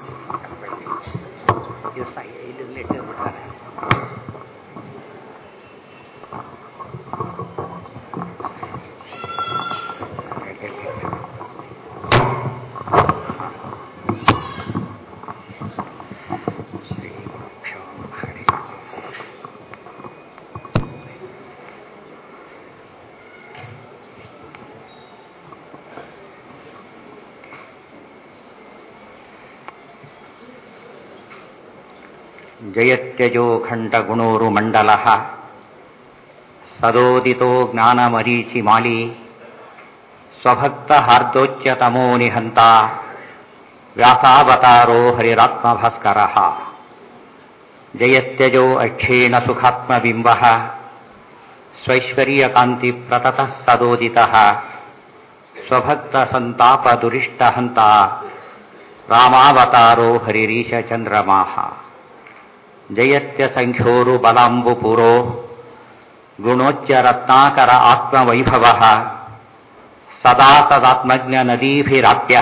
ಇದು ಸೈ ಇಲ್ಲಿ ಇಟ್ಟು ಬಿಡ್ತಾರೆ ಶ್ರೀ ಗುರುಭ್ಯೋ ಹರಿ ಜಯತ್ಯಜೋ ಖಂಡಗುಣೋರು ಮಂಡಲ ಸದೋದಿತೋ ಜ್ಞಾನಮರೀಚಿಮಾಲಿ ಸ್ವಭಕ್ತ ಹಾರ್ದೋಚ್ಯತಮೋ ನಿಹಂತ ವ್ಯಾಸಾವತಾರೋ ಹರಿರಾತ್ಮಭಾಸ್ಕರ ಜಯತ್ಯಜೋ ಅಕ್ಷೇಣ ಸುಖಾತ್ಮಬಿಂಬ ಸ್ವೈಶ್ವರ್ಯಕಾಂತಿ ಪ್ರತತಃ ಸದೋದಿತಃ ಸ್ವಭಕ್ತ ಸಂತಾಪ ದುರಿಷ್ಟ ಹಂತ ರಾಮಾವತಾರೋ ಹರಿರೀಶ ಚಂದ್ರಮಾಹ ಜಯತ್ಯ ಸಂಖ್ಯೋರು ಬಲಾಂಬುಪುರೋ ಗುಣೋಚ್ಚ ರತ್ನಾಕರ ಆತ್ಮವೈಭವ ಸದಾ ತದಾತ್ಮಜ್ಞ ನದೀಭಿರಾಪ್ಯ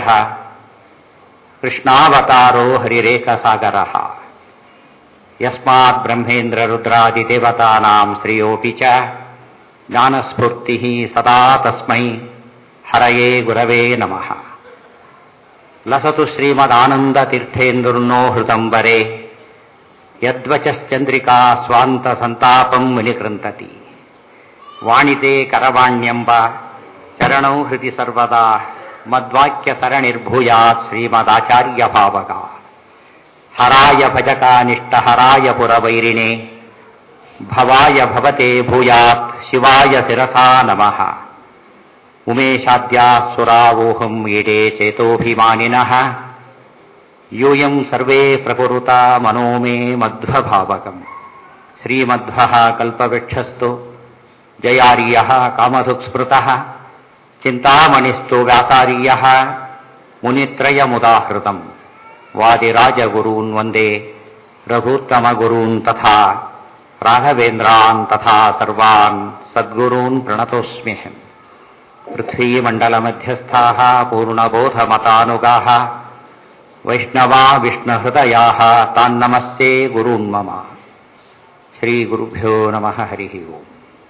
ಕೃಷ್ಣಾವತಾರೋ ಹರಿರೇಖಸಾಗರ ಯಸ್ಮಾತ್ ಬ್ರಹ್ಮೇಂದ್ರ ರುದ್ರಾದಿದೇವತಾನಾಂ ಶ್ರೇಯೋಪಿ ಚ ಜ್ಞಾನಸ್ಫೂರ್ತಿ ಸದಾ ತಸ್ಮೈ ಹರಯೇ ಗುರವೇ ನಮಃ ಲಸತು ಶ್ರೀಮದಾನಂದತೀರ್ಥೇಂದುರ್ನೋ ಹೃದಂಬರೆ ಯದ್ವಚಶ್ಚಂದ್ರಿಕಾ ಸ್ವಾಂತ ಸಂತಾಪಂ ಮುನಿಕೃಂತತಿ ವಾಣಿತೆ ಕರವಾಣ್ಯಂಬ ಚರಣೌ ಹೃದಿ ಸರ್ವದಾ ಮದ್ವಾಕ್ಯ ಸರಣಿರ್ಭೂಯಾತ್ ಶ್ರೀಮದಾಚಾರ್ಯ ಭಾವಗ ಹರಾಯ ಭಜಕಾನಿಷ್ಠ ಹರಾಯ ಪುರವೈರಿಣೆ ಭವಾಯ ಭವತೆ ಭೂಯಾತ್ ಶಿವಾಯ ಶಿರಸಾ ನಮಃ ಉಮೇಶಾದ್ಯಾ ಸುರಾವೋಹಂ ಈಡೇ ಚೇತೋಭಿಮಾನಿನಃ ಯೂಯಂ ಸರ್ವೇ ಪ್ರಕುರುತ ಮನೋ ಮೇ ಮಧ್ವಭಾವಕಂ ಶ್ರೀಮಧ್ವಃ ಕಲ್ಪವೃಕ್ಷಸ್ತು ಜಯಾರ್ಯಃ ಕಾಮಧುಕ್ಸ್ಮೃತಃ ಚಿಂತಾಮಣಿಸ್ತು ವ್ಯಾಸಾರ್ಯಃ ಮುನಿತ್ರಯಮುದಾಹೃತಂ ವಾದಿರಾಜಗುರೂನ್ ವಂದೇ ರಘೂತ್ತಮಗುರೂನ್ ತಥಾ ರಾಘವೇಂದ್ರಾನ್ ತಥಾ ಸರ್ವಾನ್ ಸದ್ಗುರೂನ್ ಪ್ರಣತೋಸ್ಮ್ಯಹಂ ಪೃಥ್ವೀಮण्डलमध्यस्थाः पूर्णबोधमतानुगाः वैष्णवा विष्णुहृदयाः तान्नमस्ये गुरून् मम ಶ್ರೀಗುರುಭ್ಯೋ ನಮಃ ಹರಿ ಓಂ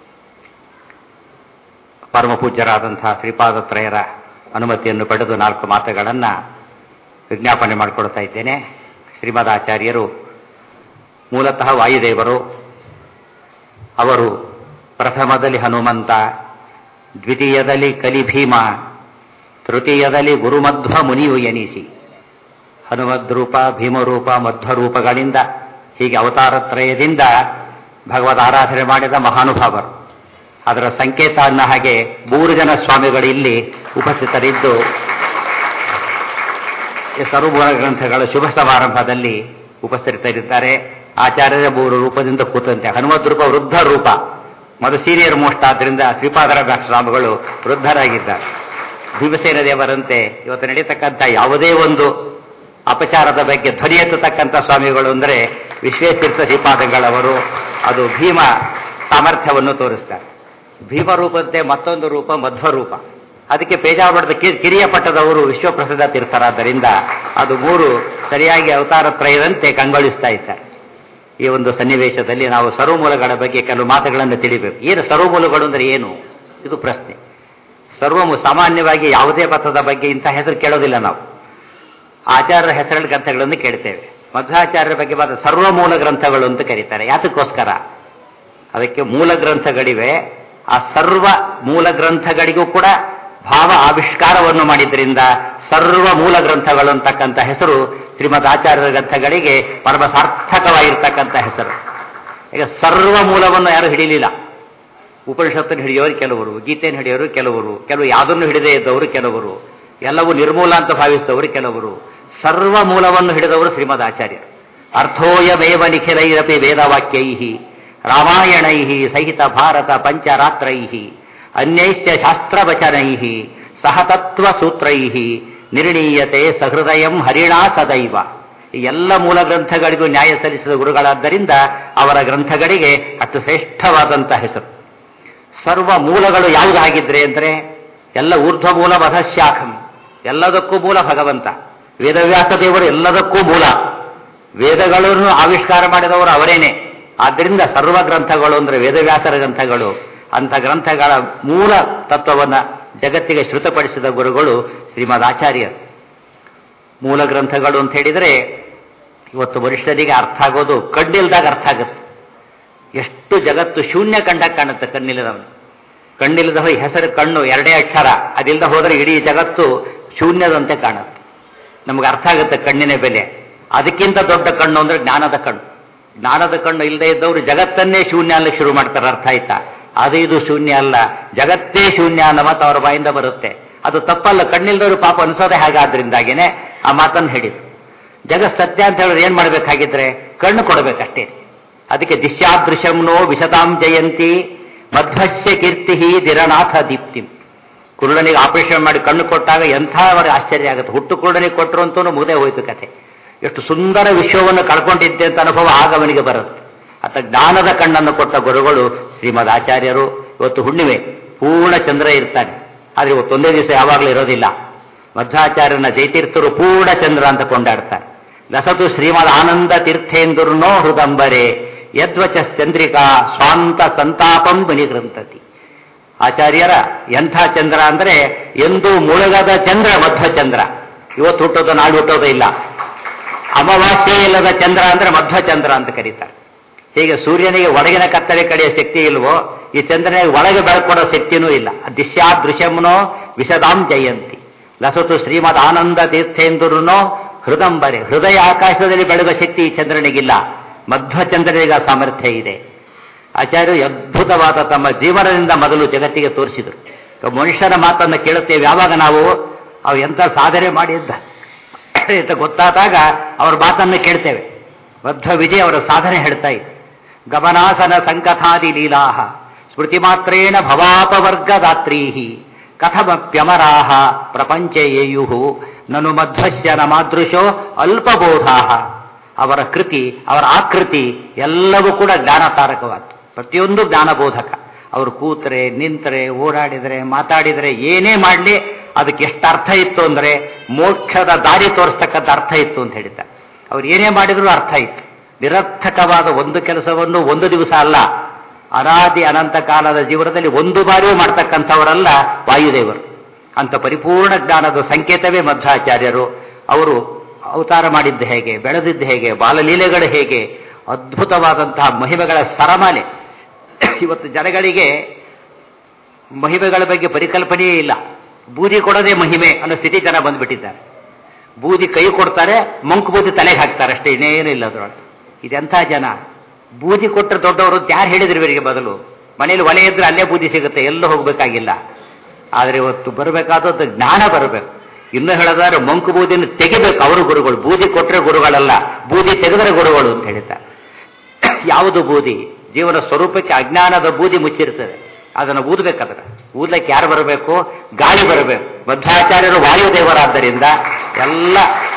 ಪರಮಪೂಜ್ಯರಾದಂಥ ಶ್ರೀಪಾದತ್ರಯರ ಅನುಮತಿಯನ್ನು ಪಡೆದು ನಾಲ್ಕು ಮಾತುಗಳನ್ನು ವಿಜ್ಞಾಪನೆ ಮಾಡಿಕೊಡ್ತಾ ಇದ್ದೇನೆ ಶ್ರೀಮದಾಚಾರ್ಯರು ಮೂಲತಃ ವಾಯುದೇವರು ಅವರು ಪ್ರಥಮದಲ್ಲಿ ಹನುಮಂತ ದ್ವಿತೀಯದಲ್ಲಿ ಕಲಿಭೀಮ ತೃತೀಯದಲ್ಲಿ ಗುರುಮಧ್ವ ಮುನಿಯು ಎನಿಸಿ ಹನುಮದ್ರೂಪ ಭೀಮರೂಪ ಮಧ್ವರೂಪಗಳಿಂದ ಹೀಗೆ ಅವತಾರತ್ರಯದಿಂದ ಭಗವದ್ ಆರಾಧನೆ ಮಾಡಿದ ಮಹಾನುಭಾವರು ಅದರ ಸಂಕೇತ ಅನ್ನ ಹಾಗೆ ಮೂರು ಜನ ಸ್ವಾಮಿಗಳು ಇಲ್ಲಿ ಉಪಸ್ಥಿತರಿದ್ದು ಈ ಸರ್ವಮೂಲ ಗ್ರಂಥಗಳ ಶುಭ ಸಮಾರಂಭದಲ್ಲಿ ಉಪಸ್ಥಿತರಿದ್ದಾರೆ ಆಚಾರ್ಯರ ಮೂರು ರೂಪದಿಂದ ಕೂತಂತೆ ಹನುಮದ್ ರೂಪ ವೃದ್ಧ ರೂಪ ಮೊದಲು ಸೀನಿಯರ್ ಮೋಸ್ಟ್ ಆದ್ದರಿಂದ ಶ್ರೀಪಾದರ ಸ್ವಾಮಿಗಳು ವೃದ್ಧರಾಗಿದ್ದಾರೆ ಭೀಮಸೇನ ದೇವರಂತೆ ಇವತ್ತು ನಡೀತಕ್ಕಂಥ ಯಾವುದೇ ಒಂದು ಅಪಚಾರದ ಬಗ್ಗೆ ಧ್ವನಿ ಎತ್ತತಕ್ಕಂಥ ಸ್ವಾಮಿಗಳು ಅಂದರೆ ವಿಶ್ವೇತೀರ್ಥ ಶ್ರೀಪಾದಗಳವರು ಅದು ಭೀಮ ಸಾಮರ್ಥ್ಯವನ್ನು ತೋರಿಸ್ತಾರೆ ಭೀಮ ರೂಪದಂತೆ ಮತ್ತೊಂದು ರೂಪ ಮಧ್ವ ರೂಪ ಅದಕ್ಕೆ ಪೇಜಾವರದ ಕಿರಿಯ ಪಟ್ಟದವರು ವಿಶ್ವಪ್ರಸಿದ್ಧ ತೀರ್ಥರಾದ್ದರಿಂದ ಅದು ಮೂರು ಸರಿಯಾಗಿ ಅವತಾರತ್ರಯದಂತೆ ಕಂಗೊಳಿಸ್ತಾ ಇದ್ದಾರೆ ಈ ಒಂದು ಸನ್ನಿವೇಶದಲ್ಲಿ ನಾವು ಸರ್ವಮೂಲಗಳ ಬಗ್ಗೆ ಕೆಲವು ಮಾತುಗಳನ್ನು ತಿಳಿಬೇಕು ಏನು ಸರ್ವಮೂಲಗಳು ಅಂದರೆ ಏನು ಇದು ಪ್ರಶ್ನೆ ಸರ್ವ ಸಾಮಾನ್ಯವಾಗಿ ಯಾವುದೇ ಪಥದ ಬಗ್ಗೆ ಇಂಥ ಹೆಸರು ಕೇಳೋದಿಲ್ಲ ನಾವು ಆಚಾರ್ಯರ ಹೆಸರುಗಳ ಗ್ರಂಥಗಳನ್ನು ಕೇಳ್ತೇವೆ ಮಧ್ವಾಚಾರ್ಯರ ಬಗ್ಗೆ ಮಾತ್ರ ಸರ್ವಮೂಲ ಗ್ರಂಥಗಳು ಅಂತ ಕರೀತಾರೆ ಯಾತಕ್ಕೋಸ್ಕರ ಅದಕ್ಕೆ ಮೂಲ ಗ್ರಂಥಗಳಿವೆ ಆ ಸರ್ವ ಮೂಲ ಗ್ರಂಥಗಳಿಗೂ ಕೂಡ ಭಾವ ಆವಿಷ್ಕಾರವನ್ನು ಮಾಡಿದ್ರಿಂದ ಸರ್ವ ಮೂಲ ಗ್ರಂಥಗಳು ಅಂತಕ್ಕಂಥ ಹೆಸರು ಶ್ರೀಮದ್ ಆಚಾರ್ಯರ ಗ್ರಂಥಗಳಿಗೆ ಪರಮ ಸಾರ್ಥಕವಾಗಿರ್ತಕ್ಕಂಥ ಹೆಸರು ಈಗ ಸರ್ವ ಮೂಲವನ್ನು ಯಾರು ಹಿಡಿಲಿಲ್ಲ ಉಪನಿಷತ್ತನ್ನು ಹಿಡಿಯೋರು ಕೆಲವರು ಗೀತೆಯನ್ನು ಹಿಡಿಯೋರು ಕೆಲವರು ಕೆಲವು ಯಾವುದನ್ನು ಹಿಡಿದೇ ಇದ್ದವರು ಕೆಲವರು ಎಲ್ಲವೂ ನಿರ್ಮೂಲ ಅಂತ ಭಾವಿಸಿದವರು ಕೆಲವರು ಸರ್ವ ಮೂಲವನ್ನು ಹಿಡಿದವರು ಶ್ರೀಮದ್ ಆಚಾರ್ಯರು ಅರ್ಥೋಯಮೇವ ನಿಖಿಲೈರಪಿ ವೇದವಾಕ್ಯೈ ರಾಮಾಯಣೈ ಸಹಿತ ಭಾರತ ಪಂಚರಾತ್ರೈ ಅನ್ಯೈಶ್ಚ ಶಾಸ್ತ್ರವಚನೈ ಸಹತತ್ವ ಸೂತ್ರೈ ನಿರ್ಣೀಯತೆ ಸಹೃದಯಂ ಹರಿಣಾ ಸದೈವ ಈ ಎಲ್ಲ ಮೂಲ ಗ್ರಂಥಗಳಿಗೂ ನ್ಯಾಯ ಸಲ್ಲಿಸಿದ ಗುರುಗಳಾದ್ದರಿಂದ ಅವರ ಗ್ರಂಥಗಳಿಗೆ ಅಷ್ಟು ಶ್ರೇಷ್ಠವಾದಂಥ ಹೆಸರು ಸರ್ವ ಮೂಲಗಳು ಯಾವುದಾಗಿದ್ರೆ ಅಂದರೆ ಎಲ್ಲ ಊರ್ಧ್ವ ಮೂಲ ವಧಶಾಖಂ ಎಲ್ಲದಕ್ಕೂ ಮೂಲ ಭಗವಂತ ವೇದವ್ಯಾಸ ದೇವರು ಎಲ್ಲದಕ್ಕೂ ಮೂಲ ವೇದಗಳನ್ನು ಆವಿಷ್ಕಾರ ಮಾಡಿದವರು ಅವರೇನೆ ಆದ್ದರಿಂದ ಸರ್ವ ಗ್ರಂಥಗಳು ಅಂದರೆ ವೇದವ್ಯಾಸರ ಗ್ರಂಥಗಳು ಅಂಥ ಗ್ರಂಥಗಳ ಮೂಲ ತತ್ವವನ್ನ ಜಗತ್ತಿಗೆ ಶ್ರುತಪಡಿಸಿದ ಗುರುಗಳು ಶ್ರೀಮದ್ ಆಚಾರ್ಯರು ಮೂಲ ಗ್ರಂಥಗಳು ಅಂತ ಹೇಳಿದರೆ ಇವತ್ತು ಮನುಷ್ಯರಿಗೆ ಅರ್ಥ ಆಗೋದು ಕಣ್ಣಿಲ್ದಾಗ ಅರ್ಥ ಆಗುತ್ತೆ ಎಷ್ಟು ಜಗತ್ತು ಶೂನ್ಯ ಕಂಡಾಗ ಕಾಣುತ್ತೆ ಕಣ್ಣಿಲ್ಲದವನು ಕಣ್ಣಿಲ್ಲದವ ಹೆಸರು ಕಣ್ಣು ಎರಡೇ ಅಕ್ಷರ ಅದಿಲ್ಲದ ಹೋದರೆ ಇಡೀ ಜಗತ್ತು ಶೂನ್ಯದಂತೆ ಕಾಣುತ್ತೆ ನಮಗೆ ಅರ್ಥ ಆಗುತ್ತೆ ಕಣ್ಣಿನ ಬೆಲೆ ಅದಕ್ಕಿಂತ ದೊಡ್ಡ ಕಣ್ಣು ಅಂದ್ರೆ ಜ್ಞಾನದ ಕಣ್ಣು ಜ್ಞಾನದ ಕಣ್ಣು ಇಲ್ಲದೆ ಇದ್ದವರು ಜಗತ್ತನ್ನೇ ಶೂನ್ಯ ಅಲ್ಲಕ್ಕೆ ಶುರು ಮಾಡ್ತಾರೆ ಅರ್ಥ ಆಯ್ತಾ ಅದು ಇದು ಶೂನ್ಯ ಅಲ್ಲ ಜಗತ್ತೇ ಶೂನ್ಯ ಅನ್ನೋ ಮಾತು ಅವರ ಬಾಯಿಂದ ಬರುತ್ತೆ ಅದು ತಪ್ಪಲ್ಲ ಕಣ್ಣಿಲ್ದವರು ಪಾಪ ಅನಿಸೋದೇ ಹಾಗಾದ್ರಿಂದಾಗೇನೆ ಆ ಮಾತನ್ನು ಹೇಳಿದ್ರು ಜಗತ್ ಸತ್ಯ ಅಂತ ಹೇಳಿದ್ರೆ ಏನ್ ಮಾಡ್ಬೇಕಾಗಿದ್ರೆ ಕಣ್ಣು ಕೊಡಬೇಕಷ್ಟೇ ಅದಕ್ಕೆ ದಿಶ್ಯಾದೃಶಂನೋ ವಿಶತಾಂ ಜಯಂತಿ ಮಧ್ವಸ್ಯ ಕೀರ್ತಿ ದಿರನಾಥ ದೀಪ್ತಿ ಕುರುಡನಿಗೆ ಆಪರೇಷನ್ ಮಾಡಿ ಕಣ್ಣು ಕೊಟ್ಟಾಗ ಎಂಥ ಅವರಿಗೆ ಆಶ್ಚರ್ಯ ಆಗುತ್ತೆ ಹುಟ್ಟು ಕುರುಡನಿಗೆ ಕೊಟ್ಟರು ಅಂತೂ ಮುಗದೆ ಹೋಯ್ತು ಕತೆ ಎಷ್ಟು ಸುಂದರ ವಿಶ್ವವನ್ನು ಕಳ್ಕೊಂಡಿದ್ದೆ ಅಂತ ಅನುಭವ ಆಗ ಅವನಿಗೆ ಬರುತ್ತೆ ಅತ್ತ ಜ್ಞಾನದ ಕಣ್ಣನ್ನು ಕೊಟ್ಟ ಗುರುಗಳು ಶ್ರೀಮದ್ ಆಚಾರ್ಯರು ಇವತ್ತು ಹುಣ್ಣಿಮೆ ಪೂರ್ಣ ಚಂದ್ರ ಇರ್ತಾನೆ ಆದರೆ ಇವತ್ತೊಂದೇ ದಿವಸ ಯಾವಾಗಲೂ ಇರೋದಿಲ್ಲ ಮಧ್ವಾಚಾರ್ಯನ ಜೈತೀರ್ಥರು ಪೂರ್ಣ ಚಂದ್ರ ಅಂತ ಕೊಂಡಾಡ್ತಾರೆ ಲಸತು ಶ್ರೀಮದ್ ಆನಂದ ತೀರ್ಥೇಂದುರ್ನೋ ಹೃದಂಬರೆ ಯದ್ವಚ ಚಂದ್ರಿಕಾ ಸ್ವಾಂತ ಸಂತಾಪಂ ಬನಿಗ್ರಂಥತಿ ಆಚಾರ್ಯರ ಎಂಥ ಚಂದ್ರ ಅಂದ್ರೆ ಎಂದು ಮುಳುಗದ ಚಂದ್ರ ಮಧ್ವ ಚಂದ್ರ ಇವತ್ತು ಹುಟ್ಟೋದು ನಾಳೆ ಹುಟ್ಟೋದು ಇಲ್ಲ ಅಮಾವಾಸ್ಯೆ ಇಲ್ಲದ ಚಂದ್ರ ಅಂದ್ರೆ ಮಧ್ವ ಚಂದ್ರ ಅಂತ ಕರೀತಾರೆ ಹೀಗೆ ಸೂರ್ಯನಿಗೆ ಒಳಗಿನ ಕತ್ತಲೆ ಕಡೆಯ ಶಕ್ತಿ ಇಲ್ವೋ ಈ ಚಂದ್ರನಿಗೆ ಒಳಗೆ ಬೆಳಕೊಡೋ ಶಕ್ತಿನೂ ಇಲ್ಲ ದಿಶ್ಯಾ ದೃಶ್ಯಂನೋ ವಿಶದಾಂ ಜಯಂತಿ ಲಸತು ಶ್ರೀಮದ್ ಆನಂದ ತೀರ್ಥೇಂದುರುನೋ ಹೃದಂಬರೆ ಹೃದಯ ಆಕಾಶದಲ್ಲಿ ಬೆಳಗುವ ಶಕ್ತಿ ಈ ಚಂದ್ರನಿಗಿಲ್ಲ ಮಧ್ವ ಚಂದ್ರನಿಗೆ ಆ ಸಾಮರ್ಥ್ಯ ಇದೆ ಆಚಾರ್ಯರು ಅದ್ಭುತವಾದ ತಮ್ಮ ಜೀವನದಿಂದ ಮೊದಲು ಜಗತ್ತಿಗೆ ತೋರಿಸಿದರು ಮನುಷ್ಯನ ಮಾತನ್ನು ಕೇಳುತ್ತೇವೆ ಯಾವಾಗ ನಾವು ಅವು ಎಂಥ ಸಾಧನೆ ಮಾಡಿದ್ದ ಅಂತ ಗೊತ್ತಾದಾಗ ಅವ್ರ ಮಾತನ್ನು ಕೇಳ್ತೇವೆ ಮಧ್ವ ವಿಜಯ ಅವರ ಸಾಧನೆ ಹೇಳ್ತಾ ಇದೆ ಗಮನಾಸನ ಸಂಕಥಾದಿ ಲೀಲಾಹ ಸ್ಮೃತಿ ಮಾತ್ರೇಣ ಭವಾಪವರ್ಗದಾತ್ರೀಹಿ ಕಥಮಪ್ಯಮರಾಹ ಪ್ರಪಂಚ ಯೇಯು ನನು ಮಧ್ವಸ್ಯ ನ ಮಾದೃಶೋ ಅಲ್ಪಬೋಧಾ ಅವರ ಕೃತಿ ಅವರ ಆಕೃತಿ ಎಲ್ಲವೂ ಕೂಡ ಜ್ಞಾನತಾರಕವಾದ್ದು ಪ್ರತಿಯೊಂದು ಜ್ಞಾನಬೋಧಕ ಅವರು ಕೂತರೆ ನಿಂತರೆ ಓಡಾಡಿದರೆ ಮಾತಾಡಿದರೆ ಏನೇ ಮಾಡಲಿ ಅದಕ್ಕೆ ಎಷ್ಟು ಅರ್ಥ ಇತ್ತು ಅಂದರೆ ಮೋಕ್ಷದ ದಾರಿ ತೋರಿಸ್ತಕ್ಕಂಥ ಅರ್ಥ ಇತ್ತು ಅಂತ ಹೇಳಿದ್ದಾರೆ ಅವ್ರು ಏನೇ ಮಾಡಿದ್ರು ಅರ್ಥ ಇತ್ತು ನಿರರ್ಥಕವಾದ ಒಂದು ಕೆಲಸವನ್ನು ಒಂದು ದಿವಸ ಅಲ್ಲ ಅನಾದಿ ಅನಂತ ಕಾಲದ ಜೀವನದಲ್ಲಿ ಒಂದು ಬಾರಿಯೂ ಮಾಡ್ತಕ್ಕಂಥವರಲ್ಲ ವಾಯುದೇವರು ಅಂತ ಪರಿಪೂರ್ಣ ಜ್ಞಾನದ ಸಂಕೇತವೇ ಮಧ್ವಾಚಾರ್ಯರು ಅವರು ಅವತಾರ ಮಾಡಿದ್ದು ಹೇಗೆ ಬೆಳೆದಿದ್ದು ಹೇಗೆ ಬಾಲಲೀಲೆಗಳು ಹೇಗೆ ಅದ್ಭುತವಾದಂತಹ ಮಹಿಮೆಗಳ ಸರಮಾಲೆ ಇವತ್ತು ಜನಗಳಿಗೆ ಮಹಿಮೆಗಳ ಬಗ್ಗೆ ಪರಿಕಲ್ಪನೆಯೇ ಇಲ್ಲ ಬೂದಿ ಕೊಡೋದೇ ಮಹಿಮೆ ಅನ್ನೋ ಸ್ಥಿತಿ ಜನ ಬಂದ್ಬಿಟ್ಟಿದ್ದಾರೆ ಬೂದಿ ಕೈ ಕೊಡ್ತಾರೆ ಮಂಕು ಬೂದಿ ತಲೆಗೆ ಹಾಕ್ತಾರೆ ಅಷ್ಟೇ ಇನ್ನೇನು ಇಲ್ಲ ಅದ್ರೊಳಗೆ ಇದೆಂಥ ಜನ ಬೂದಿ ಕೊಟ್ಟರೆ ದೊಡ್ಡವರು ಯಾರು ಹೇಳಿದ್ರು ಇವರಿಗೆ ಬದಲು ಮನೇಲಿ ಒಲೆ ಇದ್ರೆ ಅಲ್ಲೇ ಬೂದಿ ಸಿಗುತ್ತೆ ಎಲ್ಲೂ ಹೋಗಬೇಕಾಗಿಲ್ಲ ಆದರೆ ಇವತ್ತು ಬರಬೇಕಾದದ್ದು ಜ್ಞಾನ ಬರಬೇಕು ಇನ್ನು ಹೇಳೋದಾದ್ರೆ ಮಂಕು ಬೂದಿಯನ್ನು ತೆಗಿಬೇಕು ಅವರು ಗುರುಗಳು ಬೂದಿ ಕೊಟ್ಟರೆ ಗುರುಗಳಲ್ಲ ಬೂದಿ ತೆಗೆದರೆ ಗುರುಗಳು ಅಂತ ಹೇಳ್ತಾರೆ ಯಾವುದು ಬೂದಿ ಜೀವನ ಸ್ವರೂಪಕ್ಕೆ ಅಜ್ಞಾನದ ಬೂದಿ ಮುಚ್ಚಿರ್ತದೆ ಅದನ್ನು ಊದಬೇಕಾದ್ರೆ ಊದ್ಲಿಕ್ಕೆ ಯಾರು ಬರಬೇಕು ಗಾಳಿ ಬರಬೇಕು ಮಧ್ವಾಚಾರ್ಯರು ವಾಯುದೇವರಾದ್ದರಿಂದ ಎಲ್ಲ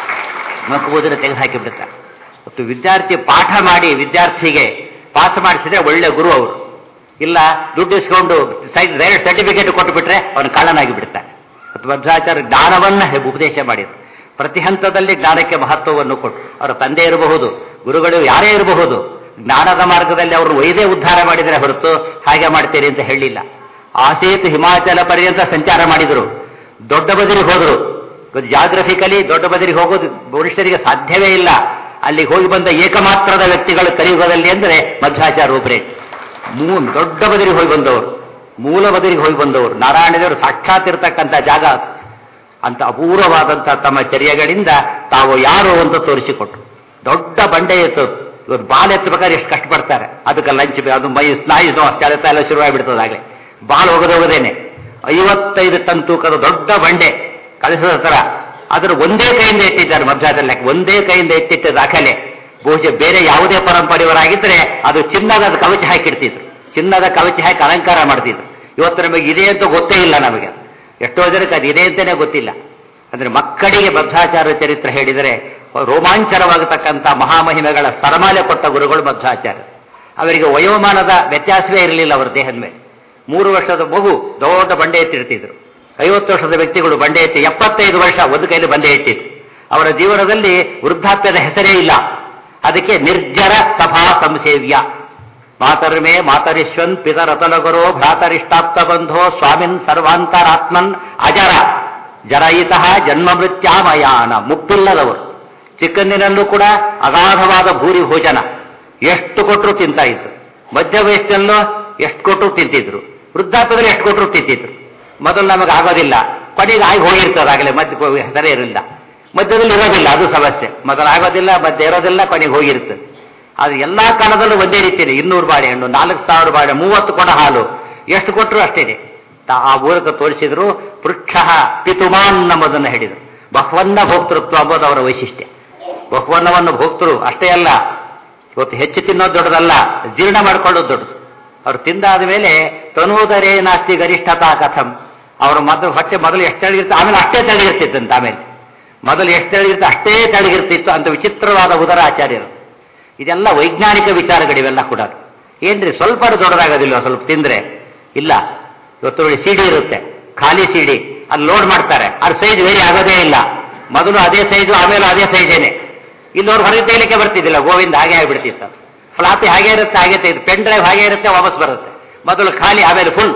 ಮಂಕು ಬೂದಿನ ತೆಗೆದು ಹಾಕಿಬಿಡ್ತಾರೆ ಮತ್ತು ವಿದ್ಯಾರ್ಥಿ ಪಾಠ ಮಾಡಿ ವಿದ್ಯಾರ್ಥಿಗೆ ಪಾಸ್ ಮಾಡಿಸಿದ್ರೆ ಒಳ್ಳೆ ಗುರು ಅವರು ಇಲ್ಲ ದುಡ್ಡು ಇಸ್ಕೊಂಡು ಡೈರೆಕ್ಟ್ ಸರ್ಟಿಫಿಕೇಟ್ ಕೊಟ್ಟು ಬಿಟ್ರೆ ಅವನು ಕಳ್ಳನಾಗಿ ಬಿಡ್ತಾನೆ ಮತ್ತು ಮಧ್ವಾಚಾರ್ಯ ಜ್ಞಾನವನ್ನ ಉಪದೇಶ ಮಾಡಿದರು ಪ್ರತಿ ಹಂತದಲ್ಲಿ ಜ್ಞಾನಕ್ಕೆ ಮಹತ್ವವನ್ನು ಕೊಟ್ಟು ಅವರ ತಂದೆ ಇರಬಹುದು ಗುರುಗಳು ಯಾರೇ ಇರಬಹುದು ಜ್ಞಾನದ ಮಾರ್ಗದಲ್ಲಿ ಅವರು ವೈದ್ಯ ಉದ್ಧಾರ ಮಾಡಿದರೆ ಹೊರತು ಹಾಗೆ ಮಾಡ್ತೀರಿ ಅಂತ ಹೇಳಿಲ್ಲ ಆಸೇತು ಹಿಮಾಚಲ ಪರ್ಯಂತ ಸಂಚಾರ ಮಾಡಿದರು ದೊಡ್ಡ ಬದಿರಿಗೆ ಹೋದರು ಜಾಗ್ರಫಿಕಲಿ ದೊಡ್ಡ ಬದಿರಿಗೆ ಹೋಗೋದು ಮನುಷ್ಯರಿಗೆ ಸಾಧ್ಯವೇ ಇಲ್ಲ ಅಲ್ಲಿಗೆ ಹೋಗಿ ಬಂದ ಏಕಮಾತ್ರದ ವ್ಯಕ್ತಿಗಳು ಕಲಿಯುಗದಲ್ಲಿ ಅಂದರೆ ಮಧ್ವಾಚಾರ ಒಬ್ಬರೇ ಮೂ ದೊಡ್ಡ ಬದಿರಿಗೆ ಹೋಗಿ ಬಂದವರು ಮೂಲ ಬದಿರಿಗೆ ಹೋಗಿ ಬಂದವರು ನಾರಾಯಣದೇವರು ಸಾಕ್ಷಾತ್ ಇರತಕ್ಕಂಥ ಜಾಗ ಅದು ಅಂತ ಅಪೂರ್ವವಾದಂಥ ತಮ್ಮ ಚರ್ಯಗಳಿಂದ ತಾವು ಯಾರು ಅಂತ ತೋರಿಸಿಕೊಟ್ರು ದೊಡ್ಡ ಬಂಡೆ ಎತ್ತು ಇವತ್ತು ಬಾಲ್ ಎತ್ತಬೇಕಾದ್ರೆ ಎಷ್ಟು ಕಷ್ಟಪಡ್ತಾರೆ ಅದಕ್ಕೆ ಲಂಚ್ ಅದು ಮೈ ಸ್ನಾಯು ಅಷ್ಟೆಲ್ಲ ಎಲ್ಲ ಶುರುವಾಗಿಬಿಡ್ತದಾಗಲೇ ಬಾಲ್ ಹೋಗದೆ ಹೋಗದೇನೆ ಐವತ್ತೈದು ಟನ್ ತೂಕದ ದೊಡ್ಡ ಬಂಡೆ ಕಲಿಸದ ತರ ಅದರ ಒಂದೇ ಕೈಯಿಂದ ಎತ್ತಿದ್ದಾರೆ ಮಧ್ಯಾಹ್ನದಲ್ಲಿ ಒಂದೇ ಕೈಯಿಂದ ಎತ್ತಿಟ್ಟ ದಾಖಲೆ ಬಹುಶಃ ಬೇರೆ ಯಾವುದೇ ಪರಂಪರೆಯವರಾಗಿದ್ದರೆ ಅದು ಚಿನ್ನದ ಕವಚ ಹಾಕಿಡ್ತಿದ್ರು ಚಿನ್ನದ ಕವಚ ಹಾಕಿ ಅಲಂಕಾರ ಮಾಡ್ತಿದ್ರು ಇವತ್ತು ನಮಗೆ ಇದೆ ಅಂತ ಗೊತ್ತೇ ಇಲ್ಲ ನಮಗೆ ಎಷ್ಟೋ ಜನಕ್ಕೆ ಅದು ಇದೆ ಅಂತಲೇ ಗೊತ್ತಿಲ್ಲ ಅಂದ್ರೆ ಮಕ್ಕಳಿಗೆ ಮಧ್ವಾಚಾರ್ಯ ಚರಿತ್ರೆ ಹೇಳಿದರೆ ರೋಮಾಂಚನವಾಗತಕ್ಕಂಥ ಮಹಾಮಹಿಮೆಗಳ ಸರಮಾಲೆ ಕೊಟ್ಟ ಗುರುಗಳು ಮಧ್ವಾಚಾರ್ಯ ಅವರಿಗೆ ವಯೋಮಾನದ ವ್ಯತ್ಯಾಸವೇ ಇರಲಿಲ್ಲ ಅವರ ದೇಹದ ಮೇಲೆ ಮೂರು ವರ್ಷದ ಮಗು ದೊಡ್ಡ ಬಂಡೆ ಎತ್ತಿಡ್ತಿದ್ರು ಐವತ್ತು ವರ್ಷದ ವ್ಯಕ್ತಿಗಳು ಬಂಡೆ ಎತ್ತಿ ಎಪ್ಪತ್ತೈದು ವರ್ಷ ಒಂದು ಕೈಲಿ ಬಂಡೆ ಎತ್ತಿದ್ರು ಅವರ ಜೀವನದಲ್ಲಿ ವೃದ್ಧಾಪ್ಯದ ಹೆಸರೇ ಇಲ್ಲ ಅದಕ್ಕೆ ನಿರ್ಜರ ಸಭಾ ಸಂಸೇವ್ಯ ಮಾತರ್ಮೇ ಮಾತರಿಶ್ವನ್ ಪಿತರತಲಗುರೋ ಭ್ರಾತರಿಷ್ಟಾಪ್ತ ಬಂಧೋ ಸ್ವಾಮಿನ್ ಸರ್ವಾಂತರಾತ್ಮನ್ ಅಜರ ಜರಯಿತಃ ಜನ್ಮ ಮೃತ್ಯಾಮಯಾನ ಮುಪ್ಪಿಲ್ಲದವರು ಚಿಕ್ಕಂದಿನಲ್ಲೂ ಕೂಡ ಅಗಾಧವಾದ ಭೂರಿ ಭೋಜನ ಎಷ್ಟು ಕೊಟ್ಟರು ತಿಂತಾ ಇದ್ರು ಮಧ್ಯ ವಯಸ್ಸಿನಲ್ಲೂ ಎಷ್ಟು ಕೊಟ್ಟರು ತಿಂತಿದ್ರು ವೃದ್ಧಾಪ್ಯದಲ್ಲಿ ಎಷ್ಟು ಕೊಟ್ಟರು ತಿಂತಿದ್ರು ಮೊದಲು ನಮಗೆ ಆಗೋದಿಲ್ಲ ಕೊನೆಗೆ ಆಗಿ ಹೋಗಿರ್ತದೆ ಆಗಲೇ ಮಧ್ಯ ಹೆಸರೇ ಇರಲಿಲ್ಲ ಮಧ್ಯದಲ್ಲಿ ಇರೋದಿಲ್ಲ ಅದು ಸಮಸ್ಯೆ ಮೊದಲು ಆಗೋದಿಲ್ಲ ಮಧ್ಯ ಇರೋದಿಲ್ಲ ಕೊನೆಗೆ ಹೋಗಿರ್ತದೆ ಅದು ಎಲ್ಲಾ ಕಾಲದಲ್ಲೂ ಒಂದೇ ರೀತಿಯಲ್ಲಿ ಇನ್ನೂರು ಬಾಳೆಹಣ್ಣು ನಾಲ್ಕು ಸಾವಿರ ಬಾಳೆ ಮೂವತ್ತು ಕೊಡ ಹಾಲು ಎಷ್ಟು ಕೊಟ್ಟರು ಅಷ್ಟೇನೆ ಆ ಮೂಲಕ ತೋರಿಸಿದ್ರು ಪೃಕ್ಷ ಪಿತುಮಾನ್ ಎಂಬುದನ್ನು ಹೇಳಿದರು ಬಹ್ವನ್ನ ಭೋಕ್ತೃತ್ವ ಎಂಬುದು ಅವರ ವೈಶಿಷ್ಟ್ಯ ಬಹ್ವನ್ನವನ್ನು ಭೋಕ್ತರು ಅಷ್ಟೇ ಅಲ್ಲ ಇವತ್ತು ಹೆಚ್ಚು ತಿನ್ನೋದು ದೊಡ್ಡದಲ್ಲ ಜೀರ್ಣ ಮಾಡ್ಕೊಳ್ಳೋದು ದೊಡ್ಡದು ಅವ್ರು ತಿಂದಾದ ಮೇಲೆ ತನೂದರೇ ನಾಸ್ತಿ ಗರಿಷ್ಠತಾ ಕಥಂ ಅವ್ರ ಮೊದಲು ಹೊಟ್ಟೆ ಮೊದಲು ಎಷ್ಟು ತೆಳಗಿರ್ತ ಆಮೇಲೆ ಅಷ್ಟೇ ತೆಳಗಿರ್ತಿತ್ತಂತ ಆಮೇಲೆ ಮೊದಲು ಎಷ್ಟು ತೆಳಗಿರ್ತ ಅಷ್ಟೇ ತೆಳಗಿರ್ತಿತ್ತು ಅಂತ ವಿಚಿತ್ರವಾದ ಉದರ ಆಚಾರ್ಯರು ಇದೆಲ್ಲ ವೈಜ್ಞಾನಿಕ ವಿಚಾರಗಳಿವೆಲ್ಲ ಕೂಡ ಏನ್ರಿ ಸ್ವಲ್ಪ ದೊಡ್ಡದಾಗೋದಿಲ್ಲ ಸ್ವಲ್ಪ ತಿಂದ್ರೆ ಇಲ್ಲ ಇವತ್ತು ನೋಡಿ ಸಿಡಿ ಇರುತ್ತೆ ಖಾಲಿ ಸಿಡಿ ಅಲ್ಲಿ ಲೋಡ್ ಮಾಡ್ತಾರೆ ಅದ್ರ ಸೈಜ್ ವೇರಿ ಆಗೋದೇ ಇಲ್ಲ ಮೊದಲು ಅದೇ ಸೈಜು ಆಮೇಲೆ ಅದೇ ಸೈಜೇನೆ ಇಲ್ಲವ್ರು ಹೊರಗೆ ತೇಲಿಕ್ಕೆ ಬರ್ತಿದ್ದಿಲ್ಲ ಗೋವಿಂದ ಹಾಗೆ ಆಗಿಬಿಡ್ತಿತ್ತು ಫ್ಲಾಪಿ ಹಾಗೆ ಇರುತ್ತೆ ಹಾಗೆ ತೆಗೆದು ಪೆನ್ ಡ್ರೈವ್ ಹಾಗೆ ಇರುತ್ತೆ ವಾಪಸ್ ಬರುತ್ತೆ ಮೊದಲು ಖಾಲಿ ಆಮೇಲೆ ಫುಲ್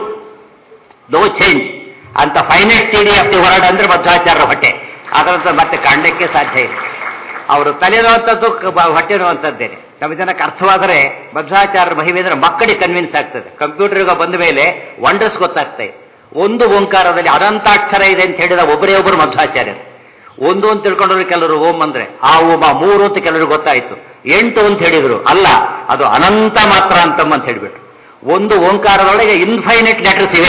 ನೋ ಚೇಂಜ್ ಅಂತ finest CD of the world ಅಂದ್ರೆ ಮಧ್ವಾಚಾರ್ಯರ ಹೊಟ್ಟೆ ಅದರಂತ ಮತ್ತೆ ಕಾಣಲಿಕ್ಕೆ ಸಾಧ್ಯ ಇಲ್ಲ ಅವರು ತಲೆಯಿರುವಂಥದ್ದು ಹೊಟ್ಟೆ ಇರುವಂಥದ್ದೇನೆ ನಮ್ಮ ಜನಕ್ಕೆ ಅರ್ಥವಾದರೆ ಮಧ್ವಾಚಾರ್ಯರ ಮಹಿಮೆ ಅಂದ್ರೆ ಮಕ್ಕಳಿಗೆ ಕನ್ವಿನ್ಸ್ ಆಗ್ತದೆ ಕಂಪ್ಯೂಟರ್ಗೆ ಬಂದ ಮೇಲೆ ವಂಡರ್ಸ್ ಗೊತ್ತಾಗ್ತಾ ಇದೆ ಒಂದು ಓಂಕಾರದಲ್ಲಿ ಅನಂತಾಕ್ಷರ ಇದೆ ಅಂತ ಹೇಳಿದ ಒಬ್ಬರೇ ಒಬ್ಬರು ಮಧ್ವಾಚಾರ್ಯರು ಒಂದು ಅಂತ ತಿಳ್ಕೊಂಡ್ರು ಕೆಲವರು ಓಂ ಅಂದ್ರೆ ಆ ಓಮ ಮೂರು ಅಂತ ಕೆಲವರು ಗೊತ್ತಾಯ್ತು ಎಂಟು ಅಂತ ಹೇಳಿದ್ರು ಅಲ್ಲ ಅದು ಅನಂತ ಮಾತ್ರ ಅಂತಮ್ಮ ಅಂತ ಹೇಳಿಬಿಟ್ರು ಒಂದು ಓಂಕಾರದೊಳಗೆ ಇನ್ಫೈನೈಟ್ ಲೆಟರ್ಸ್ ಇವೆ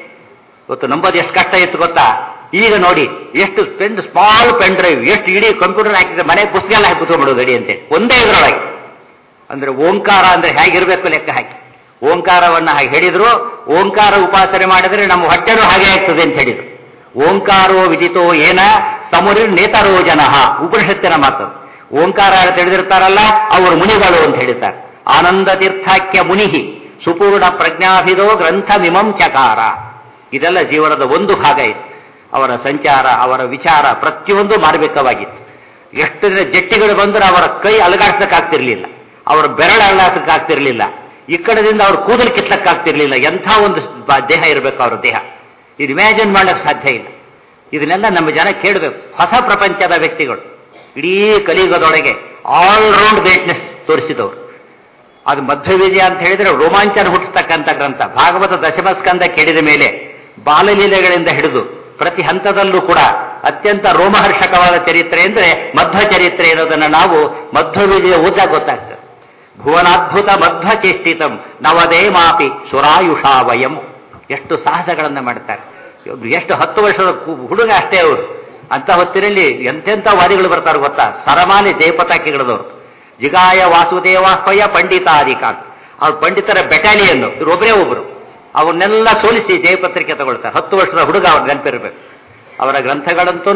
ಇವತ್ತು ನಂಬೋದು ಎಷ್ಟು ಕಷ್ಟ ಇತ್ತು ಗೊತ್ತಾ ಈಗ ನೋಡಿ ಎಷ್ಟು ಪೆನ್ ಸ್ಮಾಲ್ ಪೆನ್ ಡ್ರೈವ್ ಎಷ್ಟು ಇಡೀ ಕಂಪ್ಯೂಟರ್ ಹಾಕಿದ್ರೆ ಮನೆ ಪುಸ್ತಕ ಎಲ್ಲ ಹಾಕಿ ಕುತ್ಕೊಂಡ್ಬಿಡೋದು ಅಡಿ ಅಂತೆ ಒಂದೇ ಇದರೊಳಗೆ ಅಂದ್ರೆ ಓಂಕಾರ ಅಂದ್ರೆ ಹೇಗಿರ್ಬೇಕು ಲೆಕ್ಕ ಹಾಕಿ ಓಂಕಾರವನ್ನ ಹಾಗೆ ಹೇಳಿದ್ರು ಓಂಕಾರ ಉಪಾಸನೆ ಮಾಡಿದ್ರೆ ನಮ್ಮ ಹೊಟ್ಟೆನೂ ಹಾಗೆ ಆಗ್ತದೆ ಅಂತ ಹೇಳಿದ್ರು ಓಂಕಾರೋ ವಿದಿತೋ ಏನ ಸಮುರಿರ್ ನೇತರೋ ಜನ ಉಪನಿಷತ್ತಿನ ಮಾತು ಓಂಕಾರ ತಿಳಿದಿರ್ತಾರಲ್ಲ ಅವರು ಮುನಿಗಳು ಅಂತ ಹೇಳಿದ್ದಾರೆ ಆನಂದ ತೀರ್ಥಾಖ್ಯ ಮುನಿಹಿ ಸುಪೂರ್ಣ ಪ್ರಜ್ಞಾಭಿದೋ ಗ್ರಂಥ ಮಿಮಂ ಚಕಾರ ಇದೆಲ್ಲ ಜೀವನದ ಒಂದು ಭಾಗ ಇತ್ತು ಅವರ ಸಂಚಾರ ಅವರ ವಿಚಾರ ಪ್ರತಿಯೊಂದು ಮಾರ್ಮಿಕವಾಗಿತ್ತು ಎಷ್ಟು ದಿನ ಜಟ್ಟಿಗಳು ಬಂದರೂ ಅವರ ಕೈ ಅಲಗಾಡ್ಸಕ್ಕಾಗ್ತಿರ್ಲಿಲ್ಲ ಅವರ ಬೆರಳು ಅಲ್ಲಾಡ್ಸಕ್ಕಾಗ್ತಿರ್ಲಿಲ್ಲ ಈ ಕಡೆದಿಂದ ಅವ್ರ ಕೂದಲು ಕಿತ್ತಕ್ಕಾಗ್ತಿರ್ಲಿಲ್ಲ ಎಂಥ ಒಂದು ದೇಹ ಇರಬೇಕು ಅವ್ರ ದೇಹ ಇದು ಇಮ್ಯಾಜಿನ್ ಮಾಡಕ್ಕೆ ಸಾಧ್ಯ ಇಲ್ಲ ಇದನ್ನೆಲ್ಲ ನಮ್ಮ ಜನ ಕೇಳಬೇಕು ಹೊಸ ಪ್ರಪಂಚದ ವ್ಯಕ್ತಿಗಳು ಇಡೀ ಕಲಿಯುಗದೊಳಗೆ ಆಲ್ ರೌಂಡ್ ಗ್ರೇಟ್ನೆಸ್ ತೋರಿಸಿದವರು ಅದು ಮಧ್ವವಿಜಯ ಅಂತ ಹೇಳಿದ್ರೆ ರೋಮಾಂಚನ ಹುಟ್ಟಿಸ್ತಕ್ಕಂಥ ಗ್ರಂಥ ಭಾಗವತ ದಶಮಸ್ಕಂದ ಕೇಳಿದ ಮೇಲೆ ಬಾಲಲೀಲೆಗಳಿಂದ ಹಿಡಿದು ಪ್ರತಿ ಹಂತದಲ್ಲೂ ಕೂಡ ಅತ್ಯಂತ ರೋಮಹರ್ಷಕವಾದ ಚರಿತ್ರೆ ಅಂದ್ರೆ ಮಧ್ವ ಚರಿತ್ರೆ ಇರೋದನ್ನು ನಾವು ಮಧ್ವವಿಜಯ ಓದಾಗ ಗೊತ್ತಾಗ್ತದೆ ಭುವನಾದ್ಭುತ ಮಧ್ವ ಚೇಷ್ಟಿತಂ ನವದೇ ಮಾಪಿ ಸುರಾಯುಷಾ ವಯಂ ಎಷ್ಟು ಸಾಹಸಗಳನ್ನು ಮಾಡ್ತಾರೆ ಎಷ್ಟು ಹತ್ತು ವರ್ಷದ ಹುಡುಗ ಅಷ್ಟೇ ಅವರು ಅಂತ ಹೊತ್ತಿನಲ್ಲಿ ಎಂತೆಂಥ ವಾದಿಗಳು ಬರ್ತಾರೆ ಗೊತ್ತಾ ಸರಮಾಲಿ ಜಯಪತಾಕಿಗಳದವರು ಜಿಗಾಯ ವಾಸುದೇವಾಹ್ವಯ ಪಂಡಿತಾಧಿಕಾಂತ್ ಅವ್ರ ಪಂಡಿತರ ಬೆಟಾಲಿಯನ್ನು ಇವರು ಒಬ್ಬರೇ ಒಬ್ಬರು ಅವನ್ನೆಲ್ಲ ಸೋಲಿಸಿ ಜಯಪತ್ರಿಕೆ ತಗೊಳ್ತಾರೆ ಹತ್ತು ವರ್ಷದ ಹುಡುಗ ಅವ್ರ ನೆನಪಿರ್ಬೇಕು ಅವರ ಗ್ರಂಥಗಳಂತೂ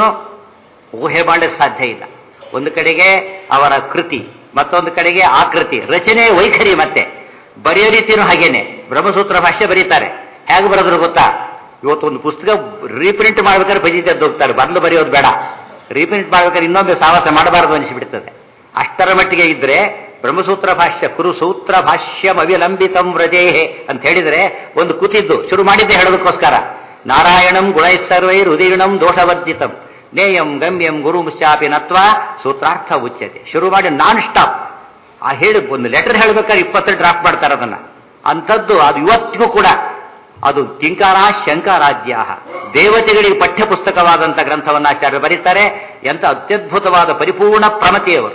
ಊಹೆ ಮಾಡಲಿಕ್ಕೆ ಸಾಧ್ಯ ಇಲ್ಲ ಒಂದು ಕಡೆಗೆ ಅವರ ಕೃತಿ ಮತ್ತೊಂದು ಕಡೆಗೆ ಆಕೃತಿ ರಚನೆ ವೈಖರಿ ಮತ್ತೆ ಬರೆಯೋ ರೀತಿನೂ ಹಾಗೇನೆ ಬ್ರಹ್ಮಸೂತ್ರ ಭಾಷೆ ಬರೀತಾರೆ ಹೇಗೆ ಬರೋದ್ರು ಗೊತ್ತಾ ಇವತ್ತು ಒಂದು ಪುಸ್ತಕ ರೀಪ್ರಿಂಟ್ ಮಾಡ್ಬೇಕಾದ್ರೆ ಭಜಿತ ಹೋಗ್ತಾರೆ ಬದಲು ಬರೆಯೋದು ಬೇಡ ರೀಪ್ರಿಂಟ್ ಮಾಡ್ಬೇಕಾದ್ರೆ ಇನ್ನೊಂದು ಸಾಹಸ ಮಾಡಬಾರದು ಅನಿಸಿಬಿಡ್ತದೆ ಅಷ್ಟರ ಮಟ್ಟಿಗೆ ಇದ್ರೆ ಬ್ರಹ್ಮಸೂತ್ರ ಭಾಷ್ಯ ಕುರು ಸೂತ್ರ ಭಾಷ್ಯಂ ಅವಿಲಂಬಿತಂ ವ್ರಜೇಹೆ ಅಂತ ಹೇಳಿದ್ರೆ ಒಂದು ಕೂತಿದ್ದು ಶುರು ಮಾಡಿದ್ದೆ ಹೇಳೋದಕ್ಕೋಸ್ಕರ ನಾರಾಯಣಂ ಗುಣೈಸರ್ವೈ ಹೃದಯಣಂ ದೋಷವರ್ಜಿತಂ ನೇಯಂ ಗಮ್ಯಂ ಗುರು ಮುಶ್ಚಾಪಿ ನತ್ವ ಸೂತ್ರಾರ್ಥ ಉಚ್ಯತೆ ಶುರು ಮಾಡಿ ನಾನ್ ಸ್ಟಾಪ್ ಆ ಹೇಳಿ ಒಂದು ಲೆಟರ್ ಹೇಳ್ಬೇಕಾದ್ರೆ ಇಪ್ಪತ್ತು ಡ್ರಾಫ್ಟ್ ಮಾಡ್ತಾರೆ ಅದನ್ನ ಅಂಥದ್ದು ಅದು ಇವತ್ತಿಗೂ ಕೂಡ ಅದು ಕಿಂಕಾರ ಶಂಕರಾಜ್ಯ ದೇವತೆಗಳಿಗೆ ಪಠ್ಯ ಪುಸ್ತಕವಾದಂಥ ಗ್ರಂಥವನ್ನು ಆಚಾರ್ಯ ಬರೀತಾರೆ ಎಂಥ ಅತ್ಯದ್ಭುತವಾದ ಪರಿಪೂರ್ಣ ಪ್ರಮತಿಯವರು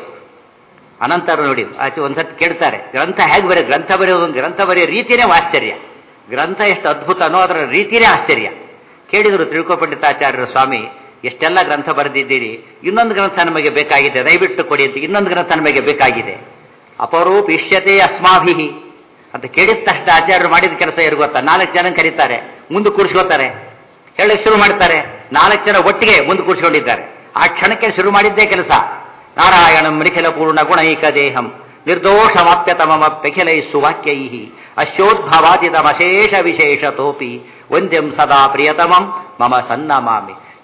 ಅನಂತರ ನೋಡಿ ಆಚೆ ಒಂದ್ಸತಿ ಕೇಳ್ತಾರೆ ಗ್ರಂಥ ಹೇಗೆ ಬರೆಯೋದು ಗ್ರಂಥ ಬರೆಯೋದು ಗ್ರಂಥ ಬರೆಯೋ ರೀತಿಯೇ ಆಶ್ಚರ್ಯ ಗ್ರಂಥ ಎಷ್ಟು ಅದ್ಭುತನೋ ಅದರ ರೀತಿಯೇ ಆಶ್ಚರ್ಯ ಕೇಳಿದರು ತಿಳ್ಕೊಪಂಡಿತಾಚಾರ್ಯರ ಸ್ವಾಮಿ ಎಷ್ಟೆಲ್ಲ ಗ್ರಂಥ ಬರೆದಿದ್ದೀರಿ ಇನ್ನೊಂದು ಗ್ರಂಥ ನಮಗೆ ಬೇಕಾಗಿದೆ ದಯವಿಟ್ಟು ಕೊಡಿ ಅಂತ ಇನ್ನೊಂದು ಗ್ರಂಥ ನಮಗೆ ಬೇಕಾಗಿದೆ ಅಪರೂಪ ಇಷ್ಯತೆ ಅಸ್ಮಾಭಿಹಿ ಅಂತ ಕೇಳಿದ ತಕ್ಷಣ ಆಚಾರ್ಯರು ಮಾಡಿದ ಕೆಲಸ ಇರು ಗೊತ್ತಾ ನಾಲ್ಕು ಜನ ಕರೀತಾರೆ ಮುಂದೆ ಕೂರಿಸ್ಕೋತಾರೆ ಹೇಳಕ್ ಶುರು ಮಾಡ್ತಾರೆ ನಾಲ್ಕು ಜನ ಒಟ್ಟಿಗೆ ಮುಂದೆ ಕೂರಿಸ್ಕೊಂಡಿದ್ದಾರೆ ಆ ಕ್ಷಣಕ್ಕೆ ಶುರು ಮಾಡಿದ್ದೇ ಕೆಲಸ ನಾರಾಯಣಂ ನಿಖಿಲ ಪೂರ್ಣ ಗುಣೈಕ ದೇಹಂ ನಿರ್ದೋಷಮಾಪ್ಯತಮಪ್ಯಖಿಲೈ ಸುವಾಕ್ಯೈ ಅಶೋದ್ಭವಾದಿತಮಶೇಷ ವಿಶೇಷತೋಪಿ ವಂದ್ಯಂ ಸದಾ ಪ್ರಿಯತಮಂ ಮಮ ಸನ್ನಮಾಮಿ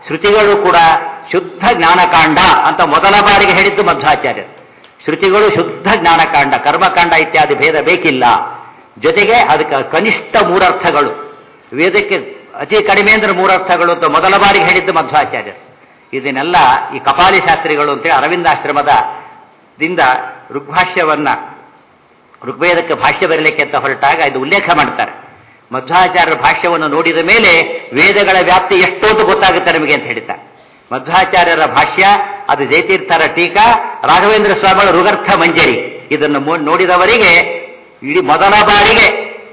ಶ್ರುತಿಗಳು ಕೂಡ ಶುದ್ಧ ಜ್ಞಾನಕಾಂಡ ಅಂತ ಮೊದಲ ಬಾರಿಗೆ ಹೇಳಿದ್ದು ಮಧ್ವಾಚಾರ್ಯರು ಶ್ರುತಿಗಳು ಶುದ್ಧ ಜ್ಞಾನಕಾಂಡ ಕರ್ಮಕಾಂಡ ಇತ್ಯಾದಿ ಭೇದ ಬೇಕಿಲ್ಲ ಜೊತೆಗೆ ಅದಕ್ಕೆ ಕನಿಷ್ಠ ಮೂರರ್ಥಗಳು ವೇದಕ್ಕೆ ಅತಿ ಕಡಿಮೆ ಅಂದ್ರೆ ಮೂರರ್ಥಗಳು ಅಂತ ಮೊದಲ ಬಾರಿಗೆ ಹೇಳಿದ್ದು ಮಧ್ವಾಚಾರ್ಯರು ಇದನ್ನೆಲ್ಲ ಈ ಕಪಾಲಿ ಶಾಸ್ತ್ರಿಗಳು ಅಂತೇಳಿ ಅರವಿಂದಾಶ್ರಮದ ದಿಂದ ಋಗ್ಭಾಷ್ಯವನ್ನ ಋಗ್ವೇದಕ್ಕೆ ಭಾಷ್ಯ ಬರಲಿಕ್ಕೆ ಅಂತ ಹೊರಟಾಗ ಇದು ಉಲ್ಲೇಖ ಮಾಡ್ತಾರೆ ಮಧ್ವಾಚಾರ್ಯರ ಭಾಷ್ಯವನ್ನು ನೋಡಿದ ಮೇಲೆ ವೇದಗಳ ವ್ಯಾಪ್ತಿ ಎಷ್ಟೊಂದು ಗೊತ್ತಾಗುತ್ತೆ ನಮಗೆ ಅಂತ ಹೇಳ್ತಾರೆ ಮಧ್ವಾಚಾರ್ಯರ ಭಾಷ್ಯ ಅದು ಜಯತೀರ್ಥರ ಟೀಕಾ ರಾಘವೇಂದ್ರ ಸ್ವಾಮಿಗಳ ಋಗರ್ಥ ಮಂಜರಿ ಇದನ್ನು ಮು- ನೋಡಿದವರಿಗೆ ಇಡೀ ಮೊದಲ ಬಾರಿಗೆ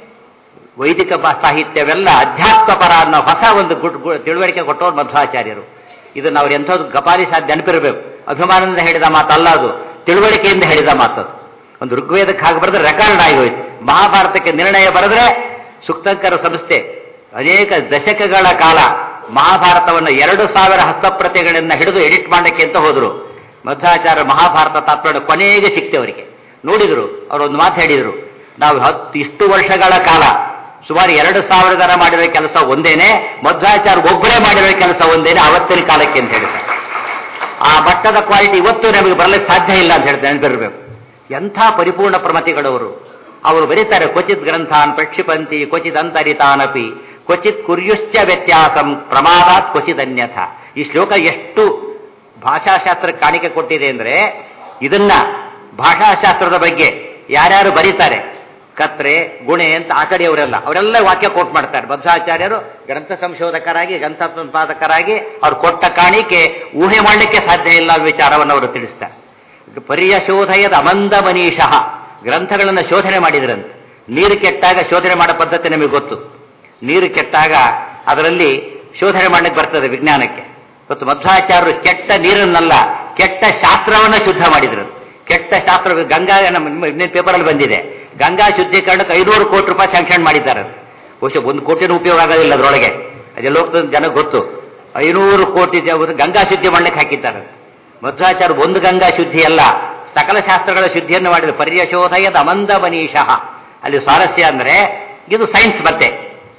ವೈದಿಕ ಬಾ- ಸಾಹಿತ್ಯವೆಲ್ಲ ಅಧ್ಯಾತ್ಮ ಪರ ಅನ್ನೋ ಹೊಸ ಒಂದು ಗುಡ್- ಗು- ತಿಳುವಳಿಕೆ ಕೊಟ್ಟವರು ಮಧ್ವಾಚಾರ್ಯರು ಇದನ್ನು ಅವ್ರು ಎಂಥದ್ದು ಕಪಾಲಿ ಸಾಧ್ಯ ನೆನಪಿರಬೇಕು ಅಭಿಮಾನದಿಂದ ಹೇಳಿದ ಮಾತಲ್ಲ ಅದು ತಿಳುವಳಿಕೆಯಿಂದ ಹೇಳಿದ ಮಾತದು ಒಂದು ಋಗ್ವೇದಕ್ಕೆ ಹಾಗೆ ಬರೆದ್ರೆ ರೆಕಾರ್ಡ್ ಆಗೋಯ್ತು ಮಹಾಭಾರತಕ್ಕೆ ನಿರ್ಣಯ ಬರೆದ್ರೆ ಸುಕ್ತಂಕರ ಸಂಸ್ಥೆ ಅನೇಕ ದಶಕಗಳ ಕಾಲ ಮಹಾಭಾರತವನ್ನು ಎರಡು ಸಾವಿರ ಹಸ್ತಪ್ರತಿಗಳನ್ನ ಹಿಡಿದು ಎಡಿಟ್ ಮಾಡಕ್ಕೆ ಅಂತ ಹೋದ್ರು ಮಧ್ವಾಚಾರ್ಯ ಮಹಾಭಾರತ ತಾತ್ಪರ್ಯ ಕೊನೆಗೆ ಸಿಕ್ತೆ ಅವರಿಗೆ ನೋಡಿದ್ರು ಅವರೊಂದು ಮಾತು ಹೇಳಿದ್ರು ನಾವು ಹತ್ತು ಇಷ್ಟು ವರ್ಷಗಳ ಕಾಲ ಸುಮಾರು ಎರಡು ಸಾವಿರ ಜನ ಮಾಡಿರೋ ಕೆಲಸ ಒಂದೇನೆ ಮಧ್ವಾಚಾರ್ಯ ಒಬ್ಬರೇ ಮಾಡಿರೋ ಕೆಲಸ ಒಂದೇನೆ ಅವತ್ತಿನ ಕಾಲಕ್ಕೆ ಅಂತ ಹೇಳ್ತಾರೆ ಆ ಮಟ್ಟದ ಕ್ವಾಲಿಟಿ ಇವತ್ತು ನಮಗೆ ಬರಲಿಕ್ಕೆ ಸಾಧ್ಯ ಇಲ್ಲ ಅಂತ ಹೇಳ್ತಾರೆ ನೆನಪಿರಬೇಕು ಎಂಥ ಪರಿಪೂರ್ಣ ಪ್ರಮತಿಗಳವರು ಅವರು ಬರೀತಾರೆ ಕ್ವಚಿತ್ ಗ್ರಂಥಾನ್ ಪ್ರಕ್ಷಿಪಂತಿ ಕ್ವಚಿತ್ ಅಂತರಿತಾನಪಿ ಕ್ವಚಿತ್ ಕುರ್ಯುಶ್ಚ ವ್ಯತ್ಯಾಸಂ ಪ್ರಮಾದಾತ್ ಕ್ವಚಿತ್ ಅನ್ಯಥ ಈ ಶ್ಲೋಕ ಎಷ್ಟು ಭಾಷಾಶಾಸ್ತ್ರ ಕಾಣಿಕೆ ಕೊಟ್ಟಿದೆ ಅಂದ್ರೆ ಇದನ್ನ ಭಾಷಾಶಾಸ್ತ್ರದ ಬಗ್ಗೆ ಯಾರ್ಯಾರು ಬರೀತಾರೆ ಕತ್ರೆ ಗುಣೆ ಅಂತ ಆ ಕಡೆಯವರೆಲ್ಲ ಅವರೆಲ್ಲ ವಾಕ್ಯ ಕೋಟ್ ಮಾಡ್ತಾರೆ ಬದ್ಧಾಚಾರ್ಯರು ಗ್ರಂಥ ಸಂಶೋಧಕರಾಗಿ ಗ್ರಂಥ ಸಂಪಾದಕರಾಗಿ ಅವ್ರು ಕೊಟ್ಟ ಕಾಣಿಕೆ ಊಹೆ ಮಾಡಲಿಕ್ಕೆ ಸಾಧ್ಯ ಇಲ್ಲ ಅನ್ನೋ ವಿಚಾರವನ್ನು ಅವರು ತಿಳಿಸ್ತಾರೆ ಪರ್ಯಶೋಧಯದ ಅಮಂದ ಮನೀಷಃ ಗ್ರಂಥಗಳನ್ನು ಶೋಧನೆ ಮಾಡಿದ್ರಂತೆ ನೀರು ಕೆಟ್ಟಾಗ ಶೋಧನೆ ಮಾಡೋ ಪದ್ಧತಿ ನಮಗೆ ಗೊತ್ತು ನೀರು ಕೆಟ್ಟಾಗ ಅದರಲ್ಲಿ ಶೋಧನೆ ಮಾಡಲಿಕ್ಕೆ ಬರ್ತದೆ ವಿಜ್ಞಾನಕ್ಕೆ ಮತ್ತು ಮಧ್ವಾಚಾರ್ಯರು ಕೆಟ್ಟ ನೀರನ್ನಲ್ಲ ಕೆಟ್ಟ ಶಾಸ್ತ್ರವನ್ನ ಶುದ್ಧ ಮಾಡಿದ್ರು ಕೆಟ್ಟ ಶಾಸ್ತ್ರ ಗಂಗಾ ನಮ್ಮ ಇನ್ನೇನು ಪೇಪರಲ್ಲಿ ಬಂದಿದೆ ಗಂಗಾ ಶುದ್ಧೀಕರಣಕ್ಕೆ ಐನೂರು ಕೋಟಿ ರೂಪಾಯಿ ಸ್ಯಾಂಕ್ಷನ್ ಮಾಡಿದ್ದಾರೆ ಬಹುಶಃ ಒಂದು ಕೋಟಿನೂ ಉಪಯೋಗ ಆಗೋದಿಲ್ಲ ಅದರೊಳಗೆ ಅದೆಲ್ಲ ಹೋಗ್ತದೆ ಜನಕ್ಕೆ ಗೊತ್ತು ಐನೂರು ಕೋಟಿ ದೇವರು ಗಂಗಾ ಶುದ್ಧಿ ಮಾಡ್ಲಿಕ್ಕೆ ಹಾಕಿದ್ದಾರೆ ಮಧ್ವಾಚಾರ್ಯ ಒಂದು ಗಂಗಾ ಶುದ್ಧಿ ಅಲ್ಲ ಸಕಲ ಶಾಸ್ತ್ರಗಳ ಶುದ್ಧಿಯನ್ನು ಮಾಡಿದ ಪರ್ಯಶೋಧಯದ ಅಮಂದ ಮನೀಷಃ ಅಲ್ಲಿ ಸ್ವಾರಸ್ಯ ಅಂದ್ರೆ ಇದು ಸೈನ್ಸ್ ಮತ್ತೆ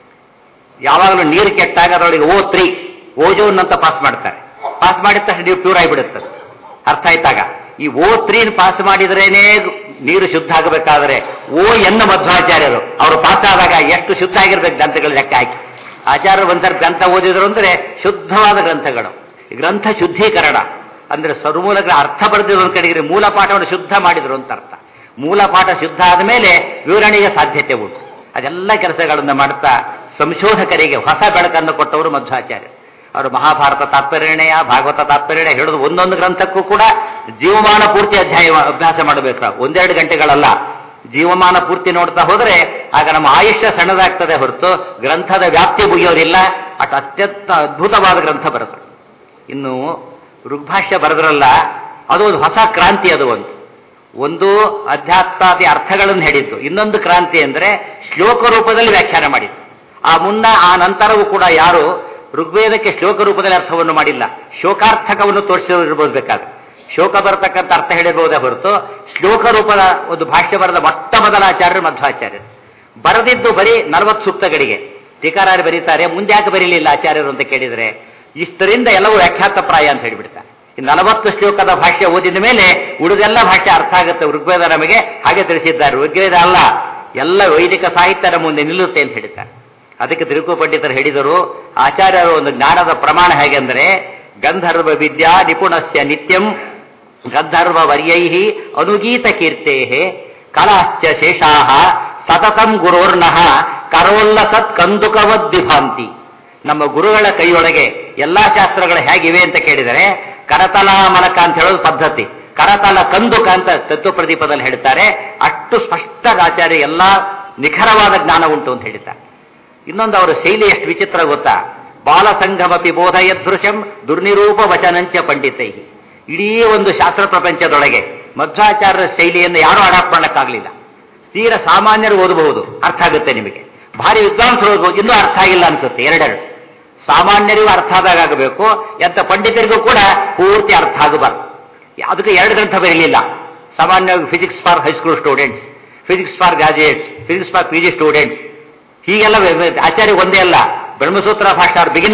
ಯಾವಾಗಲೂ ನೀರು ಕೆಟ್ಟಾಗ ಅದರೊಳಗೆ ಓ ತ್ರೀ ಓಜೋನ್ ಅಂತ ಪಾಸ್ ಮಾಡ್ತಾರೆ ಪಾಸ್ ಮಾಡಿದ ತಕ್ಷಣ ನೀವು ಪ್ಯೂರ್ ಆಗಿಬಿಡುತ್ತೆ ಅರ್ಥ ಆಯ್ತಾಗ ಈ ಓ ತ್ರೀನ್ ಪಾಸ್ ಮಾಡಿದ್ರೇನೆ ನೀರು ಶುದ್ಧ ಆಗಬೇಕಾದ್ರೆ ಓ ಎನ್ನ ಮಧ್ವಾಚಾರ್ಯರು ಅವರು ಪಾಸ್ ಆದಾಗ ಎಷ್ಟು ಶುದ್ಧ ಆಗಿರ್ಬೇಕು ಗ್ರಂಥಗಳು ಲೆಕ್ಕ ಹಾಕಿ ಆಚಾರ್ಯರು ಒಂಥರ ಗ್ರಂಥ ಓದಿದ್ರು ಅಂದ್ರೆ ಶುದ್ಧವಾದ ಗ್ರಂಥಗಳು ಈ ಗ್ರಂಥ ಶುದ್ಧೀಕರಣ ಅಂದ್ರೆ ಸರ್ಮೂಲಗಳ ಅರ್ಥ ಬರೆದಿರೋ ಒಂದು ಕಡೆಗೆ ಮೂಲ ಪಾಠವನ್ನು ಶುದ್ಧ ಮಾಡಿದ್ರು ಅಂತ ಅರ್ಥ ಮೂಲ ಪಾಠ ಶುದ್ಧ ಆದ ಮೇಲೆ ವಿವರಣೆಗೆ ಸಾಧ್ಯತೆ ಉಂಟು ಅದೆಲ್ಲ ಕೆಲಸಗಳನ್ನು ಮಾಡ್ತಾ ಸಂಶೋಧಕರಿಗೆ ಹೊಸ ಬೆಳಕನ್ನು ಕೊಟ್ಟವರು ಮಧ್ವಾಚಾರ್ಯ ಅವರು ಮಹಾಭಾರತ ತಾತ್ಪರ್ಯಣೆಯ ಭಾಗವತ ತಾತ್ಪರ್ಯಣೆ ಹೇಳೋದು ಒಂದೊಂದು ಗ್ರಂಥಕ್ಕೂ ಕೂಡ ಜೀವಮಾನ ಪೂರ್ತಿ ಅಧ್ಯಾಯ ಅಭ್ಯಾಸ ಮಾಡಬೇಕು ನಾವು ಒಂದೆರಡು ಗಂಟೆಗಳಲ್ಲ ಜೀವಮಾನ ಪೂರ್ತಿ ನೋಡ್ತಾ ಹೋದ್ರೆ ಆಗ ನಮ್ಮ ಆಯುಷ್ಯ ಸಣ್ಣದಾಗ್ತದೆ ಹೊರತು ಗ್ರಂಥದ ವ್ಯಾಪ್ತಿ ಮುಗಿಯೋದಿಲ್ಲ ಅಟ್ ಅತ್ಯಂತ ಅದ್ಭುತವಾದ ಗ್ರಂಥ ಬರುತ್ತೆ ಇನ್ನು ಋಗ್ಭಾಷ್ಯ ಬರೆದ್ರಲ್ಲ ಅದು ಒಂದು ಹೊಸ ಕ್ರಾಂತಿ ಅದು ಒಂದು ಒಂದು ಅಧ್ಯಾತ್ಮಾದಿ ಅರ್ಥಗಳನ್ನು ಹೇಳಿದ್ದು ಇನ್ನೊಂದು ಕ್ರಾಂತಿ ಅಂದ್ರೆ ಶ್ಲೋಕ ರೂಪದಲ್ಲಿ ವ್ಯಾಖ್ಯಾನ ಮಾಡಿದ್ದು ಆ ಮುನ್ನ ಆ ನಂತರವೂ ಕೂಡ ಯಾರು ಋಗ್ವೇದಕ್ಕೆ ಶ್ಲೋಕ ರೂಪದಲ್ಲಿ ಅರ್ಥವನ್ನು ಮಾಡಿಲ್ಲ ಶೋಕಾರ್ಥಕವನ್ನು ತೋರಿಸಿರ್ಬೋದು ಬೇಕಾದ್ರೆ ಶೋಕ ಬರತಕ್ಕಂಥ ಅರ್ಥ ಹೇಳಿರ್ಬೋದೇ ಹೊರತು ಶ್ಲೋಕ ರೂಪದ ಒಂದು ಭಾಷ್ಯ ಬರೆದ ಮೊಟ್ಟ ಮೊದಲ ಆಚಾರ್ಯರು ಮಧ್ವಾಚಾರ್ಯರು ಬರೆದಿದ್ದು ಬರೀ ನಲವತ್ತು ಸೂಕ್ತಗಳಿಗೆ ಟೀಕಾರಾರು ಬರೀತಾರೆ ಮುಂದೆ ಯಾಕೆ ಬರೀಲಿಲ್ಲ ಆಚಾರ್ಯರು ಅಂತ ಕೇಳಿದರೆ ಇಷ್ಟರಿಂದ ಎಲ್ಲವೂ ವ್ಯಾಖ್ಯಾತ ಪ್ರಾಯ ಅಂತ ಹೇಳಿಬಿಡ್ತಾರೆ ಈ ನಲವತ್ತು ಶ್ಲೋಕದ ಭಾಷ್ಯ ಓದಿದ ಮೇಲೆ ಉಳಿದೆಲ್ಲ ಭಾಷೆ ಅರ್ಥ ಆಗುತ್ತೆ ಋಗ್ವೇದ ನಮಗೆ ಹಾಗೆ ತಿಳಿಸಿದ್ದಾರೆ ಋಗ್ವೇದ ಅಲ್ಲ ಎಲ್ಲ ವೈದಿಕ ಸಾಹಿತ್ಯದ ಮುಂದೆ ನಿಲ್ಲುತ್ತೆ ಅಂತ ಹೇಳ್ತಾರೆ ಅದಕ್ಕೆ ತಿರುಕು ಪಂಡಿತರು ಹೇಳಿದರು ಆಚಾರ್ಯರು ಒಂದು ಜ್ಞಾನದ ಪ್ರಮಾಣ ಹೇಗೆಂದರೆ ಗಂಧರ್ವ ವಿದ್ಯಾ ನಿಪುಣಸ್ಯ ನಿತ್ಯಂ ಗಂಧರ್ವ ವರ್ಯೈ ಅನುಗೀತ ಕೀರ್ತೆ ಕಲಾಶ್ಚ ಶೇಷಾ ಸತತಂ ಗುರೋರ್ನಃ ಕರೋಲ್ಲ ಸತ್ ಕಂದುಕವದ್ವಿಭಾಂತಿ ನಮ್ಮ ಗುರುಗಳ ಕೈಯೊಳಗೆ ಎಲ್ಲಾ ಶಾಸ್ತ್ರಗಳು ಹೇಗಿವೆ ಅಂತ ಕೇಳಿದರೆ ಕರತಲ ಮಲಕ ಅಂತ ಹೇಳೋದು ಪದ್ಧತಿ ಕರತಲ ಕಂದುಕ ಅಂತ ತತ್ವ ಪ್ರದೀಪದಲ್ಲಿ ಹೇಳ್ತಾರೆ ಅಷ್ಟು ಸ್ಪಷ್ಟ ಆಚಾರ್ಯ ಎಲ್ಲಾ ನಿಖರವಾದ ಜ್ಞಾನ ಉಂಟು ಅಂತ ಹೇಳ್ತಾರೆ ಇನ್ನೊಂದು ಅವರ ಶೈಲಿ ಎಷ್ಟು ವಿಚಿತ್ರ ಗೊತ್ತಾ ಬಾಲಸಂಗಮಪಿ ಬೋಧಯದೃಶಂ ದುರ್ನಿರೂಪ ವಚನಂಚ ಪಂಡಿತೈ ಇಡೀ ಒಂದು ಶಾಸ್ತ್ರ ಪ್ರಪಂಚದೊಳಗೆ ಮಧ್ವಾಚಾರ್ಯರ ಶೈಲಿಯನ್ನು ಯಾರೂ ಅಡಾಪ್ಟ್ ಮಾಡಕ್ಕಾಗಲಿಲ್ಲ ತೀರ ಸಾಮಾನ್ಯರು ಓದಬಹುದು ಅರ್ಥ ಆಗುತ್ತೆ ನಿಮಗೆ ಭಾರಿ ವಿದ್ವಾಂಸರು ಓದಬಹುದು ಇನ್ನೂ ಅರ್ಥ ಆಗಿಲ್ಲ ಅನ್ಸುತ್ತೆ ಎರಡೆರಡು ಸಾಮಾನ್ಯರಿಗೂ ಅರ್ಥ ಆದಾಗ ಆಗಬೇಕು ಎಂತ ಪಂಡಿತರಿಗೂ ಕೂಡ ಪೂರ್ತಿ ಅರ್ಥ ಆಗಬಾರ್ದು ಅದಕ್ಕೆ ಎರಡು ಗ್ರಂಥ ಬರಲಿಲ್ಲ ಸಾಮಾನ್ಯವಾಗಿ physics for high school students physics for graduates physics for P G students ಹೀಗೆಲ್ಲ ಆಚಾರ್ಯ ಒಂದೇ ಅಲ್ಲ Brahmasutra Bhashya beginners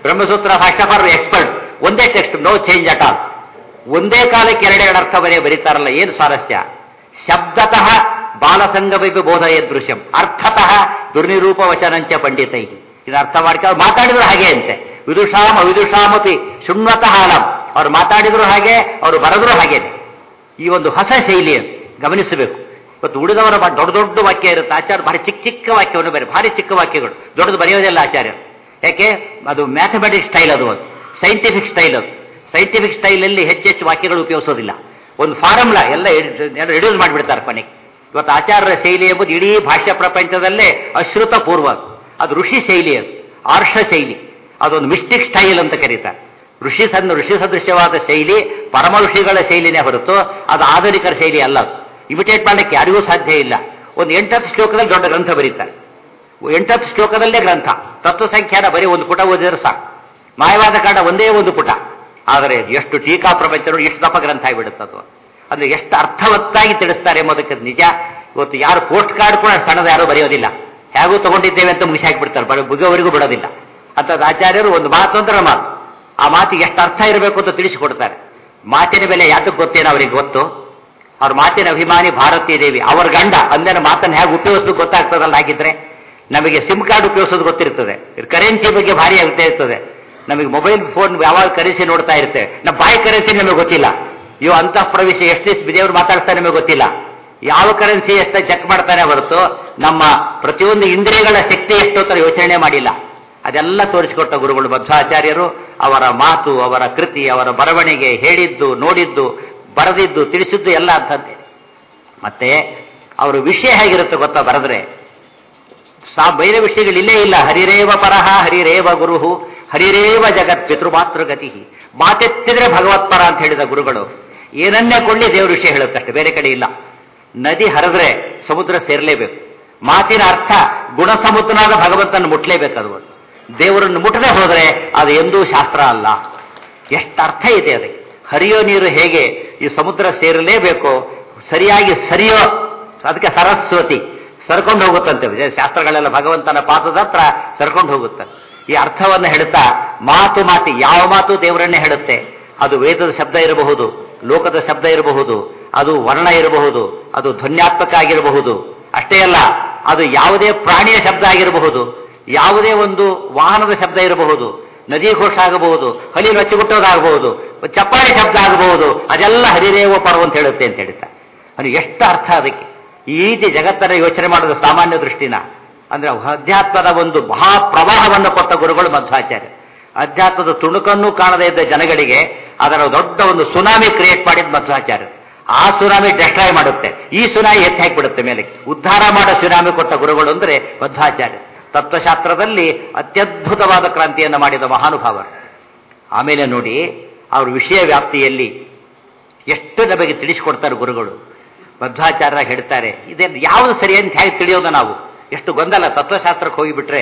Brahmasutra Bhashya for experts ಒಂದೇ text no change at all ಒಂದೇ ಕಾಲಕ್ಕೆ ಎರಡೆರಡು ಅರ್ಥ ಬರೆಯ ಬರೀತಾರಲ್ಲ ಏನು ಸ್ವಾರಸ್ಯ ಶಬ್ದತಃ ಬಾಲಸಂಗವೈಪಿ ಬೋಧಯ ದೃಶ್ಯಂ ಅರ್ಥತಃ ದುರ್ನಿರೂಪ ವಚನಂಚ ಪಂಡಿತೈ ಇದು ಅರ್ಥ ಮಾಡ್ಕ ಅವ್ರು ಮಾತಾಡಿದ್ರು ಹಾಗೆ ಅಂತೆ ವಿದುಷಾಮ್ ಅವಿದುಷಾಮಪಿ ಶೃಣ್ವತಃ ಅಲಂ ಅವ್ರು ಮಾತಾಡಿದ್ರು ಹಾಗೆ ಅವರು ಬರೆದ್ರು ಹಾಗೆ ಈ ಒಂದು ಹೊಸ ಶೈಲಿ ಅದು. ಗಮನಿಸಬೇಕು ಇವತ್ತು ಉಳಿದವರ ಬ- ದೊಡ್ಡ ದೊಡ್ಡ ವಾಕ್ಯ ಇರುತ್ತೆ ಆಚಾರ್ಯ ಭಾರಿ ಚಿಕ್ಕ ಚಿಕ್ಕ ವಾಕ್ಯವನ್ನು ಬರೀ ಭಾರಿ ಚಿಕ್ಕ ವಾಕ್ಯಗಳು ದೊಡ್ಡದು ಬರೆಯೋದಿಲ್ಲ ಆಚಾರ್ಯರು ಯಾಕೆ ಅದು ಮ್ಯಾಥಮೆಟಿಕ್ಸ್ ಸ್ಟೈಲ್ ಅದು ಅದು ಸೈಂಟಿಫಿಕ್ ಸ್ಟೈಲ್ ಅದು ಸೈಂಟಿಫಿಕ್ ಸ್ಟೈಲಲ್ಲಿ ಹೆಚ್ಚೆಚ್ಚು ವಾಕ್ಯಗಳು ಉಪಯೋಗಿಸೋದಿಲ್ಲ ಒಂದು ಫಾರ್ಮುಲಾ ಎಲ್ಲ ರಿಡ್ಯೂಸ್ ಮಾಡಿಬಿಡ್ತಾರೆ ಕೊನೆಗೆ ಇವತ್ತು ಆಚಾರ್ಯರ ಶೈಲಿ ಎಂಬುದು ಇಡೀ ಭಾಷಾ ಪ್ರಪಂಚದಲ್ಲೇ ಅಶ್ರುತ ಪೂರ್ವ ಅದು. ಅದು ಋಷಿ ಶೈಲಿ ಅದು ಆರ್ಷ ಶೈಲಿ ಅದೊಂದು ಮಿಸ್ಟಿಕ್ ಸ್ಟೈಲ್ ಅಂತ ಕರೀತಾರೆ ಋಷಿ ಸನ್ ಋಷಿ ಸದೃಶ್ಯವಾದ ಶೈಲಿ ಪರಮ ಋಷಿಗಳ ಶೈಲಿನೇ ಹೊರತು ಅದು ಆಧುನಿಕರ ಶೈಲಿ ಅಲ್ಲ ಅದು ಇಮಿಟೇಟ್ ಮಾಡಲಿಕ್ಕೆ ಯಾರಿಗೂ ಸಾಧ್ಯ ಇಲ್ಲ ಒಂದು ಎಂಟತ್ತು ಶ್ಲೋಕದಲ್ಲಿ ದೊಡ್ಡ ಗ್ರಂಥ ಬರೀತಾರೆ ಎಂಟತ್ತು ಶ್ಲೋಕದಲ್ಲೇ ಗ್ರಂಥ ತತ್ವ ಸಂಖ್ಯಾನ ಬರೀ ಒಂದು ಪುಟ ಓದಿದ್ರೆ ಸಾಕು ಮಾಯವಾದ ಕಾಂಡ ಒಂದೇ ಒಂದು ಪುಟ ಆದರೆ ಎಷ್ಟು ಟೀಕಾ ಪ್ರಪಂಚ ನೋಡಿ ಎಷ್ಟು ದಪ್ಪ ಗ್ರಂಥ ಆಗಿಬಿಡುತ್ತೆ ಅದು ಅಂದ್ರೆ ಎಷ್ಟು ಅರ್ಥವತ್ತಾಗಿ ತಿಳಿಸ್ತಾರೆ ಎಂಬುದಕ್ಕೆ ನಿಜ ಇವತ್ತು ಯಾರು ಪೋಸ್ಟ್ ಕಾರ್ಡ್ ಕೂಡ ಸಣ್ಣದ ಯಾರು ಬರೆಯೋದಿಲ್ಲ ಹೇಗೂ ತಗೊಂಡಿದ್ದೇವೆ ಅಂತ ಮುಗಿಸಿ ಹಾಕಿಬಿಡ್ತಾರೆ ಬರೀ ಬುಗವರೆಗೂ ಬಿಡೋದಿಲ್ಲ ಅಂತದ್ದು ಆಚಾರ್ಯರು ಒಂದು ಮಾತು ಅಂದ್ರೆ ಮಾತು ಆ ಮಾತಿಗೆ ಎಷ್ಟು ಅರ್ಥ ಇರಬೇಕು ಅಂತ ತಿಳಿಸಿಕೊಡ್ತಾರೆ ಮಾತಿನ ಬೆಲೆ ಯಾತಕ್ಕೆ ಗೊತ್ತೇನೋ ಅವರಿಗೆ ಗೊತ್ತು ಅವ್ರ ಮಾತಿನ ಅಭಿಮಾನಿ ಭಾರತೀಯ ದೇವಿ ಅವ್ರ ಗಂಡ ಅಂದೇನ ಮಾತನ್ನು ಹೇಗೆ ಉಪಯೋಗಿಸೋದು ಗೊತ್ತಾಗ್ತದಲ್ಲ ಹಾಗಿದ್ರೆ ನಮಗೆ ಸಿಮ್ ಕಾರ್ಡ್ ಉಪಯೋಗಿಸೋದು ಗೊತ್ತಿರ್ತದೆ ಕರೆನ್ಸಿ ಬಗ್ಗೆ ಭಾರಿ ಆಗ್ತಾ ಇರ್ತದೆ ನಮಗೆ ಮೊಬೈಲ್ ಫೋನ್ ಯಾವಾಗ ಕರೆನ್ಸಿ ನೋಡ್ತಾ ಇರ್ತೇವೆ ನಮ್ಮ ಬಾಯಿ ಕರೆನ್ಸಿ ನಮಗೆ ಗೊತ್ತಿಲ್ಲ ಇವು ಅಂತಃ ಪ್ರವೇಶ ಎಷ್ಟು ದೇವರು ಮಾತಾಡ್ತಾರೆ ನಮಗೆ ಗೊತ್ತಿಲ್ಲ ಯಾವ ಕರೆನ್ಸಿ ಎಷ್ಟು ಚೆಕ್ ಮಾಡ್ತಾನೆ ಹೊರತು ನಮ್ಮ ಪ್ರತಿಯೊಂದು ಇಂದ್ರಿಯಗಳ ಶಕ್ತಿ ಎಷ್ಟು ಅಂತ ಯೋಚನೆ ಮಾಡಿಲ್ಲ ಅದೆಲ್ಲ ತೋರಿಸಿಕೊಟ್ಟ ಗುರುಗಳು ಮಧ್ವಾಚಾರ್ಯರು ಅವರ ಮಾತು ಅವರ ಕೃತಿ ಅವರ ಬರವಣಿಗೆ ಹೇಳಿದ್ದು ನೋಡಿದ್ದು ಬರೆದಿದ್ದು ತಿಳಿಸಿದ್ದು ಎಲ್ಲ ಅಂಥದ್ದೇ ಮತ್ತೆ ಅವರ ವಿಷಯ ಹೇಗಿರುತ್ತೆ ಗೊತ್ತಾ ಬರೆದ್ರೆ ಸಾ ಬೇರೆ ವಿಷಯಗಳು ಇಲ್ಲೇ ಇಲ್ಲ ಹರಿರೇವ ಪರಹ ಹರಿರೇವ ಗುರುಹು ಹರಿರೇವ ಜಗತ್ ಪಿತೃಮಾತೃಗತಿ ಮಾತೆತ್ತಿದ್ರೆ ಭಗವತ್ಪರ ಅಂತ ಹೇಳಿದ ಗುರುಗಳು ಏನನ್ನೇ ಕೊಳ್ಳಿ ದೇವ್ರ ವಿಷಯ ಹೇಳುತ್ತಷ್ಟೆ ಬೇರೆ ಕಡೆ ಇಲ್ಲ ನದಿ ಹರಿದ್ರೆ ಸಮುದ್ರ ಸೇರಲೇಬೇಕು ಮಾತಿನ ಅರ್ಥ ಗುಣಸಮುದ್ರನಾದ ಭಗವಂತನ ಮುಟ್ಲೇಬೇಕು ಅದು ದೇವರನ್ನು ಮುಟ್ಟದೆ ಹೋದರೆ ಅದು ಎಂದೂ ಶಾಸ್ತ್ರ ಅಲ್ಲ ಎಷ್ಟು ಅರ್ಥ ಇದೆ ಅದಕ್ಕೆ ಹರಿಯೋ ನೀರು ಹೇಗೆ ಈ ಸಮುದ್ರ ಸೇರಲೇಬೇಕು ಸರಿಯಾಗಿ ಸರಿಯೋ ಅದಕ್ಕೆ ಸರಸ್ವತಿ ಸರ್ಕೊಂಡು ಹೋಗುತ್ತಂತೆ ವಿಜಯ ಶಾಸ್ತ್ರಗಳೆಲ್ಲ ಭಗವಂತನ ಪಾದದ ಹತ್ರ ಸರ್ಕೊಂಡು ಹೋಗುತ್ತೆ ಈ ಅರ್ಥವನ್ನು ಹೇಳುತ್ತಾ ಮಾತು ಮಾತಿ ಯಾವ ಮಾತು ದೇವರನ್ನೇ ಹೇಳುತ್ತೆ ಅದು ವೇದದ ಶಬ್ದ ಇರಬಹುದು ಲೋಕದ ಶಬ್ದ ಇರಬಹುದು ಅದು ವರ್ಣ ಇರಬಹುದು ಅದು ಧ್ವನ್ಯಾತ್ಮಕ ಆಗಿರಬಹುದು ಅಷ್ಟೇ ಅಲ್ಲ ಅದು ಯಾವುದೇ ಪ್ರಾಣಿಯ ಶಬ್ದ ಆಗಿರಬಹುದು ಯಾವುದೇ ಒಂದು ವಾಹನದ ಶಬ್ದ ಇರಬಹುದು ನದಿ ಘೋಷ ಆಗಬಹುದು ಹಲಿ ರಚ್ಚಿಗುಟ್ಟೋದಾಗಬಹುದು ಚಪ್ಪಾಳೆ ಶಬ್ದ ಆಗಬಹುದು ಅದೆಲ್ಲ ಹರಿರೇವ ಪರ್ವ ಅಂತ ಹೇಳುತ್ತೆ ಅಂತ ಹೇಳ್ತಾ ಅದು ಎಷ್ಟು ಅರ್ಥ ಅದಕ್ಕೆ ಈ ರೀತಿ ಜಗತ್ತನ್ನ ಯೋಚನೆ ಮಾಡೋದು ಸಾಮಾನ್ಯ ದೃಷ್ಟಿನ ಅಂದ್ರೆ ಅಧ್ಯಾತ್ಮದ ಒಂದು ಮಹಾಪ್ರವಾಹವನ್ನು ಕೊಟ್ಟ ಗುರುಗಳು ಮಧ್ವಾಚಾರ್ಯ ಅಧ್ಯಾತ್ಮದ ತುಣುಕನ್ನು ಕಾಣದೇ ಇದ್ದ ಜನಗಳಿಗೆ ಅದರ ದೊಡ್ಡ ಒಂದು ಸುನಾಮಿ ಕ್ರಿಯೇಟ್ ಮಾಡಿದ ಮಧ್ವಾಚಾರ್ಯ ಆ ಸುನಾಮಿ ಡೆಸ್ಟ್ರಾಯ್ ಮಾಡುತ್ತೆ ಈ ಸುನಾಮಿ ಎತ್ತಿ ಹಾಕಿಬಿಡುತ್ತೆ ಮೇಲೆ ಉದ್ಧಾರ ಮಾಡೋ ಸುನಾಮಿ ಕೊಟ್ಟ ಗುರುಗಳು ಅಂದ್ರೆ ಮಧ್ವಾಚಾರ್ಯ ತತ್ವಶಾಸ್ತ್ರದಲ್ಲಿ ಅತ್ಯದ್ಭುತವಾದ ಕ್ರಾಂತಿಯನ್ನು ಮಾಡಿದ ಮಹಾನುಭಾವರು ಆಮೇಲೆ ನೋಡಿ ಅವ್ರ ವಿಷಯ ವ್ಯಾಪ್ತಿಯಲ್ಲಿ ಎಷ್ಟು ನಮಗೆ ತಿಳಿಸಿಕೊಡ್ತಾರೆ ಗುರುಗಳು ಮಧ್ವಾಚಾರ್ಯ ಹೇಳ್ತಾರೆ ಇದೇನು ಯಾವುದು ಸರಿ ಅಂತ ಹೇಗೆ ತಿಳಿಯೋದು ನಾವು ಎಷ್ಟು ಗೊಂದಲ ತತ್ವಶಾಸ್ತ್ರಕ್ಕೆ ಹೋಗಿಬಿಟ್ರೆ